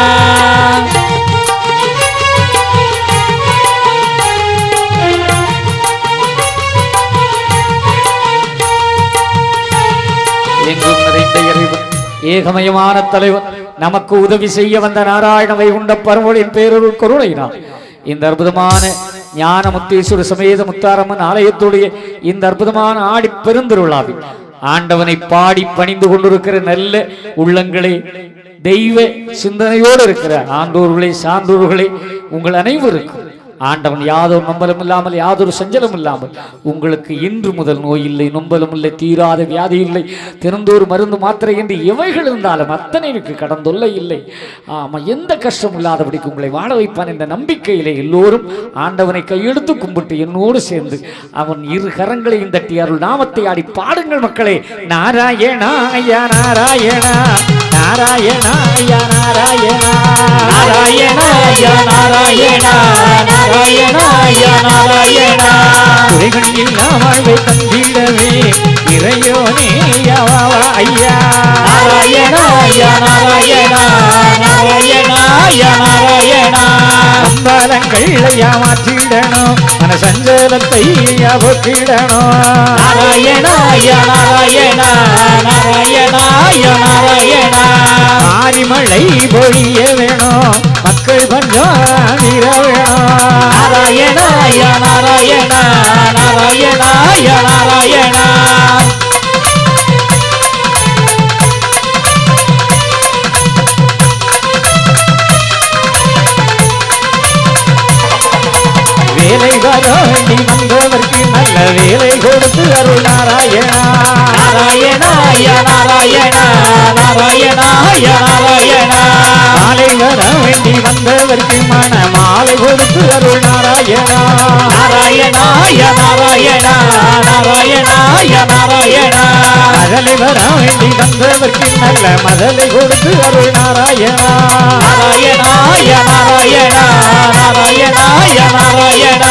C: எங்கும் நிறைந்த இறைவன் ஏகமயமான தலைவன் நமக்கு உதவி செய்ய வந்த நாராயண வைகுண்ட பரமொழியின் பேரொருள் கருணையினார் இந்த அற்புதமான ஞான முத்தீஸ்வர சமேத முத்தாரம்மன் ஆலயத்துடைய இந்த அற்புதமான ஆடி பெருந்திருவிழாவில் ஆண்டவனை பாடி பணிந்து கொண்டிருக்கிற நல்ல உள்ளங்களே தெய்வ சிந்தனையோடு இருக்கிற ஆண்டோர்களே சான்றோர்களே உங்கள் அனைவருக்கும் ஆண்டவன் யாதொரு நம்பலும் இல்லாமல் யாதொரு சஞ்சலம் இல்லாமல் உங்களுக்கு இன்று முதல் நோய் இல்லை நொம்பலும் இல்லை தீராத வியாதி இல்லை திறந்தோர் மருந்து மாத்திரை என்று எவைகள் இருந்தாலும் அத்தனைக்கு கடந்தொல்லை இல்லை ஆமா எந்த கஷ்டம் இல்லாதபடிக்கு உங்களை வாழ வைப்பான் என்ற நம்பிக்கையிலே எல்லோரும் ஆண்டவனை கையெடுத்து கும்பிட்டு என்னோடு சேர்ந்து அவன் இரு கரங்களையும் தட்டி அருள் நாமத்தை ஆடி பாடுங்கள் மக்களே நாராயணா ஐயா நாராயணா நாராயணா ஐயா நாராயணா நாராயணா ஐயா நாராயணா நாராயணா ஐயா நாராயணா துறைகளில் வாழ்வை தந்திடவே இறையோனே யவா ஐயா நாராயணா ஐயா நாராயணா நாராயணா ஐயா நாராயணா அம்பலங்கள் ஐயா மாற்றிடணும் மன சஞ்சலத்தை அவக்கிடணும் நாராயணா ஐயா நாராயணா நாராயணா ஐயா நாராயணா ஆரிமழை பொழிய வேணும் மக்கள் பஞ்சம் தீர வேணும் நாராயணா ஐயா நாராயணா நாராயணா ஐயா நாராயணா வேலை வர வேண்டி வந்தவர்க்கு நல்ல வேலை கொடுத்து அருள் நாராயணா நாராயணா ஐயா நாராயணா நாராயணா ஐயா நாராயணா மாலை வர வேண்டி வந்தவர்க்கு மன மாலை கொடுத்து அருள் நாராயணா நாராயணா ஐயா நாராயணா நாராயணா ஐயா நாராயணா மதலை வர வேண்டி வந்தவர்க்கு நல்ல மதலை கொடுத்து அருள் நாராயணா நாராயணா ஐயா நாராயணா நாராயணா ஐயா நாராயணா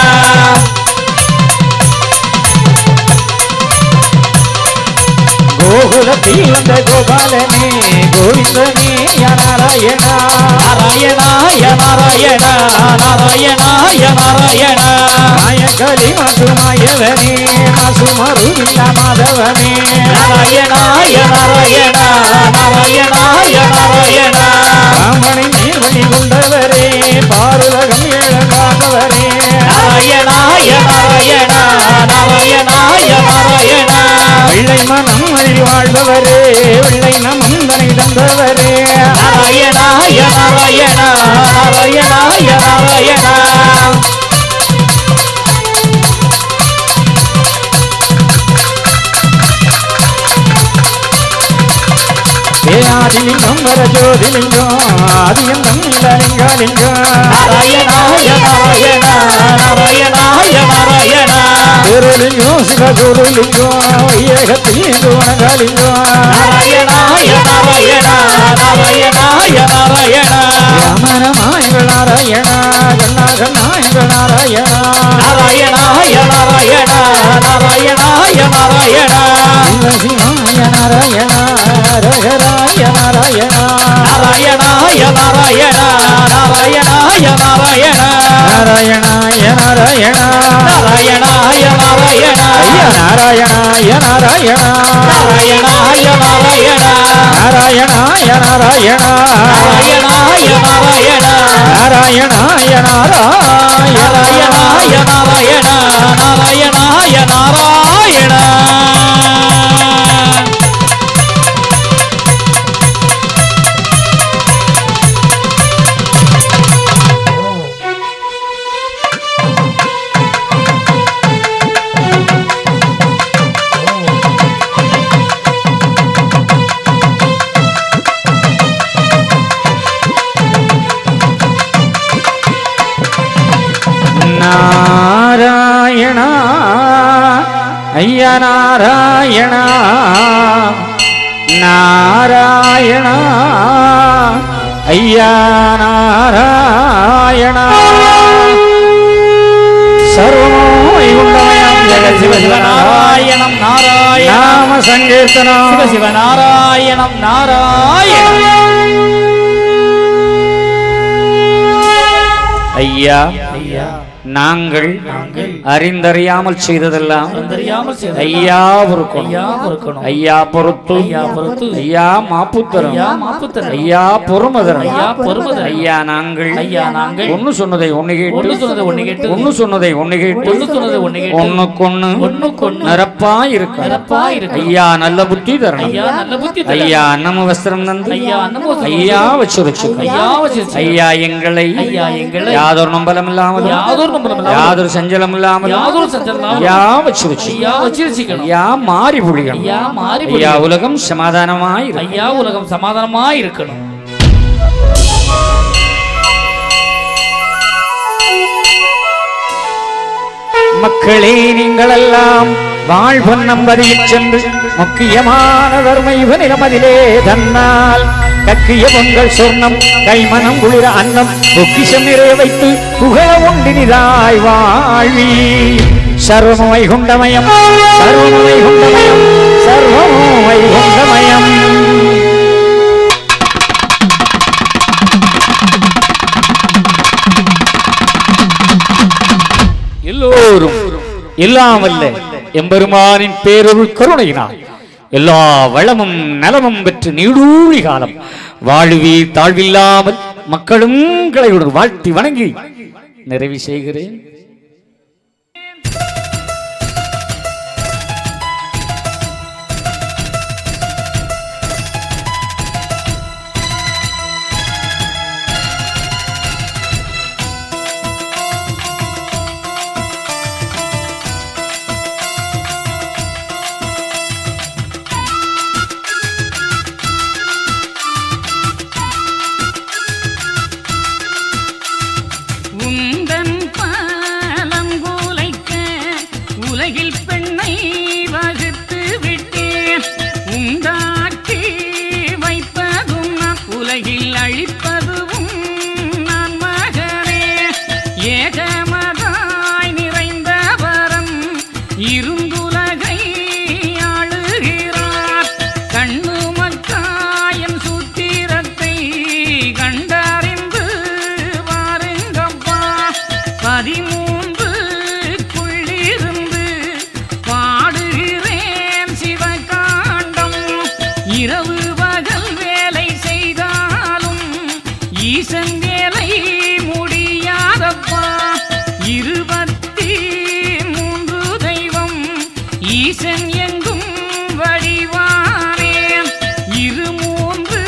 C: கோகுலத்தில் வந்த கோபாலனே கோவிந்தனே யா நாராயணா நாராயணா யா நாராயணா நாராயணா யா நாராயணா மாயங்களி மாசு மாயவனே மாசு மருவில்ல மாதவனே நாராயணா யா நாராயணா நாராயணா யா நாராயணா ராமனை நீர்வழி கொண்டவரே பாருலகம் இழந்தாதவரே நாராயணா யா நாராயணா நாராயணா யா நாராயணா வெள்ளை மனம் வழி வாழ்பவரே வெள்ளை நமம் தனை தந்தவரே நாராயணா ய நாராயணா நாராயணா ய நாராயணா ஆதிலிங்கம் வர ஜோதிலிங்கம் ஆதியந்தம் லிங்காலிங்கம் நாராயணா ய நாராயணா நாராயணா ய நாராயணா திருலிங்கம் சிவகுருலிங்கம் வையகத்தீந்து வணங்கலிங்கம்
B: நாராயணாய நாராயணா நாராயணாய நாராயணா
C: ராமரமாயங்கள் நாராயணா கண்ணாகண்ணாயங்கள் நாராயணா
B: நாராயணாய நாராயணா நாராயணாய நாராயணா
C: சிவாய நாராயணா ரகராய நாராயணா
B: நாராயணாய நாராயணா நாராயணாய நாராயணா
C: நாராயணாய நாராயணா
B: நாராயணாய நாராயணா
C: ஐயா நாராயணாய நாராயணா
B: நாராயணாய நாராயணா
C: நாராயணாய நாராயணா
B: நாராயணாய நாராயணா
C: நாராயணாய நாராயணா
B: நாராயணாய நாராயணா நாராயணாய நாராயணா
C: நாராயணா ஐயா நாராயணா நாராயணா ஐயா நாராயணா சர்வமோய் உண்டமயம் ஜெகத் சிவ சிவ
B: நாராயணம் நாராயண
C: நாம சங்கீர்த்தனம்
B: சிவ சிவ நாராயணம் நாராயணம்
C: ஐயா நாங்கள் அறிந்தறியாமல் செய்ததெல்லாம்
B: தெரியாமல் செய்த
C: ஐயா பொறுக்கணும்
B: ஐயா பொறுக்கணும்.
C: ஐயா பொறுத்து
B: ஐயா பொறுத்து.
C: ஐயா மாப்புத்தரம்
B: ஐயா மாப்புத்தரம்.
C: ஐயா பொறுமதரம்
B: ஐயா பொறுமதரம்.
C: ஐயா நாங்கள்
B: ஐயா நாங்கள்
C: ஒன்னு சொன்னதை ஒண்ணு கேட்டு
B: ஒண்ணு சொன்னதை ஒண்ணு கேட்டு
C: ஒன்னு சொன்னதை ஒண்ணு கேட்டு
B: ஒண்ணு சொன்னதை ஒண்ணு கேட்டு
C: ஒண்ணுக்கொண்ணு
B: ஒண்ணுக்கொண்ணு
C: நிரப்பா இருக்கு
B: நிரப்பா இருக்கு.
C: ஐயா நல்ல புத்தி தரணும்
B: ஐயா நல்ல புத்தி தரணும்.
C: ஐயா அன்னம வஸ்திரம் தந்து
B: ஐயா அன்னம வஸ்திரம்
C: ஐயா வச்சுருச்சு
B: ஐயா வச்சிருச்சு.
C: ஐயா எங்களை
B: ஐயா எங்களை
C: யாதொரு நம்பலம் இல்லாமல்
B: யாதொரு நம்பலம் இல்லாமல்
C: யாதொரு சஞ்சலம் இல்லாமல்
B: யாதொரு சஞ்சலம் இல்லாமல்
C: ஐயா வச்சிருச்சு
B: ஐயா வச்சிருச்சுக்கணும்
C: ஐயா மாறி புலிகள்
B: ஐயா மாறி
C: ஐயா
B: போய்
C: உலகம் சமாதானமாய் இருக்கு.
B: ஐயா உலகம் சமாதானமா இருக்கணும்
C: மக்களே நீங்களெல்லாம் வாழ்வன் நம்பதியில் சென்று முக்கியமான தர்மை நிலமதிலே தன்னால் கக்கிய பொங்கல் சொர்ணம் கைமனம் குளிர அன்னம் பொக்கிஷம் நிறைய வைத்து புகழ உண்டினிதாய் வாழ்வி சர்வமை குண்டமயம் சர்வமை குண்டமயம் சர்வமை குண்டமயம் எல்லோரும் எல்லாம் வல்ல எம்பெருமானின் பேரொருள் கருணையினால் எல்லா வளமும் நலமும் பெற்று நீடூழி காலம் வாழ்வீர் தாழ்வில்லாமல் மக்களும் களையுடன் வாழ்த்தி வணங்கி நிறைவு செய்கிறேன்
G: உந்தன் பாலங்குலைக்க உலகில் பெண்ணை வகுத்து விட்டேன் உண்டாக்கி வைப்பதும் நான் உலகில் அழிப்பதும் நான் மகனே ஏகமதாய் நிறைந்த வரம் இருந்துலகை ஆளுகிறார் கண்ணு மக்காயன் சூத்திரத்தை கண்டறிந்து வாருங்கப்பா பதிமூன்று குள்ளிருந்து பாடுகிறேன் சிவகாண்டம் இரவு பகல் வேலை செய்தாலும் ஈசன் வேலை முடியாதப்பா இருபத்தி மூன்று தெய்வம் ஈசன் எங்கும் வடிவானேன் இரு மூன்று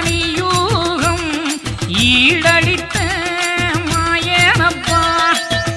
G: தனியூகம் ஈடழித்த மாயனப்பா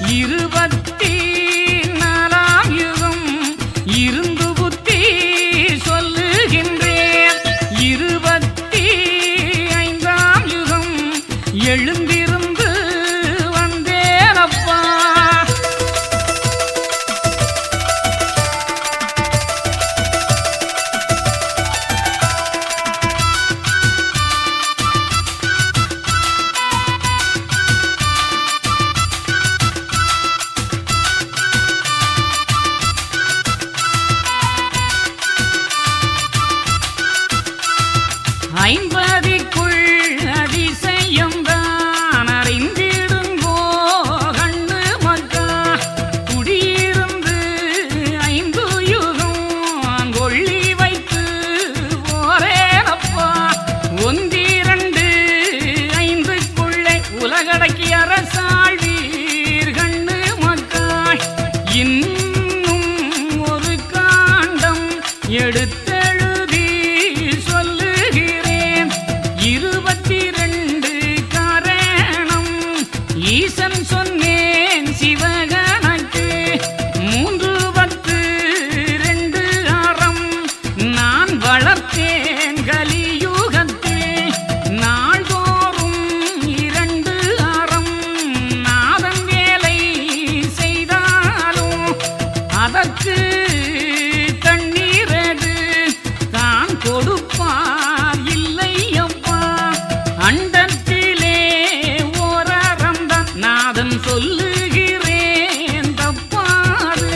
G: உலகடக்கி அரசாழ்வீர் கண்ணு மக்காய் இன்னும் ஒரு காண்டம் எடுத்தெழுதி சொல்லுகிறேன் இருபத்தி ரெண்டு காரணம் ஈசன் சொன்னேன் சிவகணக்கு மூன்று பத்து ரெண்டு அறம் நான் வளர்த்தேன் கலியுகத்தில் நாள்தோறும் இரண்டு அறம் நாதன் வேலை செய்தாலும் அதற்கு தண்ணீரது தான் கொடுப்பார் இல்லை அப்பா அண்டத்திலே ஓரறந்தான் நாதன் சொல்லுகிறேன் தப்பாது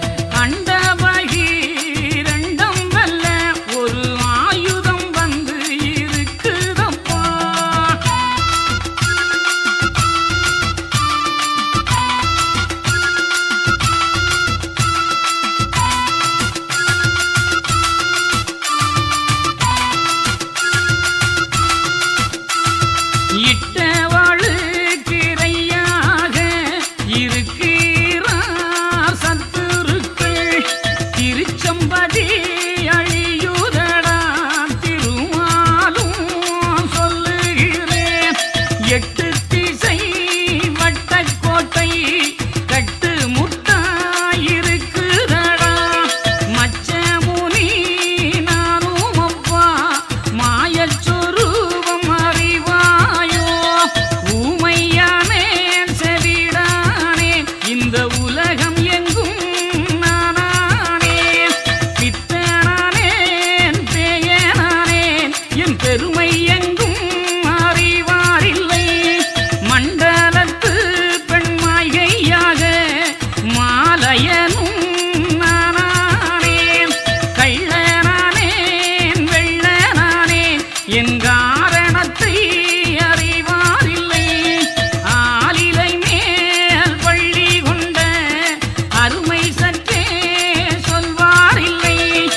G: அண்டபகிரண்டம் வல்ல ஒரு ஆயுதம் வந்து இருக்குதப்பா இட்டவாழு கிரையாக இருக்கிறார் சத்துருக்கள் திருச்சம்பதி அழியுதடா திருமாலும் சொல்லுகிறேன் எட்டு திசை வட்டக்கோட்டை கட்டு முட்டாயிருக்குதடா மச்சமுனி நானும் அப்பா மாயச்சொரூபம் அறிவாயோ ஊமையானேன் செவிடானேன் இந்த உலகம் எங்கும் நானானேன் பித்தனானேன் பேயனானேன் என் பெருமை எங்கும் அறிவாரில்லை மண்டலத்து பெண்மாய்கையாக மாலையனும் நானானேன் கள்ளனானேன் வெள்ளனானேன் என் காரணத்தை அறிவாரில்லை ஆலிலை மேல் பள்ளி கொண்ட அருமை சற்றே சொல்வாரில்லை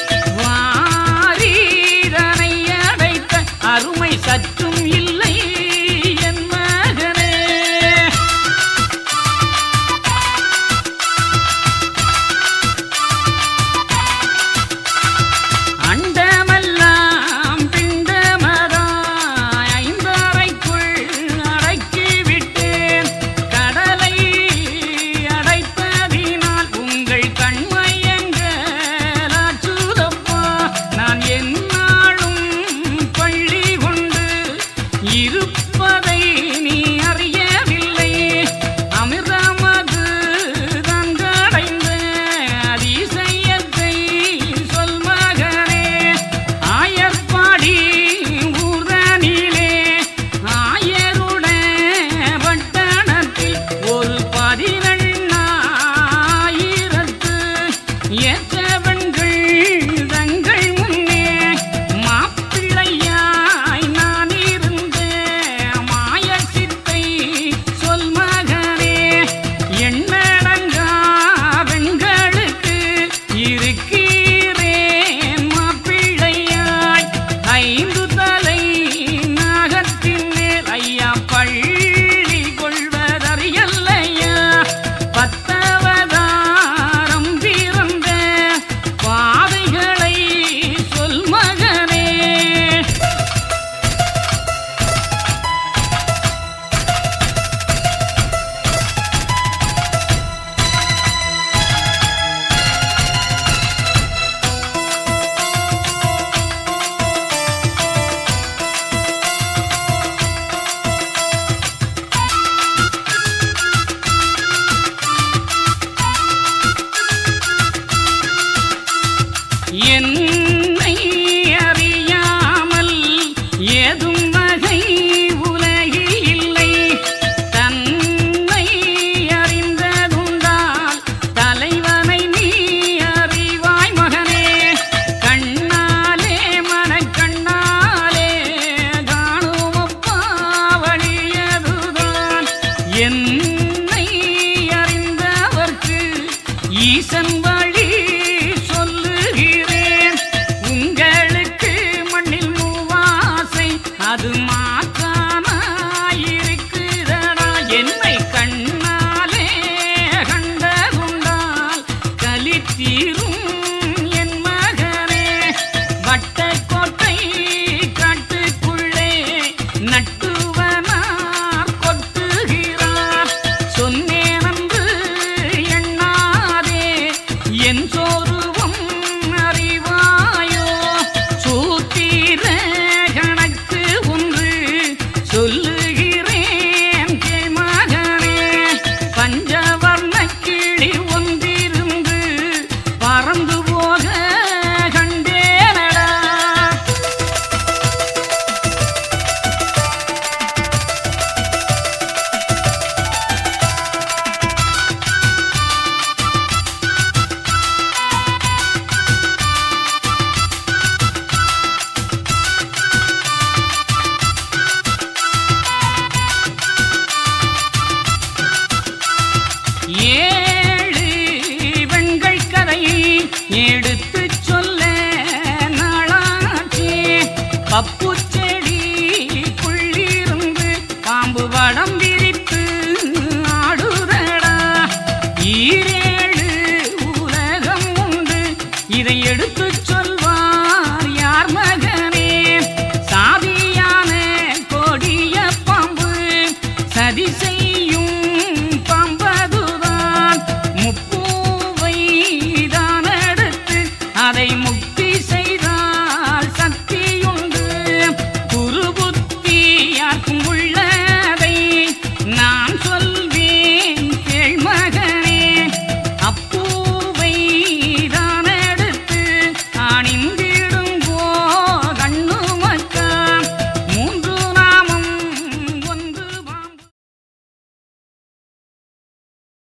G: வாரீதனை அடைத்த அருமை சற்றும் இல்லை என் மகனே அண்டமெல்லாம் பிண்டமதாய் ஐந்தறைக்குள் அடக்கிவிட்டேன் கடலை அடைப்பதினால் உங்கள் கண்மையங்களாச்சுதப்பா நான் எந்நாளும் பள்ளி கொண்டு இருப்பதை நீ அறியவில்லை அமிர்தமது தான் கடைந்த அதிசயத்தை சொல் மகனே ஆயர்பாடி ஊர்தனிலே ஆயருட பட்டணத்தில் ஒரு பதினெண்ணாயிரத்து ஏற்றவன்கள் தங்கள் முன்னே மாப்பிள்ளையாய் நான் இருந்த மாய சித்தை சொல் மகனே எண்ணடங்கா பெண்களுக்கு இருக்கிறேன் மாப்பிள்ளையாய் ஐந்து தலை நாகத்தின் மேல் ஐயா பள்ளி கொள்வதறியல்லையா பத்தவதாரம் பிறந்த பாதைகளை சொல் மகனே என்னை அறியாமல் ஏதும் வகை உலகில் இல்லை தன்னை அறிந்ததுண்டால் தலைவனை நீ அறிவாய் மகனே கண்ணாலே மனக்கண்ணாலே காணுமப்பா வழியதுதான் என்